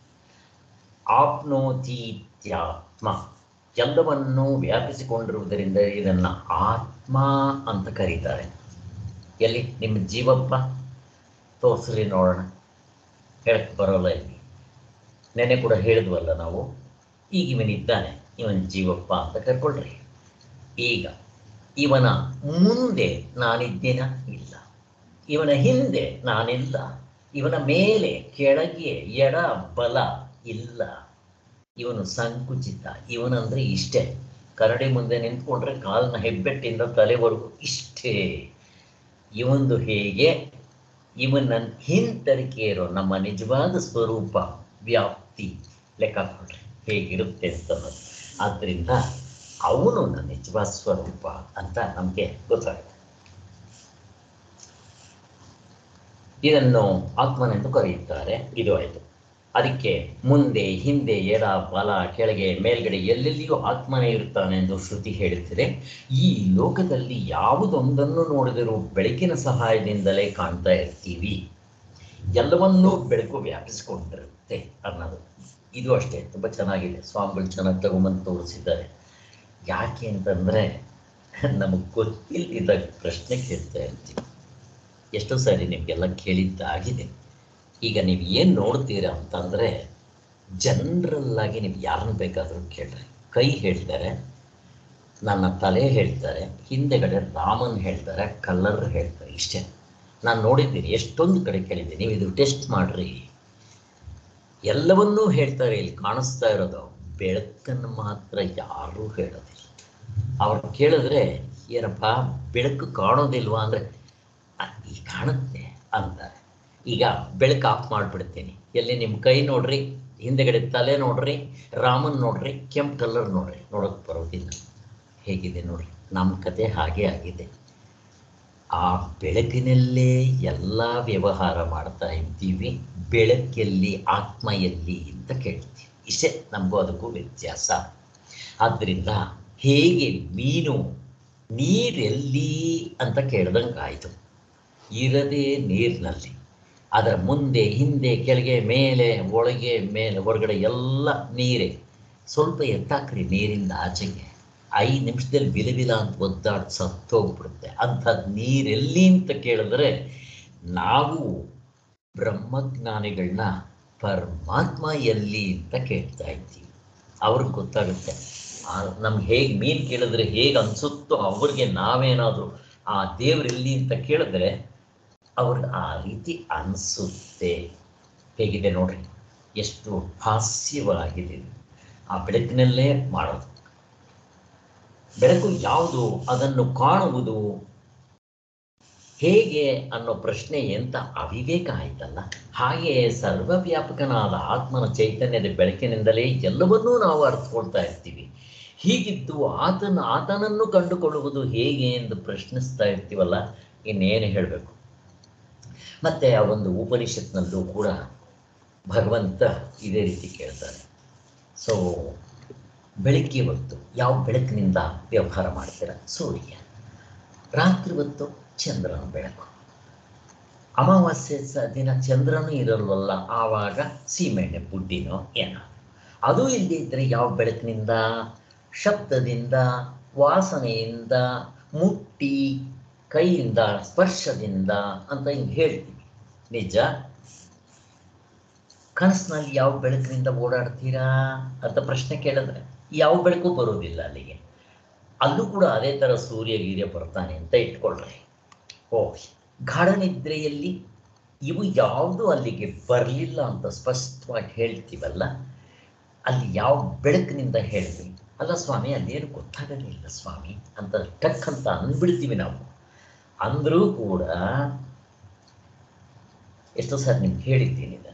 ಆಪ್ನೋತೀತ್ಯಾತ್ಮ ಎಲ್ಲವನ್ನೂ ವ್ಯಾಪಿಸಿಕೊಂಡಿರುವುದರಿಂದ ಇದನ್ನು ಆತ್ಮ ಅಂತ ಕರೀತಾರೆ ಎಲ್ಲಿ ನಿಮ್ಮ ಜೀವಪ್ಪ ತೋರಿಸ್ರಿ ನೋಡೋಣ ಹೇಳಕ್ಕೆ ಬರೋಲ್ಲ ಇಲ್ಲಿ ನೆನೆ ಕೂಡ ಹೇಳಿದ್ವಲ್ಲ ನಾವು ಈಗ ಇವನಿದ್ದಾನೆ ಇವನ್ ಜೀವಪ್ಪ ಅಂತ ಕರ್ಕೊಳ್ರಿ ಈಗ ಇವನ ಮುಂದೆ ನಾನಿದ್ದೇನ ಇಲ್ಲ ಇವನ ಹಿಂದೆ ನಾನಿಲ್ಲ ಇವನ ಮೇಲೆ ಕೆಳಗೆ ಎಡ ಬಲ ಇಲ್ಲ ಇವನು ಸಂಕುಚಿತ ಇವನಂದ್ರೆ ಇಷ್ಟೇ ಕರಡಿ ಮುಂದೆ ನಿಂತ್ಕೊಂಡ್ರೆ ಕಾಲಿನ ಹೆಬ್ಬೆಟ್ಟಿಂದ ತಲೆವರೆಗೂ ಇಷ್ಟೇ ಇವಂದು ಹೇಗೆ ಇವನ ಹಿಂತರಿಕೆ ಇರೋ ನಮ್ಮ ನಿಜವಾದ ಸ್ವರೂಪ ವ್ಯಾಪ್ತಿ ಲೆಕ್ಕ ಹಾಕೊಂಡ್ರೆ ಹೇಗಿರುತ್ತೆ ಅಂತ ಅನ್ನೋದು ಆದ್ದರಿಂದ ಅವನು ನನ್ನ ನಿಜವಾದ ಸ್ವರೂಪ ಅಂತ ನಮಗೆ ಗೊತ್ತಾಗುತ್ತೆ ಇದನ್ನು ಆತ್ಮನೆಂದು ಕರೆಯುತ್ತಾರೆ ಇದು ಆಯಿತು ಅದಕ್ಕೆ ಮುಂದೆ ಹಿಂದೆ ಎಡ ಬಲ ಕೆಳಗೆ ಮೇಲ್ಗಡೆ ಎಲ್ಲೆಲ್ಲಿಯೂ ಆತ್ಮನೇ ಇರುತ್ತಾನೆ ಎಂದು ಶ್ರುತಿ ಹೇಳುತ್ತಿದೆ ಈ ಲೋಕದಲ್ಲಿ ಯಾವುದೊಂದನ್ನು ನೋಡಿದರೂ ಬೆಳಕಿನ ಸಹಾಯದಿಂದಲೇ ಕಾಣ್ತಾ ಇರ್ತೀವಿ ಎಲ್ಲವನ್ನೂ ಬೆಳಕು ವ್ಯಾಪಿಸಿಕೊಂಡಿರುತ್ತೆ ಅನ್ನೋದು ಇದು ಅಷ್ಟೇ ತುಂಬ ಚೆನ್ನಾಗಿದೆ ಸ್ವಾಮಿಗಳು ಚೆನ್ನಾಗಿ ತಗೊಂಬಂದು ತೋರಿಸಿದ್ದಾರೆ ಯಾಕೆ ಅಂತಂದರೆ ನಮಗೆ ಗೊತ್ತಿಲ್ಲದಿದ್ದಾಗ ಪ್ರಶ್ನೆ ಕೇಳ್ತಾ ಇರ್ತೀವಿ ಎಷ್ಟೋ ಸಾರಿ ನಿಮಗೆಲ್ಲ ಕೇಳಿದ್ದಾಗಿದೆ ಈಗ ನೀವು ಏನು ನೋಡ್ತೀರಾ ಅಂತಂದರೆ ಜನರಲ್ಲಾಗಿ ನೀವು ಯಾರನ್ನ ಬೇಕಾದರೂ ಕೇಳ್ರಿ ಕೈ ಹೇಳ್ತಾರೆ ನನ್ನ ತಲೆ ಹೇಳ್ತಾರೆ ಹಿಂದೆಗಡೆ ರಾಮನ್ ಹೇಳ್ತಾರೆ ಕಲರ್ ಹೇಳ್ತಾರೆ ಇಷ್ಟೇ ನಾನು ನೋಡಿದ್ದೀನಿ ಎಷ್ಟೊಂದು ಕಡೆ ಕೇಳಿದ್ದೀನಿ ನೀವು ಇದು ಟೆಸ್ಟ್ ಮಾಡ್ರಿ ಎಲ್ಲವನ್ನೂ ಹೇಳ್ತಾರೆ ಇಲ್ಲಿ ಕಾಣಿಸ್ತಾ ಇರೋದು ಬೆಳಕನ್ನು ಮಾತ್ರ ಯಾರೂ ಹೇಳೋದಿಲ್ಲ ಅವ್ರು ಕೇಳಿದ್ರೆ ಏನಪ್ಪ ಬೆಳಕು ಕಾಣೋದಿಲ್ವಾ ಅಂದರೆ ಈ ಕಾಣುತ್ತೆ ಅಂತಾರೆ ಈಗ ಬೆಳಕು ಆಫ್ ಮಾಡಿಬಿಡ್ತೀನಿ ಎಲ್ಲಿ ನಿಮ್ಮ ಕೈ ನೋಡ್ರಿ ಹಿಂದೆಗಡೆ ತಲೆ ನೋಡ್ರಿ ರಾಮನ್ ನೋಡ್ರಿ ಕೆಂಪು ಕಲರ್ ನೋಡ್ರಿ ನೋಡೋಕೆ ಬರೋದಿಲ್ಲ ಹೇಗಿದೆ ನೋಡ್ರಿ ನಮ್ಮ ಕತೆ ಹಾಗೆ ಆಗಿದೆ ಆ ಬೆಳಕಿನಲ್ಲೇ ಎಲ್ಲ ವ್ಯವಹಾರ ಮಾಡ್ತಾ ಇದ್ದೀವಿ ಬೆಳಕಲ್ಲಿ ಆತ್ಮ ಎಲ್ಲಿ ಅಂತ ಕೇಳ್ತೀವಿ ಇಷ್ಟೇ ನಮಗೂ ಅದಕ್ಕೂ ವ್ಯತ್ಯಾಸ ಆದ್ದರಿಂದ ಹೇಗೆ ಮೀನು ನೀರೆಲ್ಲಿ ಅಂತ ಕೇಳ್ದಂಗೆ ಆಯಿತು ಇರದೇ ನೀರಿನಲ್ಲಿ ಅದರ ಮುಂದೆ ಹಿಂದೆ ಕೆಳಗೆ ಮೇಲೆ ಒಳಗೆ ಮೇಲೆ ಹೊರಗಡೆ ಎಲ್ಲ ನೀರೇ ಸ್ವಲ್ಪ ಎತ್ತಾಕ್ರಿ ನೀರಿಂದ ಆಚೆಗೆ ಐದು ನಿಮಿಷದಲ್ಲಿ ಬಿಲ ಬಿಲ ಅಂತ ಒದ್ದಾಡಿ ಸತ್ತೋಗ್ಬಿಡುತ್ತೆ ಅಂಥದ್ದು ನೀರೆಲ್ಲಿ ಅಂತ ಕೇಳಿದ್ರೆ ನಾವು ಬ್ರಹ್ಮಜ್ಞಾನಿಗಳನ್ನ ಪರಮಾತ್ಮ ಎಲ್ಲಿ ಅಂತ ಕೇಳ್ತಾ ಇದ್ದೀವಿ ಅವ್ರಿಗೆ ಗೊತ್ತಾಗುತ್ತೆ ನಮ್ಗೆ ಹೇಗೆ ಮೀನು ಕೇಳಿದ್ರೆ ಹೇಗೆ ಅನಿಸುತ್ತೋ ಅವ್ರಿಗೆ ನಾವೇನಾದರೂ ಆ ದೇವರೆಲ್ಲಿ ಅಂತ ಕೇಳಿದ್ರೆ ಅವ್ರಿಗೆ ಆ ರೀತಿ ಅನಿಸುತ್ತೆ ಹೇಗಿದೆ ನೋಡ್ರಿ ಎಷ್ಟು ಹಾಸ್ಯವಾಗಿದೆ ಇದು. ಆ ಬೆಳಕಿನಲ್ಲೇ ಮಾಡೋದು ಬೆಳಕು ಯಾವುದು ಅದನ್ನು ಕಾಣುವುದು ಹೇಗೆ ಅನ್ನೋ ಪ್ರಶ್ನೆ ಎಂತ ಅವಿವೇಕ ಆಯ್ತಲ್ಲ ಹಾಗೆ ಸರ್ವವ್ಯಾಪಕನಾದ ಆತ್ಮನ ಚೈತನ್ಯದ ಬೆಳಕಿನಿಂದಲೇ ಎಲ್ಲವನ್ನೂ ನಾವು ಅರ್ಥಕೊಳ್ತಾ ಇರ್ತೀವಿ ಹೀಗಿದ್ದು ಆತನ ಆತನನ್ನು ಕಂಡುಕೊಳ್ಳುವುದು ಹೇಗೆ ಎಂದು ಪ್ರಶ್ನಿಸ್ತಾ ಇರ್ತೀವಲ್ಲ ಇನ್ನೇನು ಹೇಳಬೇಕು ಮತ್ತೆ ಆ ಒಂದು ಉಪನಿಷತ್ನಲ್ಲೂ ಕೂಡ ಭಗವಂತ ಇದೇ ರೀತಿ ಕೇಳ್ತಾರೆ ಸೊ ಬೆಳಗ್ಗೆ ಹೊತ್ತು ಯಾವ ಬೆಳಕಿನಿಂದ ವ್ಯವಹಾರ ಮಾಡ್ತೀರ ಸೂರ್ಯ ರಾತ್ರಿ ಹೊತ್ತು ಚಂದ್ರನ ಬೆಳಕು ಅಮಾವಾಸ್ಯೆ ಸ ದಿನ ಚಂದ್ರನೂ ಇರಲ್ವಲ್ಲ ಆವಾಗ ಸೀಮೆಣ್ಣೆ ಬುಡ್ಡಿನೋ ಏನೋ ಅದು ಇಲ್ಲದೆ ಇದ್ದರೆ ಯಾವ ಬೆಳಕಿನಿಂದ ಶಬ್ದದಿಂದ ವಾಸನೆಯಿಂದ ಮುಟ್ಟಿ ಕೈಯಿಂದ ಸ್ಪರ್ಶದಿಂದ ಅಂತ ಹಿಂಗೆ ಹೇಳ್ತೀವಿ ನಿಜ ಕನಸಿನಲ್ಲಿ ಯಾವ ಬೆಳಕಿನಿಂದ ಓಡಾಡ್ತೀರಾ ಅಂತ ಪ್ರಶ್ನೆ ಕೇಳಿದ್ರೆ ಯಾವ ಬೆಳಕು ಬರೋದಿಲ್ಲ ಅಲ್ಲಿಗೆ ಅಲ್ಲೂ ಕೂಡ ಅದೇ ಥರ ಸೂರ್ಯ ಗೀರ್ಯ ಬರ್ತಾನೆ ಅಂತ ಇಟ್ಕೊಳ್ರಿ ಓ ಗಾಢ ನಿದ್ರೆಯಲ್ಲಿ ಇವು ಯಾವುದು ಅಲ್ಲಿಗೆ ಬರಲಿಲ್ಲ ಅಂತ ಸ್ಪಷ್ಟವಾಗಿ ಹೇಳ್ತೀವಲ್ಲ ಅಲ್ಲಿ ಯಾವ ಬೆಳಕಿನಿಂದ ಹೇಳಿದ್ವಿ ಅಲ್ಲ ಸ್ವಾಮಿ ಅಲ್ಲೇನು ಗೊತ್ತಾಗದೇ ಇಲ್ಲ ಸ್ವಾಮಿ ಅಂತ ಟಕ್ ಅಂತ ಅಂದ್ಬಿಡ್ತೀವಿ ನಾವು ಅಂದರೂ ಕೂಡ ಎಷ್ಟೋ ಸಾರಿ ನಿಮ್ಗೆ ಹೇಳಿದ್ದೀನಿ ಇದನ್ನು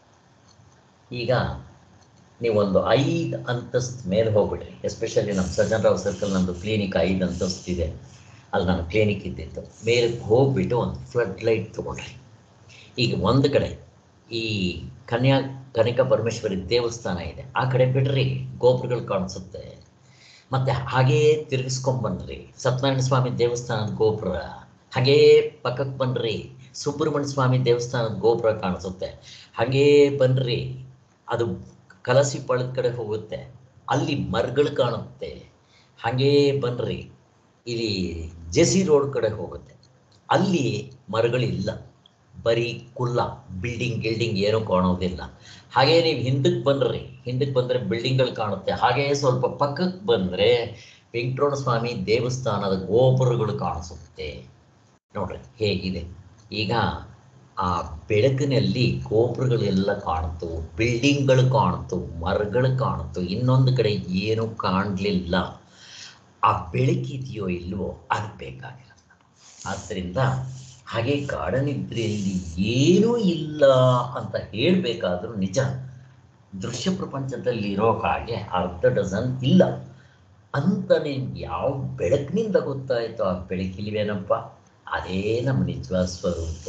ಈಗ ನೀವೊಂದು ಐದು ಅಂತಸ್ತು ಮೇಲೆ ಹೋಗ್ಬಿಡ್ರಿ ಎಸ್ಪೆಷಲಿ ನಮ್ಮ ಸಜ್ಜನರಾವ್ ಸರ್ಕಲ್ ನಮ್ಮದು ಕ್ಲಿನಿಕ್ ಐದು ಅಂತಸ್ತಿದೆ ಅಲ್ಲಿ ನಾನು ಕ್ಲಿನಿಕ್ ಇದ್ದಿತ್ತು ಮೇಲೆ ಹೋಗ್ಬಿಟ್ಟು ಒಂದು ಫ್ಲಡ್ ಲೈಟ್ ತೊಗೊಂಡ್ರಿ ಈಗ ಒಂದು ಕಡೆ ಈ ಕನ್ಯಾ ಕನಿಕಾ ಪರಮೇಶ್ವರಿ ದೇವಸ್ಥಾನ ಇದೆ ಆ ಕಡೆ ಬಿಡ್ರಿ ಗೋಪುರಗಳು ಕಾಣಿಸುತ್ತೆ ಮತ್ತೆ ಹಾಗೇ ತಿರುಗಿಸ್ಕೊಂಬನ್ರಿ ಸತ್ಯನಾರಾಯಣ ಸ್ವಾಮಿ ದೇವಸ್ಥಾನದ ಗೋಪುರ ಹಾಗೇ ಪಕ್ಕಕ್ಕೆ ಬನ್ರಿ ಸುಬ್ರಹ್ಮಣ್ಯ ಸ್ವಾಮಿ ದೇವಸ್ಥಾನದ ಗೋಪುರ ಕಾಣಿಸುತ್ತೆ ಹಾಗೇ ಬನ್ರಿ ಅದು ಕಲಸಿ ಪಳದ ಕಡೆ ಹೋಗುತ್ತೆ ಅಲ್ಲಿ ಮರಗಳು ಕಾಣುತ್ತೆ ಹಾಗೇ ಬನ್ರಿ ಇಲ್ಲಿ ಜೆಸಿ ರೋಡ್ ಕಡೆ ಹೋಗುತ್ತೆ ಅಲ್ಲಿ ಮರಗಳಿಲ್ಲ ಬರೀ ಕುಲ್ಲ ಬಿಲ್ಡಿಂಗ್ ಗಿಲ್ಡಿಂಗ್ ಏನೂ ಕಾಣೋದಿಲ್ಲ ಹಾಗೇ ನೀವು ಹಿಂದಕ್ಕೆ ಬಂದ್ರಿ ಹಿಂದಕ್ಕೆ ಬಂದರೆ ಬಿಲ್ಡಿಂಗ್ಗಳು ಕಾಣುತ್ತೆ ಹಾಗೇ ಸ್ವಲ್ಪ ಪಕ್ಕಕ್ಕೆ ಬಂದರೆ ವೆಂಕಟರಮಣ ಸ್ವಾಮಿ ದೇವಸ್ಥಾನದ ಗೋಪುರಗಳು ಕಾಣಿಸುತ್ತೆ ನೋಡ್ರಿ ಹೇಗಿದೆ ಈಗ ಆ ಬೆಳಕಿನಲ್ಲಿ ಗೋಪುರಗಳೆಲ್ಲ ಕಾಣ್ತು ಬಿಲ್ಡಿಂಗ್ಗಳು ಕಾಣ್ತು ಮರಗಳು ಕಾಣ್ತು ಇನ್ನೊಂದು ಕಡೆ ಏನೂ ಕಾಣಲಿಲ್ಲ ಆ ಬೆಳಕಿದೆಯೋ ಇಲ್ವೋ ಅದು ಬೇಕಾಗಿಲ್ಲ ಆದ್ದರಿಂದ ಹಾಗೆ ಗಾಢನಿದ್ರೆಯಲ್ಲಿ ಏನೂ ಇಲ್ಲ ಅಂತ ಹೇಳಬೇಕಾದ್ರೂ ನಿಜ ದೃಶ್ಯ ಪ್ರಪಂಚದಲ್ಲಿ ಇರೋ ಹಾಗೆ ಅರ್ಧ ಡಜನ್ ಇಲ್ಲ ಅಂತ ನಿಮ್ಗೆ ಯಾವ ಬೆಳಕಿನಿಂದ ಗೊತ್ತಾಯ್ತೋ ಆ ಬೆಳಕಿಲ್ವೇನಪ್ಪ ಅದೇ ನಮ್ಮ ನಿಜವಾದ ಸ್ವರೂಪ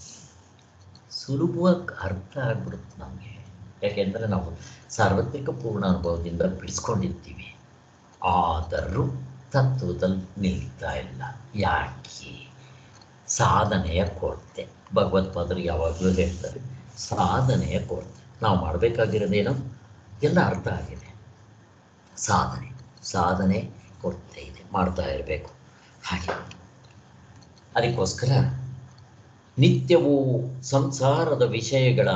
ಸುಲಭವಾಗಿ ಅರ್ಥ ಆಗ್ಬಿಡುತ್ತೆ ನಮಗೆ ಯಾಕೆಂದರೆ ನಾವು ಸಾರ್ವತ್ರಿಕ ಪೂರ್ಣ ಅನುಭವದಿಂದ ಬಿಡಿಸ್ಕೊಂಡಿರ್ತೀವಿ ಆದರೂ ತತ್ವದಲ್ಲಿ ನಿಲ್ತಾ ಇಲ್ಲ ಯಾಕೆ ಸಾಧನೆಯ ಕೊರತೆ ಭಗವತ್ಪಾದರು ಯಾವಾಗಲೂ ಹೇಳ್ತಾರೆ ಸಾಧನೆಯ ಕೊರತೆ ನಾವು ಮಾಡಬೇಕಾಗಿರೋದೇನು ಎಲ್ಲ ಅರ್ಥ ಆಗಿದೆ ಸಾಧನೆ ಸಾಧನೆ ಕೊರತೆ ಇದೆ ಮಾಡ್ತಾ ಇರಬೇಕು ಹಾಗೆ ಅದಕ್ಕೋಸ್ಕರ ನಿತ್ಯವೂ ಸಂಸಾರದ ವಿಷಯಗಳ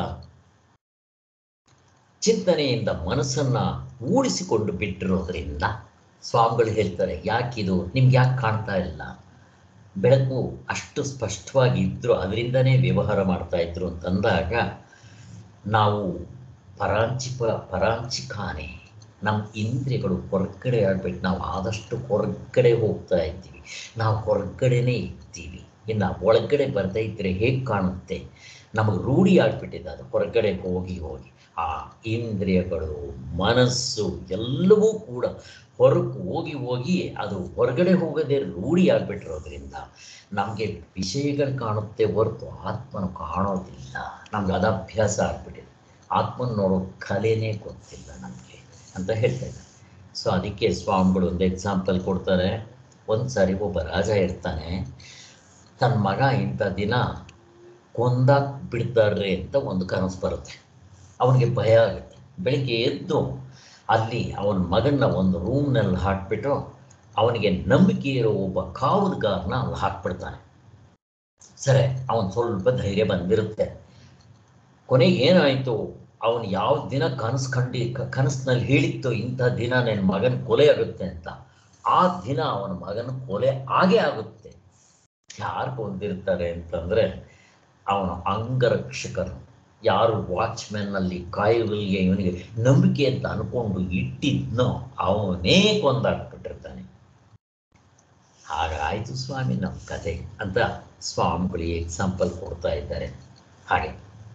ಚಿಂತನೆಯಿಂದ ಮನಸ್ಸನ್ನ ಊಡಿಸಿಕೊಂಡು ಬಿಟ್ಟಿರೋದ್ರಿಂದ ಸ್ವಾಮಿಗಳು ಹೇಳ್ತಾರೆ ಯಾಕಿದು ನಿಮ್ಗೆ ಯಾಕೆ ಕಾಣ್ತಾ ಇಲ್ಲ ಬೆಳಕು ಅಷ್ಟು ಸ್ಪಷ್ಟವಾಗಿ ಇದ್ರು ಅದರಿಂದನೇ ವ್ಯವಹಾರ ಮಾಡ್ತಾ ಇದ್ರು ಅಂತಂದಾಗ ನಾವು ಪರಾಂಚಿಪ ಪರಾಂಚಿಕಾನೆ ನಮ್ಮ ಇಂದ್ರಿಯಗಳು ಹೊರಗಡೆ ಆಗ್ಬಿಟ್ಟು ನಾವು ಆದಷ್ಟು ಹೊರಗಡೆ ಹೋಗ್ತಾ ಇದ್ದೀವಿ ನಾವು ಹೊರಗಡೆನೇ ಇರ್ತೀವಿ ಇನ್ನು ಒಳಗಡೆ ಬರ್ತಾ ಇದ್ದರೆ ಹೇಗೆ ಕಾಣುತ್ತೆ ನಮಗೆ ರೂಢಿ ಆಗ್ಬಿಟ್ಟಿದೆ ಅದು ಹೊರಗಡೆ ಹೋಗಿ ಹೋಗಿ ಆ ಇಂದ್ರಿಯಗಳು ಮನಸ್ಸು ಎಲ್ಲವೂ ಕೂಡ ಹೊರಗೆ ಹೋಗಿ ಹೋಗಿ ಅದು ಹೊರಗಡೆ ಹೋಗದೆ ರೂಢಿ ಆಗ್ಬಿಟ್ಟಿರೋದ್ರಿಂದ ನಮಗೆ ವಿಷಯಗಳು ಕಾಣುತ್ತೆ ಹೊರತು ಆತ್ಮನು ಕಾಣೋದಿಲ್ಲ ನಮ್ಗೆ ಅದು ಅಭ್ಯಾಸ ಆಗ್ಬಿಟ್ಟಿದೆ ಆತ್ಮನ ನೋಡೋ ಕಲೆನೇ ಗೊತ್ತಿಲ್ಲ ನಮಗೆ ಅಂತ ಹೇಳ್ತಾ ಇದ್ದಾರೆ ಸೊ ಅದಕ್ಕೆ ಸ್ವಾಮಿಗಳು ಒಂದು ಎಕ್ಸಾಂಪಲ್ ಕೊಡ್ತಾರೆ ಒಂದು ಸಾರಿ ಒಬ್ಬ ರಾಜ ಇರ್ತಾನೆ ತನ್ನ ಮಗ ಇಂಥ ದಿನ ಕೊಂದಾಕ್ ಬಿಡ್ತಾರೆ ಅಂತ ಒಂದು ಕನಸು ಬರುತ್ತೆ ಅವನಿಗೆ ಭಯ ಆಗುತ್ತೆ ಬೆಳಿಗ್ಗೆ ಎದ್ದು ಅಲ್ಲಿ ಅವನ ಮಗನ್ನ ಒಂದು ರೂಮ್ನಲ್ಲಿ ಹಾಕ್ಬಿಟ್ಟು ಅವನಿಗೆ ನಂಬಿಕೆ ಇರೋ ಒಬ್ಬ ಕಾವಲುಗಾರನ ಅಲ್ಲಿ ಹಾಕ್ಬಿಡ್ತಾನೆ ಸರಿ ಅವನು ಸ್ವಲ್ಪ ಧೈರ್ಯ ಬಂದಿರುತ್ತೆ ಕೊನೆಗೆ ಏನಾಯಿತು ಅವನು ಯಾವ ದಿನ ಕನಸು ಕಂಡು ಕನಸಿನಲ್ಲಿ ಹೇಳಿತ್ತು ಇಂಥ ದಿನ ನನ್ನ ಮಗನ ಕೊಲೆ ಆಗುತ್ತೆ ಅಂತ ಆ ದಿನ ಅವನ ಮಗನ ಕೊಲೆ ಆಗೇ ಆಗುತ್ತೆ ಯಾರು ಕೊಂದಿರ್ತಾರೆ ಅಂತಂದ್ರೆ ಅವನ ಅಂಗರಕ್ಷಕರು ಯಾರು ವಾಚ್ಮೆನ್ ಅಲ್ಲಿ ಕಾಯುವಲ್ಲಿಗೆ ಇವನಿಗೆ ನಂಬಿಕೆ ಅಂತ ಅನ್ಕೊಂಡು ಇಟ್ಟಿದ್ನೋ ಅವನೇ ಕೊಂದಾಕ್ಬಿಟ್ಟಿರ್ತಾನೆ ಹಾಗಾಯ್ತು ಸ್ವಾಮಿ ನಮ್ಮ ಕತೆ ಅಂತ ಸ್ವಾಮಿಗಳು ಎಕ್ಸಾಂಪಲ್ ಕೊಡ್ತಾ ಇದ್ದಾರೆ ಹಾಗೆ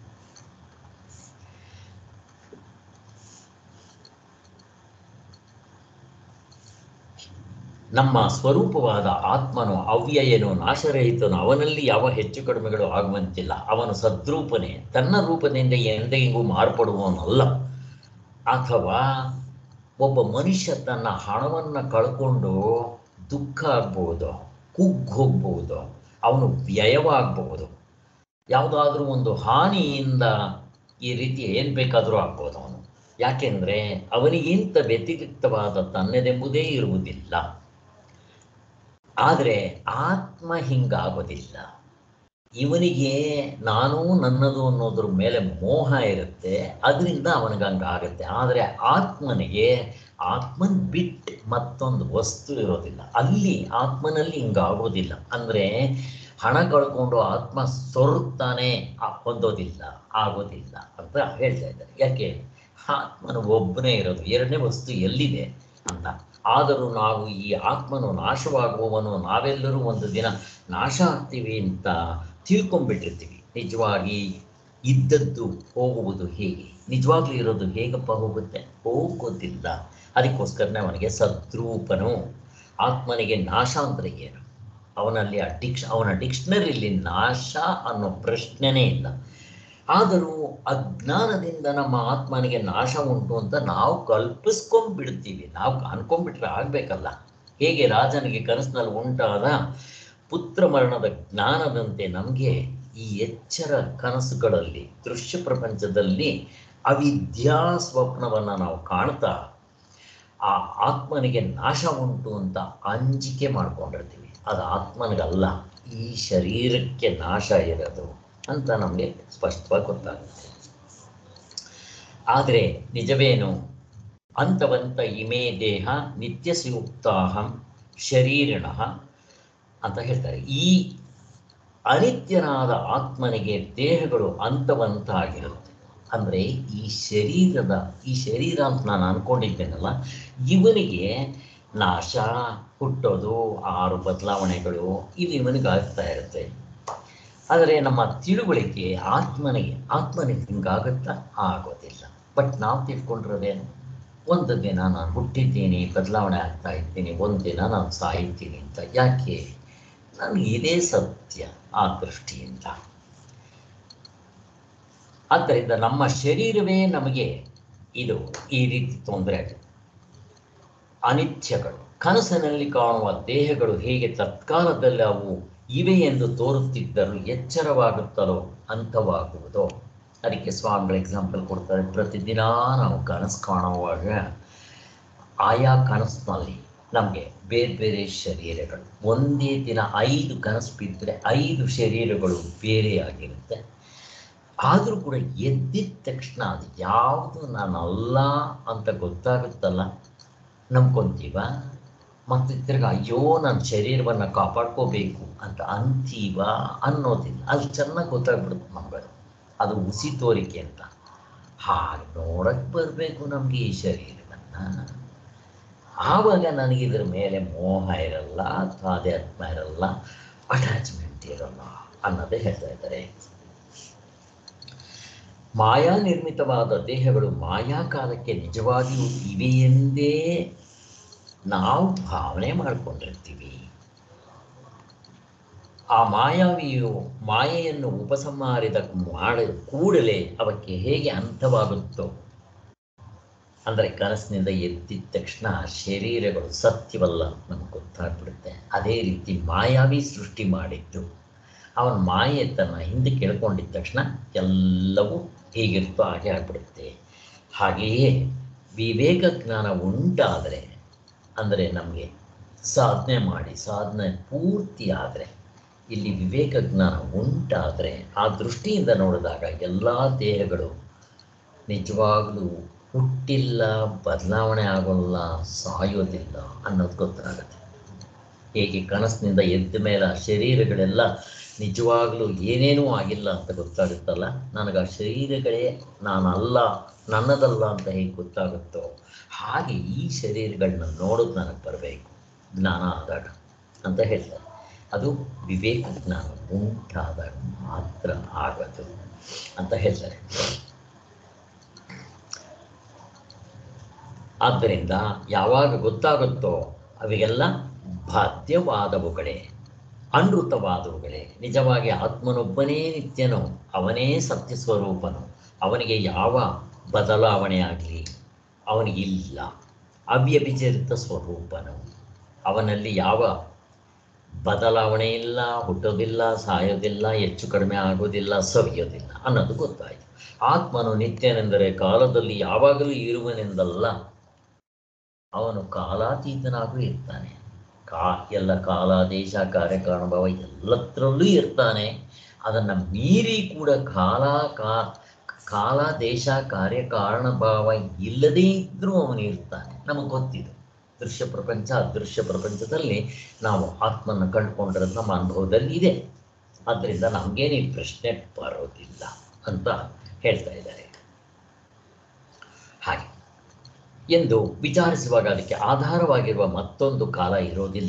ನಮ್ಮ ಸ್ವರೂಪವಾದ ಆತ್ಮನು ಅವ್ಯಯನು ನಾಶರಹಿತನು ಅವನಲ್ಲಿ ಯಾವ ಹೆಚ್ಚು ಕಡಿಮೆಗಳು ಆಗುವಂತಿಲ್ಲ ಅವನು ಸದ್ರೂಪನೇ ತನ್ನ ರೂಪದಿಂದ ಎಂದೆಂಗೂ ಮಾರ್ಪಡುವವನಲ್ಲ ಅಥವಾ ಒಬ್ಬ ಮನುಷ್ಯ ತನ್ನ ಹಣವನ್ನು ಕಳ್ಕೊಂಡು ದುಃಖ ಆಗ್ಬೋದು ಕುಗ್ಗ್ ಹೋಗ್ಬೋದು ಅವನು ವ್ಯಯವಾಗಬಹುದು ಯಾವುದಾದ್ರೂ ಒಂದು ಹಾನಿಯಿಂದ ಈ ರೀತಿ ಏನು ಬೇಕಾದರೂ ಆಗ್ಬೋದು ಅವನು ಯಾಕೆಂದರೆ ಅವನಿಗಿಂತ ವ್ಯತಿರಿಕ್ತವಾದ ತನ್ನದೆಂಬುದೇ ಇರುವುದಿಲ್ಲ ಆದರೆ ಆತ್ಮ ಹಿಂಗಾಗೋದಿಲ್ಲ ಇವನಿಗೆ ನಾನು ನನ್ನದು ಅನ್ನೋದ್ರ ಮೇಲೆ ಮೋಹ ಇರುತ್ತೆ ಅದರಿಂದ ಅವನಿಗೆ ಹಂಗಾಗುತ್ತೆ ಆದರೆ ಆತ್ಮನಿಗೆ ಆತ್ಮನ್ ಬಿಟ್ಟು ಮತ್ತೊಂದು ವಸ್ತು ಇರೋದಿಲ್ಲ ಅಲ್ಲಿ ಆತ್ಮನಲ್ಲಿ ಹಿಂಗಾಗೋದಿಲ್ಲ ಅಂದರೆ ಹಣ ಕಳ್ಕೊಂಡು ಆತ್ಮ ಸೊರುತ್ತಾನೆ ಹೊಂದೋದಿಲ್ಲ ಆಗೋದಿಲ್ಲ ಅಂತ ಹೇಳ್ತಾ ಇದ್ದಾರೆ ಯಾಕೆ ಆತ್ಮನು ಒಬ್ಬನೇ ಇರೋದು ಎರಡನೇ ವಸ್ತು ಎಲ್ಲಿದೆ ಅಂತ ಆದರೂ ನಾವು ಈ ಆತ್ಮನು ನಾಶವಾಗುವವನು ನಾವೆಲ್ಲರೂ ಒಂದು ದಿನ ನಾಶ ಆಗ್ತೀವಿ ಅಂತ ತಿಳ್ಕೊಂಡ್ಬಿಟ್ಟಿರ್ತೀವಿ ನಿಜವಾಗಿ ಇದ್ದದ್ದು ಹೋಗುವುದು ಹೇಗೆ ನಿಜವಾಗ್ಲೂ ಇರೋದು ಹೇಗಪ್ಪ ಹೋಗುತ್ತೆ ಹೋಗೋದಿಲ್ಲ ಅದಕ್ಕೋಸ್ಕರನೇ ಅವನಿಗೆ ಸದ್ರೂಪನು ಆತ್ಮನಿಗೆ ನಾಶ ಅಂದರೆ ಏನು ಅವನಲ್ಲಿ ಆ ಡಿಕ್ಷ ಅವನ ಡಿಕ್ಷನರಿಲಿ ನಾಶ ಅನ್ನೋ ಪ್ರಶ್ನೆನೇ ಇಲ್ಲ ಆದರೂ ಅಜ್ಞಾನದಿಂದ ನಮ್ಮ ಆತ್ಮನಿಗೆ ನಾಶ ಉಂಟು ಅಂತ ನಾವು ಕಲ್ಪಿಸ್ಕೊಂಡ್ಬಿಡ್ತೀವಿ ನಾವು ಅನ್ಕೊಂಡ್ಬಿಟ್ರೆ ಆಗಬೇಕಲ್ಲ ಹೇಗೆ ರಾಜನಿಗೆ ಕನಸಿನಲ್ಲಿ ಉಂಟಾದ ಪುತ್ರ ಮರಣದ ಜ್ಞಾನದಂತೆ ನಮಗೆ ಈ ಎಚ್ಚರ ಕನಸುಗಳಲ್ಲಿ ದೃಶ್ಯ ಪ್ರಪಂಚದಲ್ಲಿ ಅವಿದ್ಯಾ ಸ್ವಪ್ನವನ್ನು ನಾವು ಕಾಣ್ತಾ ಆ ಆತ್ಮನಿಗೆ ನಾಶ ಉಂಟು ಅಂತ ಅಂಜಿಕೆ ಮಾಡ್ಕೊಂಡಿರ್ತೀವಿ ಅದು ಆತ್ಮನಿಗಲ್ಲ ಈ ಶರೀರಕ್ಕೆ ನಾಶ ಇರೋದು ಅಂತ ನಮಗೆ ಸ್ಪಷ್ಟವಾಗಿ ಗೊತ್ತಾಗುತ್ತೆ ಆದರೆ ನಿಜವೇನು ಅಂತವಂತ ಇಮೇ ದೇಹ ನಿತ್ಯ ಸಂಯುಕ್ತಾಹಂ ಶರೀರಿಣ ಅಂತ ಹೇಳ್ತಾರೆ ಈ ಅನಿತ್ಯನಾದ ಆತ್ಮನಿಗೆ ದೇಹಗಳು ಅಂತವಂತ ಆಗಿರುತ್ತೆ ಅಂದರೆ ಈ ಶರೀರದ ಈ ಶರೀರ ಅಂತ ನಾನು ಅನ್ಕೊಂಡಿದ್ದೇನಲ್ಲ ಇವನಿಗೆ ನಾಶ ಹುಟ್ಟೋದು ಆರು ಬದಲಾವಣೆಗಳು ಇವು ಇವನಿಗೆ ಆಗ್ತಾ ಇರುತ್ತೆ ಆದರೆ ನಮ್ಮ ತಿಳುವಳಿಕೆ ಆತ್ಮನಿಗೆ ಆತ್ಮನಿಗೆ ಹಿಂಗಾಗುತ್ತಾ ಆಗೋದಿಲ್ಲ ಬಟ್ ನಾವು ತಿಳ್ಕೊಂಡಿರೋದೇನು ಒಂದು ದಿನ ನಾನು ಹುಟ್ಟಿದ್ದೀನಿ ಬದಲಾವಣೆ ಆಗ್ತಾ ಇದ್ದೀನಿ ಒಂದು ದಿನ ನಾನು ಸಾಯ್ತೀನಿ ಅಂತ ಯಾಕೆ ನನಗೆ ಇದೇ ಸತ್ಯ ಆ ದೃಷ್ಟಿಯಿಂದ ಆದ್ದರಿಂದ ನಮ್ಮ ಶರೀರವೇ ನಮಗೆ ಇದು ಈ ರೀತಿ ತೊಂದರೆ ಆಗಿದೆ ಅನಿತ್ಯಗಳು ಕನಸಿನಲ್ಲಿ ಕಾಣುವ ದೇಹಗಳು ಹೇಗೆ ತತ್ಕಾಲದಲ್ಲಿ ಅವು ಇವೆ ಎಂದು ತೋರುತ್ತಿದ್ದರೂ ಎಚ್ಚರವಾಗುತ್ತಲೋ ಅಂತವಾಗುವುದೋ ಅದಕ್ಕೆ ಸ್ವಾಮಿಗಳು ಎಕ್ಸಾಂಪಲ್ ಕೊಡ್ತಾರೆ ಪ್ರತಿದಿನ ನಾವು ಕನಸು ಕಾಣುವಾಗ ಆಯಾ ಕನಸಿನಲ್ಲಿ ನಮಗೆ ಬೇರೆ ಬೇರೆ ಶರೀರಗಳು ಒಂದೇ ದಿನ ಐದು ಕನಸು ಬಿದ್ದರೆ ಐದು ಶರೀರಗಳು ಬೇರೆಯಾಗಿರುತ್ತೆ ಆದರೂ ಕೂಡ ಎದ್ದಿದ ತಕ್ಷಣ ಅದು ಯಾವುದು ನಾನಲ್ಲ ಅಂತ ಗೊತ್ತಾಗುತ್ತಲ್ಲ ನಂಬ್ಕೊಂತೀವ ಮತ್ತು ತಿರ್ಗಾ ಅಯ್ಯೋ ನನ್ನ ಶರೀರವನ್ನು ಕಾಪಾಡ್ಕೋಬೇಕು ಅಂತ ಅಂತೀವ ಅನ್ನೋದಿಲ್ಲ ಅದು ಚೆನ್ನಾಗಿ ಗೊತ್ತಾಗ್ಬಿಡುತ್ತೆ ನಮ್ಗಳು ಅದು ಉಸಿ ತೋರಿಕೆ ಅಂತ ಹಾಗೆ ನೋಡಕ್ಕೆ ಬರಬೇಕು ನಮಗೆ ಈ ಶರೀರವನ್ನು ಆವಾಗ ನನಗೆ ಇದ್ರ ಮೇಲೆ ಮೋಹ ಇರಲ್ಲ ತಾದಾತ್ಮ ಇರಲ್ಲ ಅಟ್ಯಾಚ್ಮೆಂಟ್ ಇರಲ್ಲ ಅನ್ನೋದೇ ಹೇಳ್ತಾ ಇದ್ದಾರೆ ಮಾಯಾ ನಿರ್ಮಿತವಾದ ದೇಹಗಳು ಮಾಯಾ ಕಾಲಕ್ಕೆ ನಿಜವಾಗಿಯೂ ಇವೆಯೆಂದೇ ನಾವು ಭಾವನೆ ಮಾಡಿಕೊಂಡಿರ್ತೀವಿ ಆ ಮಾಯಾವಿಯು ಮಾಯೆಯನ್ನು ಉಪಸಂಹಾರಿದ ಮಾಡ ಕೂಡಲೇ ಅವಕ್ಕೆ ಹೇಗೆ ಅಂತವಾಗುತ್ತೋ ಅಂದರೆ ಕನಸಿನಿಂದ ಎದ್ದಿದ ತಕ್ಷಣ ಶರೀರಗಳು ಸತ್ಯವಲ್ಲ ನಮ್ಗೆ ಗೊತ್ತಾಗ್ಬಿಡುತ್ತೆ ಅದೇ ರೀತಿ ಮಾಯಾವಿ ಸೃಷ್ಟಿ ಮಾಡಿದ್ದು ಅವನ ಮಾಯೆ ತನ್ನ ಹಿಂದೆ ಕೇಳ್ಕೊಂಡಿದ್ದ ತಕ್ಷಣ ಎಲ್ಲವೂ ಹೇಗಿರ್ತೋ ಹಾಗೆ ಆಗ್ಬಿಡುತ್ತೆ ಹಾಗೆಯೇ ವಿವೇಕ ಜ್ಞಾನ ಉಂಟಾದರೆ ಅಂದರೆ ನಮಗೆ ಸಾಧನೆ ಮಾಡಿ ಸಾಧನೆ ಪೂರ್ತಿ ಆದರೆ ಇಲ್ಲಿ ವಿವೇಕ ಜ್ಞಾನ ಉಂಟಾದರೆ ಆ ದೃಷ್ಟಿಯಿಂದ ನೋಡಿದಾಗ ಎಲ್ಲ ದೇಹಗಳು ನಿಜವಾಗ್ಲೂ ಹುಟ್ಟಿಲ್ಲ ಬದಲಾವಣೆ ಆಗೋಲ್ಲ ಸಾಯೋದಿಲ್ಲ ಅನ್ನೋದು ಗೊತ್ತಾಗುತ್ತೆ ಹೇಗೆ ಕನಸಿನಿಂದ ಎದ್ದ ಮೇಲೆ ಆ ಶರೀರಗಳೆಲ್ಲ ನಿಜವಾಗ್ಲೂ ಏನೇನೂ ಆಗಿಲ್ಲ ಅಂತ ಗೊತ್ತಾಗುತ್ತಲ್ಲ ನನಗೆ ಆ ಶರೀರಗಳೇ ನಾನಲ್ಲ ನನ್ನದಲ್ಲ ಅಂತ ಹೇಗೆ ಗೊತ್ತಾಗುತ್ತೋ ಹಾಗೆ ಈ ಶರೀರಗಳನ್ನ ನೋಡೋದು ನನಗೆ ಬರಬೇಕು ಜ್ಞಾನ ಆದಾಗ ಅಂತ ಹೇಳ್ತಾರೆ ಅದು ವಿವೇಕ ಜ್ಞಾನ ಉಂಟಾದಾಗ ಮಾತ್ರ ಆಗೋದು ಅಂತ ಹೇಳ್ತಾರೆ ಆದ್ದರಿಂದ ಯಾವಾಗ ಗೊತ್ತಾಗುತ್ತೋ ಅವಿಗೆಲ್ಲ ಬಾಧ್ಯವಾದವುಗಳೇ ಅನೃತವಾದವುಗಳೇ ನಿಜವಾಗಿ ಆತ್ಮನೊಬ್ಬನೇ ನಿತ್ಯನು ಅವನೇ ಸತ್ಯ ಸ್ವರೂಪನು ಅವನಿಗೆ ಯಾವ ಬದಲಾವಣೆ ಆಗಲಿ ಅವನಿಗಿಲ್ಲ ಅವ್ಯಭಿಚರಿತ ಸ್ವರೂಪನು ಅವನಲ್ಲಿ ಯಾವ ಬದಲಾವಣೆ ಇಲ್ಲ ಹುಟ್ಟೋದಿಲ್ಲ ಸಾಯೋದಿಲ್ಲ ಹೆಚ್ಚು ಕಡಿಮೆ ಆಗೋದಿಲ್ಲ ಸವಿಯೋದಿಲ್ಲ ಅನ್ನೋದು ಗೊತ್ತಾಯಿತು ಆತ್ಮನು ನಿತ್ಯನೆಂದರೆ ಕಾಲದಲ್ಲಿ ಯಾವಾಗಲೂ ಇರುವನೆಂದಲ್ಲ ಅವನು ಕಾಲಾತೀತನಾಗೂ ಇರ್ತಾನೆ ಕಾ ಎಲ್ಲ ಕಾಲ ದೇಶ ಕಾರ್ಯಕಾರಣಭಾವ ಎಲ್ಲತ್ರಲ್ಲೂ ಇರ್ತಾನೆ ಅದನ್ನು ಮೀರಿ ಕೂಡ ಕಾಲ ಕಾ ಕಾಲ ದೇಶ ಕಾರ್ಯ ಕಾರಣಭಾವ ಇಲ್ಲದೇ ಇದ್ದರೂ ಅವನು ಇರ್ತಾನೆ ನಮಗೆ ಗೊತ್ತಿದೆ ದೃಶ್ಯ ಪ್ರಪಂಚ ಅದೃಶ್ಯ ಪ್ರಪಂಚದಲ್ಲಿ ನಾವು ಆತ್ಮನ ಕಂಡುಕೊಂಡಿರೋದು ನಮ್ಮ ಅನುಭವದಲ್ಲಿ ಇದೆ ಆದ್ದರಿಂದ ನಮಗೇನು ಈ ಪ್ರಶ್ನೆ ಬರೋದಿಲ್ಲ ಅಂತ ಹೇಳ್ತಾ ಇದ್ದಾರೆ ಹಾಗೆ ಎಂದು ವಿಚಾರಿಸುವಾಗ ಅದಕ್ಕೆ ಆಧಾರವಾಗಿರುವ ಮತ್ತೊಂದು ಕಾಲ ಇರೋದಿಲ್ಲ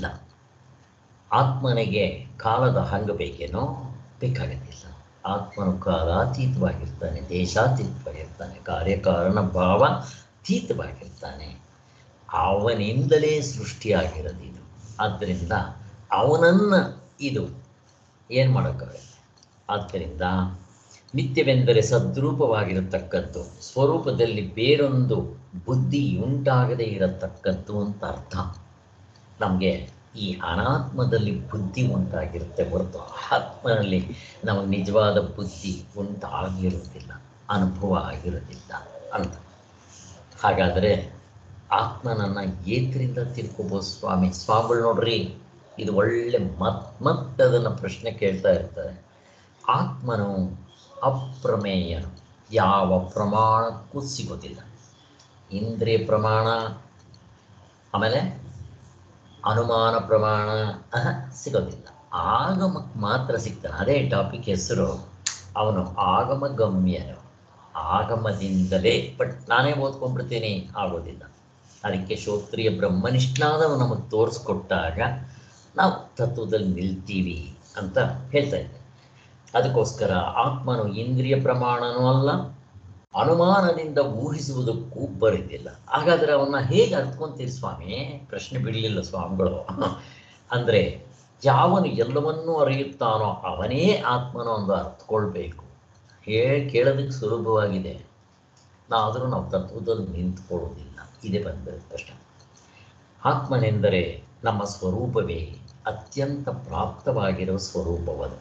ಆತ್ಮನಿಗೆ ಕಾಲದ ಹಂಗ ಬೇಕೇನೋ ಬೇಕಾಗೋದಿಲ್ಲ ಆತ್ಮನು ಕಾಲಾತೀತವಾಗಿರ್ತಾನೆ ದೇಶಾತೀತವಾಗಿರ್ತಾನೆ ಕಾರ್ಯಕಾರಣ ಭಾವ ಅತೀತವಾಗಿರ್ತಾನೆ ಅವನಿಂದಲೇ ಸೃಷ್ಟಿಯಾಗಿರೋದು ಇದು ಆದ್ದರಿಂದ ಅವನನ್ನು ಇದು ಏನು ಮಾಡೋಕ್ಕಾಗತ್ತೆ ಆದ್ದರಿಂದ ನಿತ್ಯವೆಂದರೆ ಸದ್ರೂಪವಾಗಿರತಕ್ಕದ್ದು ಸ್ವರೂಪದಲ್ಲಿ ಬೇರೊಂದು ಬುದ್ಧಿ ಉಂಟಾಗದೇ ಇರತಕ್ಕದ್ದು ಅಂತ ಅರ್ಥ ನಮಗೆ ಈ ಅನಾತ್ಮದಲ್ಲಿ ಬುದ್ಧಿ ಉಂಟಾಗಿರುತ್ತೆ ಹೊರತು ಆತ್ಮನಲ್ಲಿ ನಮಗೆ ನಿಜವಾದ ಬುದ್ಧಿ ಉಂಟಾಗಿರೋದಿಲ್ಲ ಅನುಭವ ಆಗಿರೋದಿಲ್ಲ ಅಂತ ಹಾಗಾದರೆ ಆತ್ಮನನ್ನು ಏತರಿಂದ ತಿಳ್ಕೊಬೋದು ಸ್ವಾಮಿ ಸ್ವಾಮಿಗಳು ನೋಡ್ರಿ ಇದು ಒಳ್ಳೆ ಮತ್ ಮತ್ತೆ ಅದನ್ನು ಪ್ರಶ್ನೆ ಕೇಳ್ತಾ ಇರ್ತಾರೆ ಆತ್ಮನು ಅಪ್ರಮೇಯನು ಯಾವ ಪ್ರಮಾಣಕ್ಕೂ ಸಿಗೋದಿಲ್ಲ ಇಂದ್ರಿಯ ಪ್ರಮಾಣ ಆಮೇಲೆ ಅನುಮಾನ ಪ್ರಮಾಣ ಅಹ, ಸಿಗೋದಿಲ್ಲ ಆಗಮಕ್ಕೆ ಮಾತ್ರ ಸಿಗ್ತಾನೆ ಅದೇ ಟಾಪಿಕ್ ಹೆಸರು ಅವನು ಆಗಮ ಗಮ್ಯನು ಆಗಮದಿಂದಲೇ ಬಟ್ ನಾನೇ ಓದ್ಕೊಂಡ್ಬಿಡ್ತೀನಿ ಆಗೋದಿಲ್ಲ ಅದಕ್ಕೆ ಶ್ರೋತ್ರಿಯ ಬ್ರಹ್ಮನಿಷ್ಠನಾದವ ನಮಗೆ ತೋರಿಸ್ಕೊಟ್ಟಾಗ ನಾವು ತತ್ವದಲ್ಲಿ ನಿಲ್ತೀವಿ ಅಂತ ಹೇಳ್ತಾ ಇದ್ದೆ ಅದಕ್ಕೋಸ್ಕರ ಆತ್ಮನು ಇಂದ್ರಿಯ ಪ್ರಮಾಣನೂ ಅಲ್ಲ ಅನುಮಾನದಿಂದ ಊಹಿಸುವುದಕ್ಕೂ ಬರಿದಿಲ್ಲ ಹಾಗಾದ್ರೆ ಅವನ್ನ ಹೇಗೆ ಅರ್ಥಕೊಂತೀರಿ ಸ್ವಾಮಿ ಪ್ರಶ್ನೆ ಬಿಡಲಿಲ್ಲ ಸ್ವಾಮಿಗಳು ಅಂದರೆ ಯಾವನು ಎಲ್ಲವನ್ನೂ ಅರಿಯುತ್ತಾನೋ ಅವನೇ ಆತ್ಮನೋ ಒಂದು ಅರ್ಥಕೊಳ್ಬೇಕು ಹೇಳಿ ಕೇಳೋದಕ್ಕೆ ಸುಲಭವಾಗಿದೆ ಆದರೂ ನಾವು ತತ್ವದಲ್ಲಿ ನಿಂತ್ಕೊಳ್ಳೋದಿಲ್ಲ ಇದೇ ಬಂದಿರುತ್ತೆ ಅಷ್ಟೇ ಆತ್ಮನೆಂದರೆ ನಮ್ಮ ಸ್ವರೂಪವೇ ಅತ್ಯಂತ ಪ್ರಾಪ್ತವಾಗಿರೋ ಸ್ವರೂಪವದು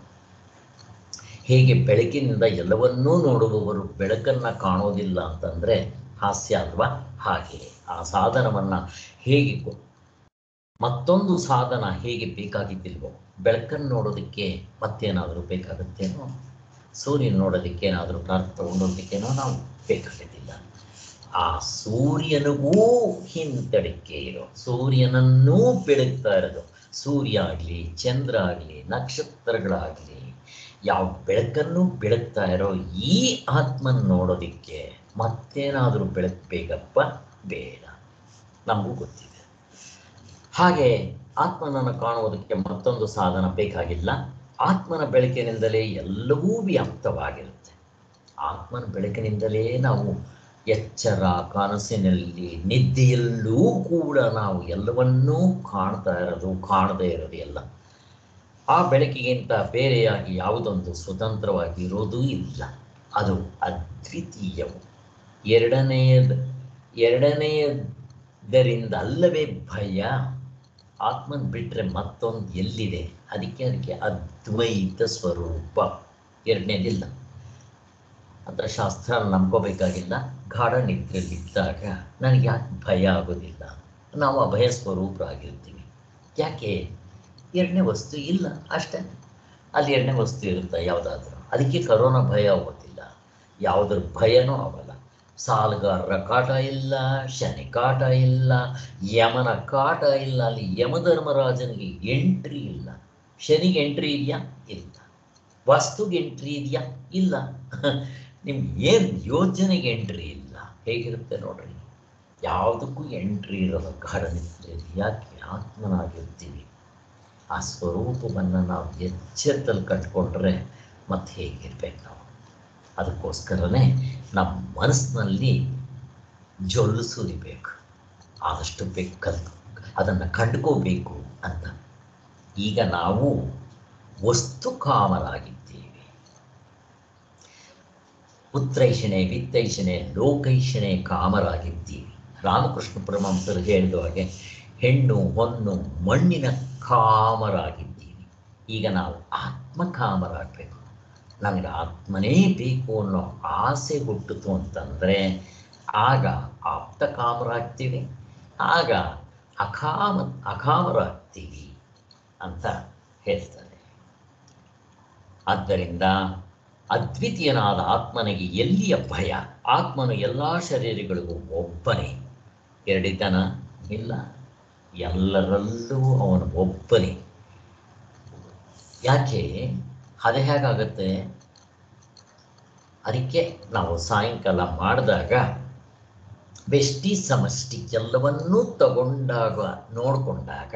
ಹೇಗೆ ಬೆಳಕಿನಿಂದ ಎಲ್ಲವನ್ನೂ ನೋಡುವವರು ಬೆಳಕನ್ನು ಕಾಣೋದಿಲ್ಲ ಅಂತಂದರೆ ಹಾಸ್ಯ ಅಲ್ವಾ ಹಾಗೆ ಆ ಸಾಧನವನ್ನು ಹೇಗೆ ಕೊ- ಮತ್ತೊಂದು ಸಾಧನ ಹೇಗೆ ಬೇಕಾಗಿದ್ದಿಲ್ವೋ ಬೆಳಕನ್ನು ನೋಡೋದಕ್ಕೆ ಮತ್ತೇನಾದರೂ ಬೇಕಾಗುತ್ತೇನೋ ಸೂರ್ಯನ ನೋಡೋದಕ್ಕೆ ಏನಾದರೂ ಪ್ರಾರ್ಥ ತಗೊಂಡೋದಕ್ಕೇನೋ ನಾವು ಬೇಕಾಗೋದಿಲ್ಲ ಆ ಸೂರ್ಯನಿಗೂ ಹಿಂತಡಿಕೆ ಇರೋ ಸೂರ್ಯನನ್ನೂ ಬೆಳಗ್ತಾ ಇರೋದು ಸೂರ್ಯ ಆಗಲಿ ಚಂದ್ರ ಆಗಲಿ ನಕ್ಷತ್ರಗಳಾಗಲಿ ಯಾವ ಬೆಳಕನ್ನು ಬೆಳಗ್ತಾ ಇರೋ ಈ ಆತ್ಮನ್ ನೋಡೋದಿಕ್ಕೆ ಮತ್ತೇನಾದರೂ ಬೆಳಗ್ಬೇಕಪ್ಪ ಬೇಡ ನಮಗೂ ಗೊತ್ತಿದೆ ಹಾಗೆ ಆತ್ಮನನ್ನು ಕಾಣುವುದಕ್ಕೆ ಮತ್ತೊಂದು ಸಾಧನ ಬೇಕಾಗಿಲ್ಲ ಆತ್ಮನ ಬೆಳಕಿನಿಂದಲೇ ಎಲ್ಲವೂ ವ್ಯಾಪ್ತವಾಗಿರುತ್ತೆ ಆತ್ಮನ ಬೆಳಕಿನಿಂದಲೇ ನಾವು ಎಚ್ಚರ ಕನಸಿನಲ್ಲಿ ನಿದ್ದೆಯಲ್ಲೂ ಕೂಡ ನಾವು ಎಲ್ಲವನ್ನೂ ಕಾಣ್ತಾ ಇರೋದು ಕಾಣದೇ ಇರೋದು ಎಲ್ಲ ಆ ಬೆಳಕಿಗಿಂತ ಬೇರೆಯಾಗಿ ಯಾವುದೊಂದು ಸ್ವತಂತ್ರವಾಗಿ ಇರೋದೂ ಇಲ್ಲ ಅದು ಅದ್ವಿತೀಯವು ಎರಡನೆಯದ ಎರಡನೆಯದರಿಂದ ಅಲ್ಲವೇ ಭಯ ಆತ್ಮನ್ ಬಿಟ್ಟರೆ ಮತ್ತೊಂದು ಎಲ್ಲಿದೆ ಅದಕ್ಕೆ ಅದಕ್ಕೆ ಅದ್ವೈತ ಸ್ವರೂಪ ಎರಡನೇದಿಲ್ಲ ಅದರ ಶಾಸ್ತ್ರ ನಂಬ್ಕೋಬೇಕಾಗಿಲ್ಲ ಗಾಢ ನಿದ್ರೆಯಲ್ಲಿದ್ದಾಗ ನನಗೆ ಯಾಕೆ ಭಯ ಆಗೋದಿಲ್ಲ ನಾವು ಅಭಯ ಸ್ವರೂಪರಾಗಿರ್ತೀವಿ ಯಾಕೆ ಎರಡನೇ ವಸ್ತು ಇಲ್ಲ ಅಷ್ಟೇ ಅಲ್ಲಿ ಎರಡನೇ ವಸ್ತು ಇರುತ್ತೆ ಯಾವುದಾದ್ರೂ ಅದಕ್ಕೆ ಕರೋನಾ ಭಯ ಆಗೋದಿಲ್ಲ ಯಾವುದ್ರ ಭಯನೂ ಆಗಲ್ಲ ಸಾಲಗಾರರ ಕಾಟ ಇಲ್ಲ ಶನಿ ಕಾಟ ಇಲ್ಲ ಯಮನ ಕಾಟ ಇಲ್ಲ ಅಲ್ಲಿ ಯಮಧರ್ಮರಾಜನಿಗೆ ಎಂಟ್ರಿ ಇಲ್ಲ ಶನಿಗೆ ಎಂಟ್ರಿ ಇದೆಯಾ ಇಲ್ಲ ವಸ್ತುಗೆ ಎಂಟ್ರಿ ಇದೆಯಾ ಇಲ್ಲ ನಿಮ್ಗೆ ಏನು ಯೋಜನೆಗೆ ಎಂಟ್ರಿ ಇಲ್ಲ ಹೇಗಿರುತ್ತೆ ನೋಡ್ರಿ ಯಾವುದಕ್ಕೂ ಎಂಟ್ರಿ ಇರೋಲ್ಲ ಗಾಢ ನಿದ್ರೆಯಲ್ಲಿ ಯಾಕೆ ಆತ್ಮನಾಗಿರ್ತೀವಿ ಆ ಸ್ವರೂಪವನ್ನು ನಾವು ಎಚ್ಚರದಲ್ಲಿ ಕಟ್ಕೊಂಡ್ರೆ ಮತ್ತೆ ಹೇಗಿರ್ಬೇಕು ನಾವು ಅದಕ್ಕೋಸ್ಕರನೇ ನಮ್ಮ ಮನಸ್ಸಿನಲ್ಲಿ ಜೊಲ್ಲು ಸುರಿಬೇಕು ಆದಷ್ಟು ಬೇಕು ಕಲ್ತು ಅದನ್ನು ಕಂಡುಕೋಬೇಕು ಅಂತ ಈಗ ನಾವು ವಸ್ತು ಕಾಮರಾಗಿದ್ದೀವಿ ಪುತ್ರೈಷಣೆ ವಿತ್ತೈಷಣೆ ಲೋಕೈಷಣೆ ಕಾಮರಾಗಿದ್ದೀವಿ ರಾಮಕೃಷ್ಣ ಪರಮಹಂಸರು ಹೇಳಿದ ಹಾಗೆ ಹೆಣ್ಣು ಹೊನ್ನು ಮಣ್ಣಿನ ಕಾಮರಾಗಿದ್ದೀವಿ ಈಗ ನಾವು ಆತ್ಮಕಾಮರಾಗಬೇಕು ನನಗೆ ಆತ್ಮನೇ ಬೇಕು ಅನ್ನೋ ಆಸೆ ಹುಟ್ಟಿತು ಅಂತಂದರೆ ಆಗ ಆಪ್ತ ಕಾಮರಾಗ್ತೀವಿ ಆಗ ಅಕಾಮ ಅಕಾಮರಾಗ್ತೀವಿ ಅಂತ ಹೇಳ್ತಾರೆ ಆದ್ದರಿಂದ ಅದ್ವಿತೀಯನಾದ ಆತ್ಮನಿಗೆ ಎಲ್ಲಿಯ ಭಯ ಆತ್ಮನು ಎಲ್ಲ ಶರೀರಗಳಿಗೂ ಒಬ್ಬನೇ ಎರಡಿತನ ಇಲ್ಲ ಎಲ್ಲರಲ್ಲೂ ಅವನು ಒಬ್ಬನೇ ಯಾಕೆ ಅದು ಹೇಗಾಗುತ್ತೆ ಅದಕ್ಕೆ ನಾವು ಸಾಯಂಕಾಲ ಮಾಡಿದಾಗ ಬೆಷ್ಟಿ ಸಮಷ್ಟಿ ಎಲ್ಲವನ್ನೂ ತಗೊಂಡಾಗ ನೋಡಿಕೊಂಡಾಗ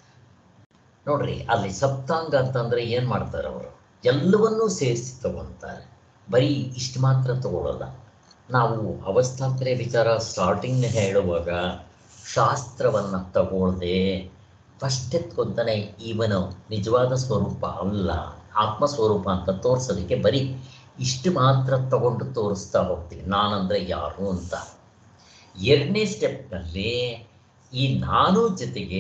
ನೋಡ್ರಿ ಅಲ್ಲಿ ಸಪ್ತಾಂಗ ಅಂತಂದ್ರೆ ಏನು ಮಾಡ್ತಾರೆ ಅವರು ಎಲ್ಲವನ್ನೂ ಸೇರಿಸಿ ತಗೊಂತಾರೆ ಬರೀ ಇಷ್ಟು ಮಾತ್ರ ತಗೊಳ್ಳಲ್ಲ ನಾವು ಅವಸ್ಥಾತ್ರೆ ವಿಚಾರ ಸ್ಟಾರ್ಟಿಂಗ್ ಹೇಳುವಾಗ ಶಾಸ್ತ್ರವನ್ನು ತಗೊಳ್ಳದೆ ಫಸ್ಟ್ ಎತ್ಕೊಂತಾನೆ ಇವನು ನಿಜವಾದ ಸ್ವರೂಪ ಅಲ್ಲ ಆತ್ಮ ಸ್ವರೂಪ ಅಂತ ತೋರಿಸೋದಕ್ಕೆ ಬರೀ ಇಷ್ಟು ಮಾತ್ರ ತಗೊಂಡು ತೋರಿಸ್ತಾ ಹೋಗ್ತೀವಿ ನಾನಂದ್ರೆ ಯಾರು ಅಂತ ಎರಡನೇ ಸ್ಟೆಪ್ನಲ್ಲಿ ಈ ನಾನು ಜೊತೆಗೆ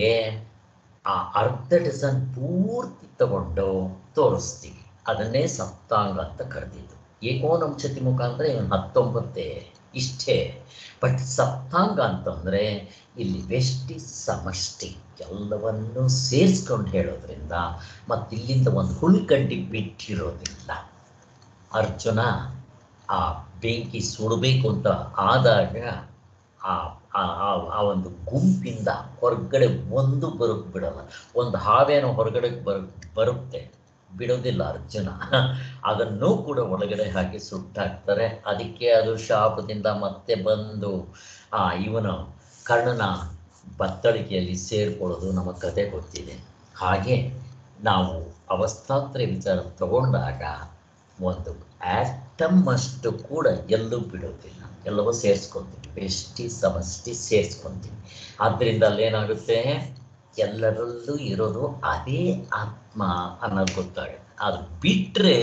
ಆ ಅರ್ಧ ಡಜನ್ ಪೂರ್ತಿ ತಗೊಂಡು ತೋರಿಸ್ತೀವಿ ಅದನ್ನೇ ಸಪ್ತಾಂಗ ಅಂತ ಕರೆದಿದ್ದು ಏಕೋನಂಶತಿ ಮುಖಾಂತರ ಇವನು ಹತ್ತೊಂಬತ್ತೇ ಇಷ್ಟೇ ಬಟ್ ಸಪ್ತಾಂಗ ಅಂತಂದರೆ ಇಲ್ಲಿ ವ್ಯಷ್ಟಿ ಸಮಷ್ಟಿ ಎಲ್ಲವನ್ನೂ ಸೇರಿಸ್ಕೊಂಡು ಹೇಳೋದ್ರಿಂದ ಮತ್ತು ಇಲ್ಲಿಂದ ಒಂದು ಹುಳ್ಕಡ್ಡಿ ಬಿಟ್ಟಿರೋದಿಲ್ಲ ಅರ್ಜುನ ಆ ಬೆಂಕಿ ಸುಡಬೇಕು ಅಂತ ಆದಾಗ ಆ ಆ- ಆ- ಆ ಒಂದು ಗುಂಪಿಂದ ಹೊರಗಡೆ ಒಂದು ಬರೋಕ್ಕೆ ಬಿಡಲ್ಲ ಒಂದು ಹಾವೇನೋ ಹೊರಗಡೆ ಬರ ಬರುತ್ತೆ ಬಿಡೋದಿಲ್ಲ ಅರ್ಜುನ ಅದನ್ನೂ ಕೂಡ ಒಳಗಡೆ ಹಾಕಿ ಸುಟ್ಟಾಕ್ತಾರೆ ಅದಕ್ಕೆ ಅದು ಶಾಪದಿಂದ ಮತ್ತೆ ಬಂದು ಆ ಇವನು ಕರ್ಣನ ಬತ್ತಳಿಕೆಯಲ್ಲಿ ಸೇರ್ಕೊಳ್ಳೋದು ನಮ್ಮ ಕತೆ ಗೊತ್ತಿದೆ ಹಾಗೆ ನಾವು ಅವಸ್ಥಾತ್ರೆ ವಿಚಾರ ತಗೊಂಡಾಗ ಒಂದು ಆಟಮ್ ಅಷ್ಟು ಕೂಡ ಎಲ್ಲೂ ಬಿಡೋದಿಲ್ಲ ಎಲ್ಲವೂ ಸೇರಿಸ್ಕೊಂತೀವಿ ಬೆಷ್ಟಿ ಸಮಷ್ಟಿ ಸೇರಿಸ್ಕೊಂತೀವಿ ಆದ್ದರಿಂದ ಅಲ್ಲೇನಾಗುತ್ತೆ ಎಲ್ಲರಲ್ಲೂ ಇರೋದು ಅದೇ ಆತ್ಮ ಅನ್ನೋದು ಗೊತ್ತಾಗುತ್ತೆ ಅದು ಬಿಟ್ಟರೆ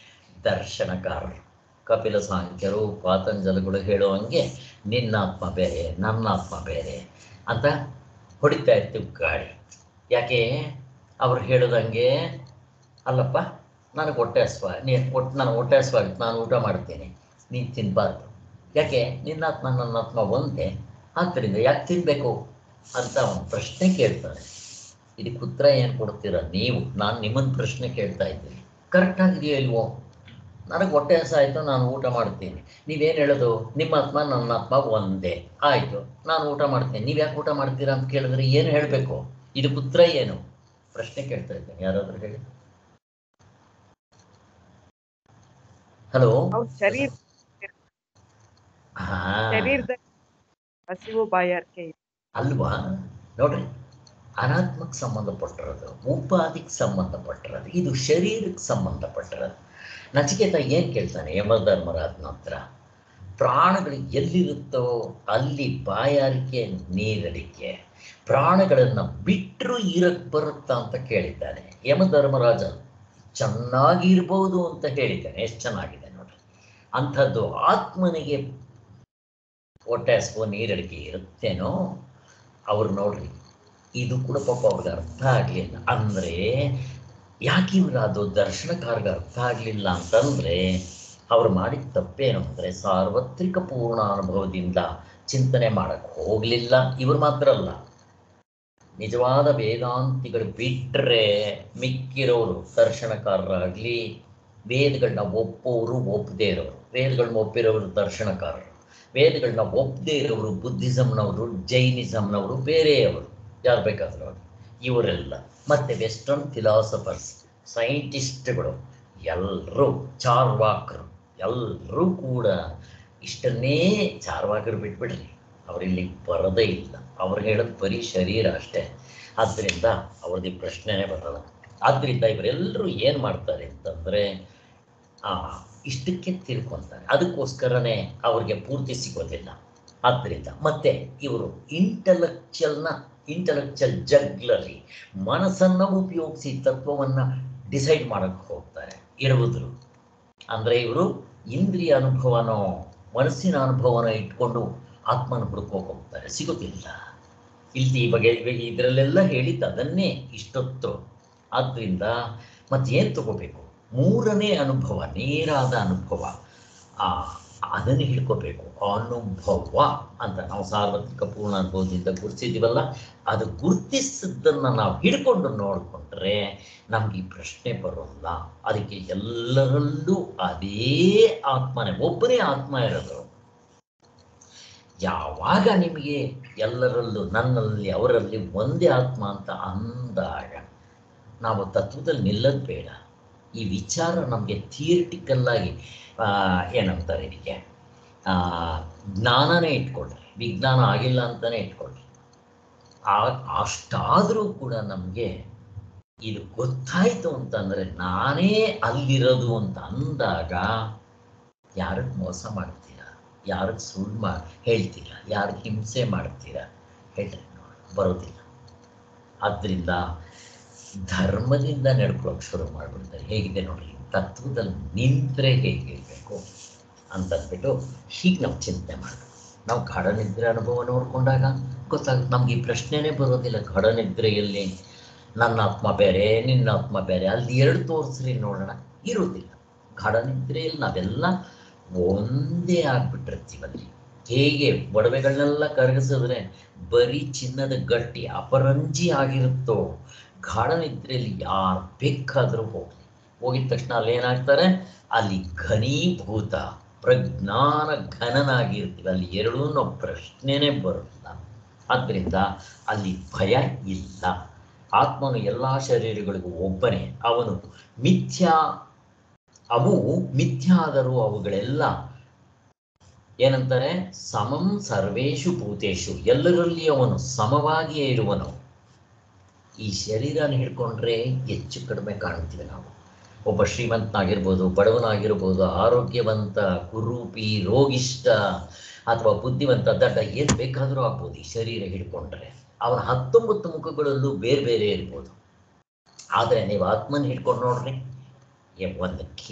ದರ್ಶನಕಾರರು ಕಪಿಲ ಸಾಂಖ್ಯರು ಪಾತಂಜಲಿಗಳು ಹೇಳುವಂಗೆ ನಿನ್ನ ಆತ್ಮ ಬೇರೆ ನನ್ನ ಆತ್ಮ ಬೇರೆ ಅಂತ ಹೊಡಿತಾ ಇರ್ತೀವಿ ಗಾಳಿ ಯಾಕೆ ಅವ್ರು ಹೇಳೋದಂಗೆ ಅಲ್ಲಪ್ಪ ನನಗೆ ಹೊಟ್ಟೆ ಹಸ್ವ ನೀ ಒಟ್ಟು ನಾನು ಹೊಟ್ಟೆ ಹಸ್ವಾಗಿತ್ತು ನಾನು ಊಟ ಮಾಡ್ತೀನಿ ನೀನು ತಿನ್ನಬಾರ್ದು ಯಾಕೆ ನಿನ್ನ ಆತ್ಮ ನನ್ನ ಆತ್ಮ ಒಂದೇ ಆದ್ದರಿಂದ ಯಾಕೆ ತಿನ್ನಬೇಕು ಅಂತ ಒಂದು ಪ್ರಶ್ನೆ ಕೇಳ್ತಾರೆ ಇದಕ್ಕೆ ಉತ್ತರ ಏನು ಕೊಡ್ತೀರ ನೀವು ನಾನು ನಿಮ್ಮನ್ನು ಪ್ರಶ್ನೆ ಕೇಳ್ತಾ ಇದ್ದೀನಿ ಕರೆಕ್ಟ್ ಆಗಿದೆಯೋ ಇಲ್ವೋ ನನಗೆ ಹೊಟ್ಟೆ ಹಸ ಆಯಿತು ನಾನು ಊಟ ಮಾಡ್ತೀನಿ ನೀವೇನು ಹೇಳೋದು ನಿಮ್ಮ ಆತ್ಮ ನನ್ನ ಆತ್ಮ ಒಂದೇ ಆಯಿತು ನಾನು ಊಟ ಮಾಡ್ತೀನಿ ನೀವು ಯಾಕೆ ಊಟ ಮಾಡ್ತೀರಾ ಅಂತ ಕೇಳಿದ್ರೆ ಏನು ಹೇಳಬೇಕು ಇದಕ್ಕೆ ಉತ್ತರ ಏನು ಪ್ರಶ್ನೆ ಕೇಳ್ತಾ ಇದ್ದೇನೆ ಯಾರಾದರೂ ಹೇಳಿ ಹಲೋ ಅವ್ರ ಶರೀರ ಹಾ ಶರೀರದಲ್ಲಿ ಹಸಿವು ಬಾಯಾರಿಕೆ ಇದೆ. ಅಲ್ವಾ ನೋಡ್ರಿ ಅನಾತ್ಮಕ್ಕೆ ಸಂಬಂಧಪಟ್ಟಿರೋದು ಉಪಾದಿಗೆ ಸಂಬಂಧಪಟ್ಟಿರೋದು ಇದು ಶರೀರಕ್ಕೆ ಸಂಬಂಧಪಟ್ಟಿರೋದು ನಚಿಕೇತ ಏನು ಕೇಳ್ತಾನೆ ಯಮಧರ್ಮರಾಜನ ಹತ್ರ ಪ್ರಾಣಗಳು ಎಲ್ಲಿರುತ್ತೋ ಅಲ್ಲಿ ಬಾಯಾರಿಕೆ ನೀರಡಿಕೆ ಪ್ರಾಣಗಳನ್ನು ಬಿಟ್ಟರು ಇರಕ್ಕೆ ಬರುತ್ತಾ ಅಂತ ಕೇಳಿದ್ದಾನೆ ಯಮಧರ್ಮರಾಜ ಚೆನ್ನಾಗಿ ಇರ್ಬೋದು ಅಂತ ಹೇಳಿದ್ದಾನೆ ಎಷ್ಟು ಚೆನ್ನಾಗಿದೆ ನೋಡ್ರಿ ಅಂಥದ್ದು ಆತ್ಮನಿಗೆ ಹೊಟ್ಟೆ ಹಸ್ವು ನೀರಡಿಕೆ ಇರುತ್ತೇನೋ ಅವ್ರು ನೋಡ್ರಿ ಇದು ಕೂಡ ಪಾಪ ಅವ್ರಿಗೆ ಅರ್ಥ ಆಗಲಿಲ್ಲ ಅಂದರೆ ಯಾಕೆ ಇವ್ರು ಅದು ದರ್ಶನಕಾರ್ಗೆ ಅರ್ಥ ಆಗಲಿಲ್ಲ ಅಂತಂದರೆ ಅವ್ರು ಮಾಡಿದ ತಪ್ಪೇನು ಅಂದರೆ ಸಾರ್ವತ್ರಿಕ ಪೂರ್ಣ ಅನುಭವದಿಂದ ಚಿಂತನೆ ಮಾಡಕ್ಕೆ ಹೋಗಲಿಲ್ಲ ಇವರು ಮಾತ್ರ ಅಲ್ಲ ನಿಜವಾದ ವೇದಾಂತಿಗಳು ಬಿಟ್ಟರೆ ಮಿಕ್ಕಿರೋರು ದರ್ಶನಕಾರರಾಗಲಿ ವೇದಗಳನ್ನ ಒಪ್ಪೋರು ಒಪ್ಪದೇ ಇರೋರು ವೇದಗಳನ್ನ ಒಪ್ಪಿರೋರು ದರ್ಶನಕಾರರು ವೇದಗಳನ್ನ ಒಪ್ಪದೇ ಇರೋರು ಬುದ್ಧಿಸಮ್ನವರು ಜೈನಿಸಮ್ನವರು ಬೇರೆಯವರು ಯಾರು ಬೇಕಾದರೂ ಅವ್ರು. ಇವರೆಲ್ಲ ಮತ್ತು ವೆಸ್ಟರ್ನ್ ಫಿಲಾಸಫರ್ಸ್ ಸೈಂಟಿಸ್ಟ್ಗಳು ಎಲ್ಲರೂ ಚಾರ್ವಾಕರು ಎಲ್ಲರೂ ಕೂಡ ಇಷ್ಟನ್ನೇ ಚಾರ್ವಾಕರು ಬಿಟ್ಬಿಡ್ರಿ ಅವರಿಲ್ಲಿ ಬರೋದೇ ಇಲ್ಲ ಅವ್ರು ಹೇಳೋದು ಬರೀ ಶರೀರ ಅಷ್ಟೇ ಆದ್ದರಿಂದ ಅವ್ರದ್ದು ಈ ಪ್ರಶ್ನೆನೇ ಬರಲ್ಲ ಆದ್ದರಿಂದ ಇವರೆಲ್ಲರೂ ಏನು ಮಾಡ್ತಾರೆ ಅಂತಂದರೆ ಆ ಇಷ್ಟಕ್ಕೆ ತಿಳ್ಕೊತಾರೆ ಅದಕ್ಕೋಸ್ಕರನೇ ಅವ್ರಿಗೆ ಪೂರ್ತಿ ಸಿಗೋದಿಲ್ಲ ಆದ್ದರಿಂದ ಮತ್ತೆ ಇವರು ಇಂಟಲೆಕ್ಚುಯಲ್ನ ಇಂಟಲೆಕ್ಚುಯಲ್ ಜಗ್ಲಲ್ಲಿ ಮನಸ್ಸನ್ನು ಉಪಯೋಗಿಸಿ ತತ್ವವನ್ನು ಡಿಸೈಡ್ ಮಾಡೋಕ್ಕೆ ಹೋಗ್ತಾರೆ ಇರುವುದ್ರು ಅಂದರೆ ಇವರು ಇಂದ್ರಿಯ ಅನುಭವನೋ ಮನಸ್ಸಿನ ಅನುಭವನ ಇಟ್ಕೊಂಡು ಆತ್ಮನ ಹುಡ್ಕೋಕೆ ಹೋಗ್ತಾರೆ ಸಿಗೋದಿಲ್ಲ ಇಲ್ಲಿ ಇವಾಗ ಇವಾಗ ಇದರಲ್ಲೆಲ್ಲ ಹೇಳಿದ್ದು ಅದನ್ನೇ ಇಷ್ಟೊತ್ತು ಆದ್ದರಿಂದ ಮತ್ತೇನು ತಗೋಬೇಕು ಮೂರನೇ ಅನುಭವ ನೇರಾದ ಅನುಭವ ಆ ಅದನ್ನು ಹಿಡ್ಕೋಬೇಕು ಅನುಭವ ಅಂತ ನಾವು ಸಾರ್ವತ್ರಿಕ ಪೂರ್ಣ ಅನುಭವದಿಂದ ಗುರುತಿಸಿದ್ದೀವಲ್ಲ ಅದು ಗುರುತಿಸಿದ್ದನ್ನು ನಾವು ಹಿಡ್ಕೊಂಡು ನೋಡಿಕೊಂಡ್ರೆ ನಮ್ಗೆ ಈ ಪ್ರಶ್ನೆ ಬರೋಲ್ಲ ಅದಕ್ಕೆ ಎಲ್ಲರಲ್ಲೂ ಅದೇ ಆತ್ಮನೇ ಒಬ್ಬನೇ ಆತ್ಮ ಇರೋದು ಯಾವಾಗ ನಿಮಗೆ ಎಲ್ಲರಲ್ಲೂ ನನ್ನಲ್ಲಿ ಅವರಲ್ಲಿ ಒಂದೇ ಆತ್ಮ ಅಂತ ಅಂದಾಗ ನಾವು ತತ್ವದಲ್ಲಿ ನಿಲ್ಲೋದು ಬೇಡ ಈ ವಿಚಾರ ನಮಗೆ ಥಿಯರಿಟಿಕಲ್ ಆಗಿ ಆ, ಏನಂತಾರೆ ಇದಕ್ಕೆ ಆ, ಜ್ಞಾನನೇ ಇಟ್ಕೊಳ್ರಿ ವಿಜ್ಞಾನ ಆಗಿಲ್ಲ ಅಂತಾನೆ ಇಟ್ಕೊಳ್ರಿ ಆ ಅಷ್ಟಾದರೂ ಕೂಡ ನಮಗೆ ಇದು ಗೊತ್ತಾಯ್ತು ಅಂತಂದ್ರೆ ನಾನೇ ಅಲ್ಲಿರೋದು ಅಂತ ಅಂದಾಗ ಯಾರಿಗೆ ಮೋಸ ಮಾಡ್ತೀರಾ ಯಾರಿಗೆ ಸುಳ್ಳು ಮಾ ಹೇಳ್ತೀರಾ ಯಾರಿಗೆ ಹಿಂಸೆ ಮಾಡ್ತೀರಾ ಹೇಳ್ರಿ ನೋಡಿ ಬರೋದಿಲ್ಲ ಆದ್ದರಿಂದ ಧರ್ಮದಿಂದ ನಡ್ಕೊಳಕ್ ಶುರು ಮಾಡ್ಬಿಡ್ತಾರೆ ಹೇಗಿದೆ ನೋಡ್ರಿ ತತ್ವದಲ್ಲಿ ನಿಂತ್ರೆ ಹೇಗಿರಬೇಕು ಅಂತಂದ್ಬಿಟ್ಟು ಹೀಗೆ ನಾವು ಚಿಂತನೆ ಮಾಡಬೇಕು ನಾವು ಗಾಢ ನಿದ್ರೆ ಅನುಭವ ನೋಡ್ಕೊಂಡಾಗ ಗೊತ್ತಾಗುತ್ತೆ ನಮ್ಗೆ ಈ ಪ್ರಶ್ನೆನೇ ಬರೋದಿಲ್ಲ ಗಾಢ ನಿದ್ರೆಯಲ್ಲಿ ನನ್ನ ಆತ್ಮ ಬೇರೆ ನಿನ್ನ ಆತ್ಮ ಬೇರೆ ಅಲ್ಲಿ ಎರಡು ತೋರಿಸ್ರಿ ನೋಡೋಣ ಇರೋದಿಲ್ಲ ಗಾಢ ನಿದ್ರೆಯಲ್ಲಿ ನಾವೆಲ್ಲ ಒಂದೇ ಆಗ್ಬಿಟ್ಟಿರ್ತೀವಲ್ಲಿ ಹೇಗೆ ಒಡವೆಗಳನ್ನೆಲ್ಲ ಕರಗಿಸಿದ್ರೆ ಬರೀ ಚಿನ್ನದ ಗಟ್ಟಿ ಅಪರಂಜಿ ಆಗಿರುತ್ತೋ ಗಾಢ ನಿದ್ರೆಯಲ್ಲಿ ಯಾರು ಬೇಕಾದರೂ ಹೋಗಲಿ ಹೋಗಿದ ತಕ್ಷಣ ಅಲ್ಲಿ ಏನಾಗ್ತಾರೆ ಅಲ್ಲಿ ಘನೀಭೂತ ಪ್ರಜ್ಞಾನ ಘನನಾಗಿರ್ತೀವಿ ಅಲ್ಲಿ ಎರಡೂ ನಾವು ಪ್ರಶ್ನೆನೇ ಬರೋಲ್ಲ ಆದ್ದರಿಂದ ಅಲ್ಲಿ ಭಯ ಇಲ್ಲ ಆತ್ಮನು ಎಲ್ಲ ಶರೀರಗಳಿಗೂ ಒಬ್ಬನೇ ಅವನು ಮಿಥ್ಯಾ ಅವು ಮಿಥ್ಯಾ ಆದರೂ ಅವುಗಳೆಲ್ಲ ಏನಂತಾರೆ ಸಮಂ ಸರ್ವೇಶು ಭೂತೇಶು ಎಲ್ಲರಲ್ಲಿ ಅವನು ಸಮವಾಗಿಯೇ ಇರುವನು ಈ ಶರೀರನ ಹಿಡ್ಕೊಂಡ್ರೆ ಹೆಚ್ಚು ಕಡಿಮೆ ಕಾಣ್ತೀವಿ ನಾವು ಒಬ್ಬ ಶ್ರೀಮಂತನಾಗಿರ್ಬೋದು ಬಡವನಾಗಿರ್ಬೋದು ಆರೋಗ್ಯವಂತ ಕುರೂಪಿ ರೋಗಿಷ್ಠ ಅಥವಾ ಬುದ್ಧಿವಂತ ದಡ್ಡ ಏನು ಬೇಕಾದರೂ ಆಗ್ಬೋದು ಈ ಶರೀರ ಹಿಡ್ಕೊಂಡ್ರೆ ಅವನ ಹತ್ತೊಂಬತ್ತು ಮುಖಗಳಲ್ಲೂ ಬೇರೆ ಬೇರೆ ಇರ್ಬೋದು ಆದರೆ ನೀವು ಆತ್ಮನ ಹಿಡ್ಕೊಂಡು ನೋಡ್ರಿ ಏ ಒಂದು ಕಿ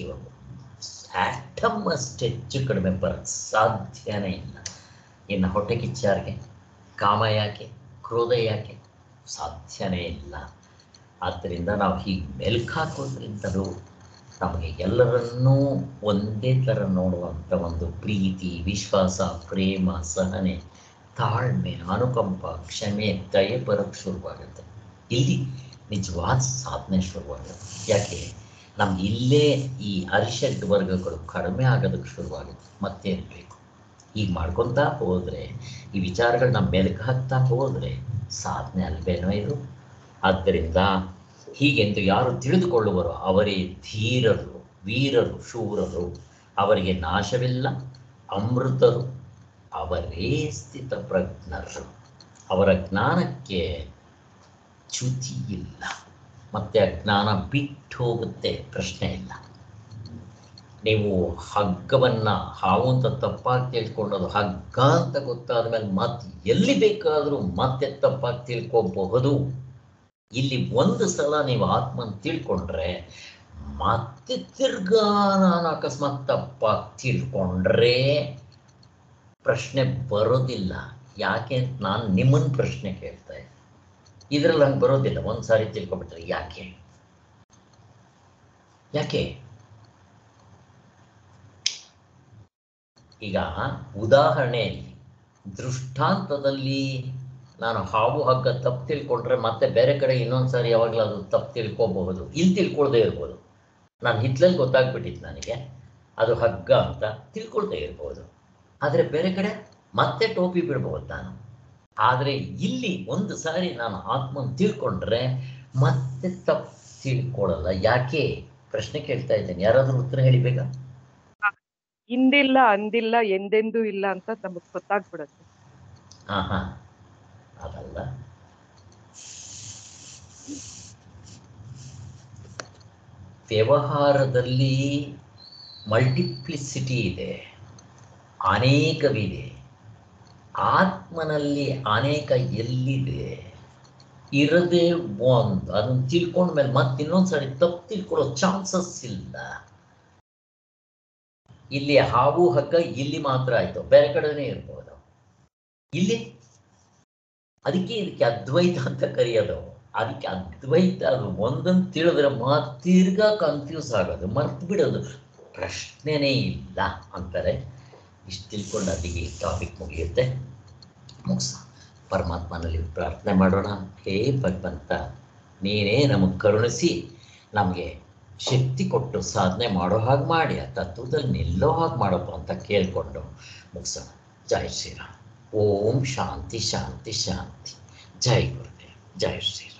ಆಟಮ್ ಅಷ್ಟು ಹೆಚ್ಚು ಕಡಿಮೆ ಬರೋಕ್ಕೆ ಸಾಧ್ಯನೇ ಇಲ್ಲ ಇನ್ನು ಹೊಟ್ಟೆ ಕಿಚ್ಚಾರಿಗೆ ಕಾಮ ಯಾಕೆ ಕ್ರೋಧ ಯಾಕೆ ಸಾಧ್ಯನೇ ಇಲ್ಲ ಆದ್ದರಿಂದ ನಾವು ಹೀಗೆ ಮೆಲ್ಕು ಹಾಕೋದ್ರಿಂದಲೂ ನಮಗೆ ಎಲ್ಲರನ್ನೂ ಒಂದೇ ಥರ ನೋಡುವಂಥ ಒಂದು ಪ್ರೀತಿ ವಿಶ್ವಾಸ ಪ್ರೇಮ ಸಹನೆ ತಾಳ್ಮೆ ಅನುಕಂಪ ಕ್ಷಮೆ ದಯೆ ಬರೋಕ್ಕೆ ಶುರುವಾಗುತ್ತೆ ಇಲ್ಲಿ ನಿಜವಾದ ಸಾಧನೆ ಶುರುವಾಗುತ್ತೆ ಯಾಕೆ ನಮ್ಗೆ ಇಲ್ಲೇ ಈ ಅರಿಷಡ್ ವರ್ಗಗಳು ಕಡಿಮೆ ಆಗೋದಕ್ಕೆ ಶುರುವಾಗುತ್ತೆ ಮತ್ತೇನು ಬೇಕು ಈಗ ಮಾಡ್ಕೊತಾ ಹೋದರೆ ಈ ವಿಚಾರಗಳನ್ನ ಮೆಲುಕು ಹಾಕ್ತಾ ಹೋದರೆ ಸಾಧನೆ ಅಲ್ವೇನೋ ಇದು ಆದ್ದರಿಂದ ಹೀಗೆಂದು ಯಾರು ತಿಳಿದುಕೊಳ್ಳುವರೋ ಅವರೇ ಧೀರರು ವೀರರು ಶೂರರು ಅವರಿಗೆ ನಾಶವಿಲ್ಲ ಅಮೃತರು ಅವರೇ ಸ್ಥಿತ ಪ್ರಜ್ಞರು ಅವರ ಜ್ಞಾನಕ್ಕೆ ಚ್ಯುತಿ ಇಲ್ಲ ಮತ್ತೆ ಆ ಜ್ಞಾನ ಬಿಟ್ಟು ಹೋಗುತ್ತೆ ಪ್ರಶ್ನೆ ಇಲ್ಲ ನೀವು ಹಗ್ಗವನ್ನ ಹಾವು ಅಂತ ತಪ್ಪಾಗಿ ತಿಳ್ಕೊಂಡದು ಹಗ್ಗ ಅಂತ ಗೊತ್ತಾದ ಮೇಲೆ ಮತ್ತೆ ಎಲ್ಲಿ ಬೇಕಾದರೂ ಮತ್ತೆ ತಪ್ಪಾಗಿ ತಿಳ್ಕೋಬಹುದು ಇಲ್ಲಿ ಒಂದು ಸಲ ನೀವು ಆತ್ಮನ್ ತಿಳ್ಕೊಂಡ್ರೆ ಮತ್ತೆ ತಿರ್ಗಾ ನಾನು ಅಕಸ್ಮಾತ್ ತಪ್ಪಾಗಿ ತಿಳ್ಕೊಂಡ್ರೆ ಪ್ರಶ್ನೆ ಬರೋದಿಲ್ಲ ಯಾಕೆ ಅಂತ ನಾನು ನಿಮ್ಮನ್ನ ಪ್ರಶ್ನೆ ಕೇಳ್ತಾ ಇದ್ದೆ ಇದ್ರಲ್ಲಿ ಹಂಗೆ ಬರೋದಿಲ್ಲ ಒಂದು ಸಾರಿ ತಿಳ್ಕೊಬಿಟ್ರೆ ಯಾಕೆ ಯಾಕೆ ಈಗ ಉದಾಹರಣೆಯಲ್ಲಿ ದೃಷ್ಟಾಂತದಲ್ಲಿ ನಾನು ಹಾವು ಹಗ್ಗ ತಪ್ಪು ತಿಳ್ಕೊಂಡ್ರೆ ಮತ್ತೆ ಬೇರೆ ಕಡೆ ಇನ್ನೊಂದು ಸಾರಿ ಯಾವಾಗಲೂ ಅದು ತಪ್ಪು ತಿಳ್ಕೊಬಹುದು ಇಲ್ಲಿ ತಿಳ್ಕೊಳ್ದೇ ಇರ್ಬೋದು ನಾನು ಹಿತ್ಲಲ್ಲಿ ಗೊತ್ತಾಗ್ಬಿಟ್ಟಿತ್ತು ನನಗೆ ಅದು ಹಗ್ಗ ಅಂತ ತಿಳ್ಕೊಳ್ದೇ ಇರ್ಬೋದು ಆದರೆ ಬೇರೆ ಕಡೆ ಮತ್ತೆ ಟೋಪಿ ಬಿಡ್ಬೋದು ನಾನು ಆದರೆ ಇಲ್ಲಿ ಒಂದು ಸಾರಿ ನಾನು ಆತ್ಮನ್ ತಿಳ್ಕೊಂಡ್ರೆ ಮತ್ತೆ ತಪ್ಪು ತಿಳ್ಕೊಳ್ಳಲ್ಲ ಯಾಕೆ ಪ್ರಶ್ನೆ ಕೇಳ್ತಾ ಇದ್ದೇನೆ ಯಾರಾದರೂ ಉತ್ತರ ಹೇಳಿಬೇಕಾ ಇಂದಿಲ್ಲ ಅಂದಿಲ್ಲ ಎಂದೆಂದೂ ಇಲ್ಲ ಅಂತ ನಮಗ್ ಗೊತ್ತಾಗ್ಬಿಡುತ್ತೆ ಹಾ ಹಾ ಅದಲ್ಲ ವ್ಯವಹಾರದಲ್ಲಿ ಮಲ್ಟಿಪ್ಲಿಸಿಟಿ ಇದೆ ಅನೇಕವಿದೆ ಆತ್ಮನಲ್ಲಿ ಅನೇಕ ಎಲ್ಲಿದೆ ಇರದೇ ಒಂದು ಅದನ್ನ ತಿಳ್ಕೊಂಡ್ಮೇಲೆ ಮತ್ತೆ ಇನ್ನೊಂದ್ಸರಿ ತಪ್ಪು ತಿಳ್ಕೊಳ್ಳೋ ಚಾನ್ಸಸ್ ಇಲ್ಲ ಇಲ್ಲಿ ಹಾವು ಹಗ್ಗ ಇಲ್ಲಿ ಮಾತ್ರ ಆಯ್ತು ಬೇರೆ ಕಡೆನೇ ಇರ್ಬೋದು ಇಲ್ಲಿ ಅದಕ್ಕೆ ಇದಕ್ಕೆ ಅದ್ವೈತ ಅಂತ ಕರೆಯೋದು ಅದಕ್ಕೆ ಅದ್ವೈತ ಅದು ಒಂದೊಂದು ತಿಳಿದ್ರೆ ಮಾತು ತಿರ್ಗಾ ಕನ್ಫ್ಯೂಸ್ ಆಗೋದು ಮರ್ತು ಬಿಡೋದು ಪ್ರಶ್ನೆನೇ ಇಲ್ಲ ಅಂತಾರೆ ಇಷ್ಟು ತಿಳ್ಕೊಂಡು ಅಲ್ಲಿಗೆ ಟಾಪಿಕ್ ಮುಗಿಯುತ್ತೆ ಮುಗಿಸ ಪರಮಾತ್ಮನಲ್ಲಿ ಪ್ರಾರ್ಥನೆ ಮಾಡೋಣ ಹೇ ಭಗವಂತ ನೀನೇ ನಮಗೆ ಕರುಣಿಸಿ ನಮಗೆ ಶಕ್ತಿ ಕೊಟ್ಟು ಸಾಧನೆ ಮಾಡೋ ಹಾಗೆ ಮಾಡಿ ಆ ತತ್ವದಲ್ಲಿ ನಿಲ್ಲೋ ಹಾಗೆ ಮಾಡಬೇಕು ಅಂತ ಕೇಳಿಕೊಂಡು ಮುಗಿಸೋಣ ಜೈ ಶ್ರೀರಾಮ್ ಓಂ ಶಾಂತಿ ಶಾಂತಿ ಶಾಂತಿ ಜೈ ಗುರುದೇವ್ ಜೈ ಶ್ರೀರಾಮ್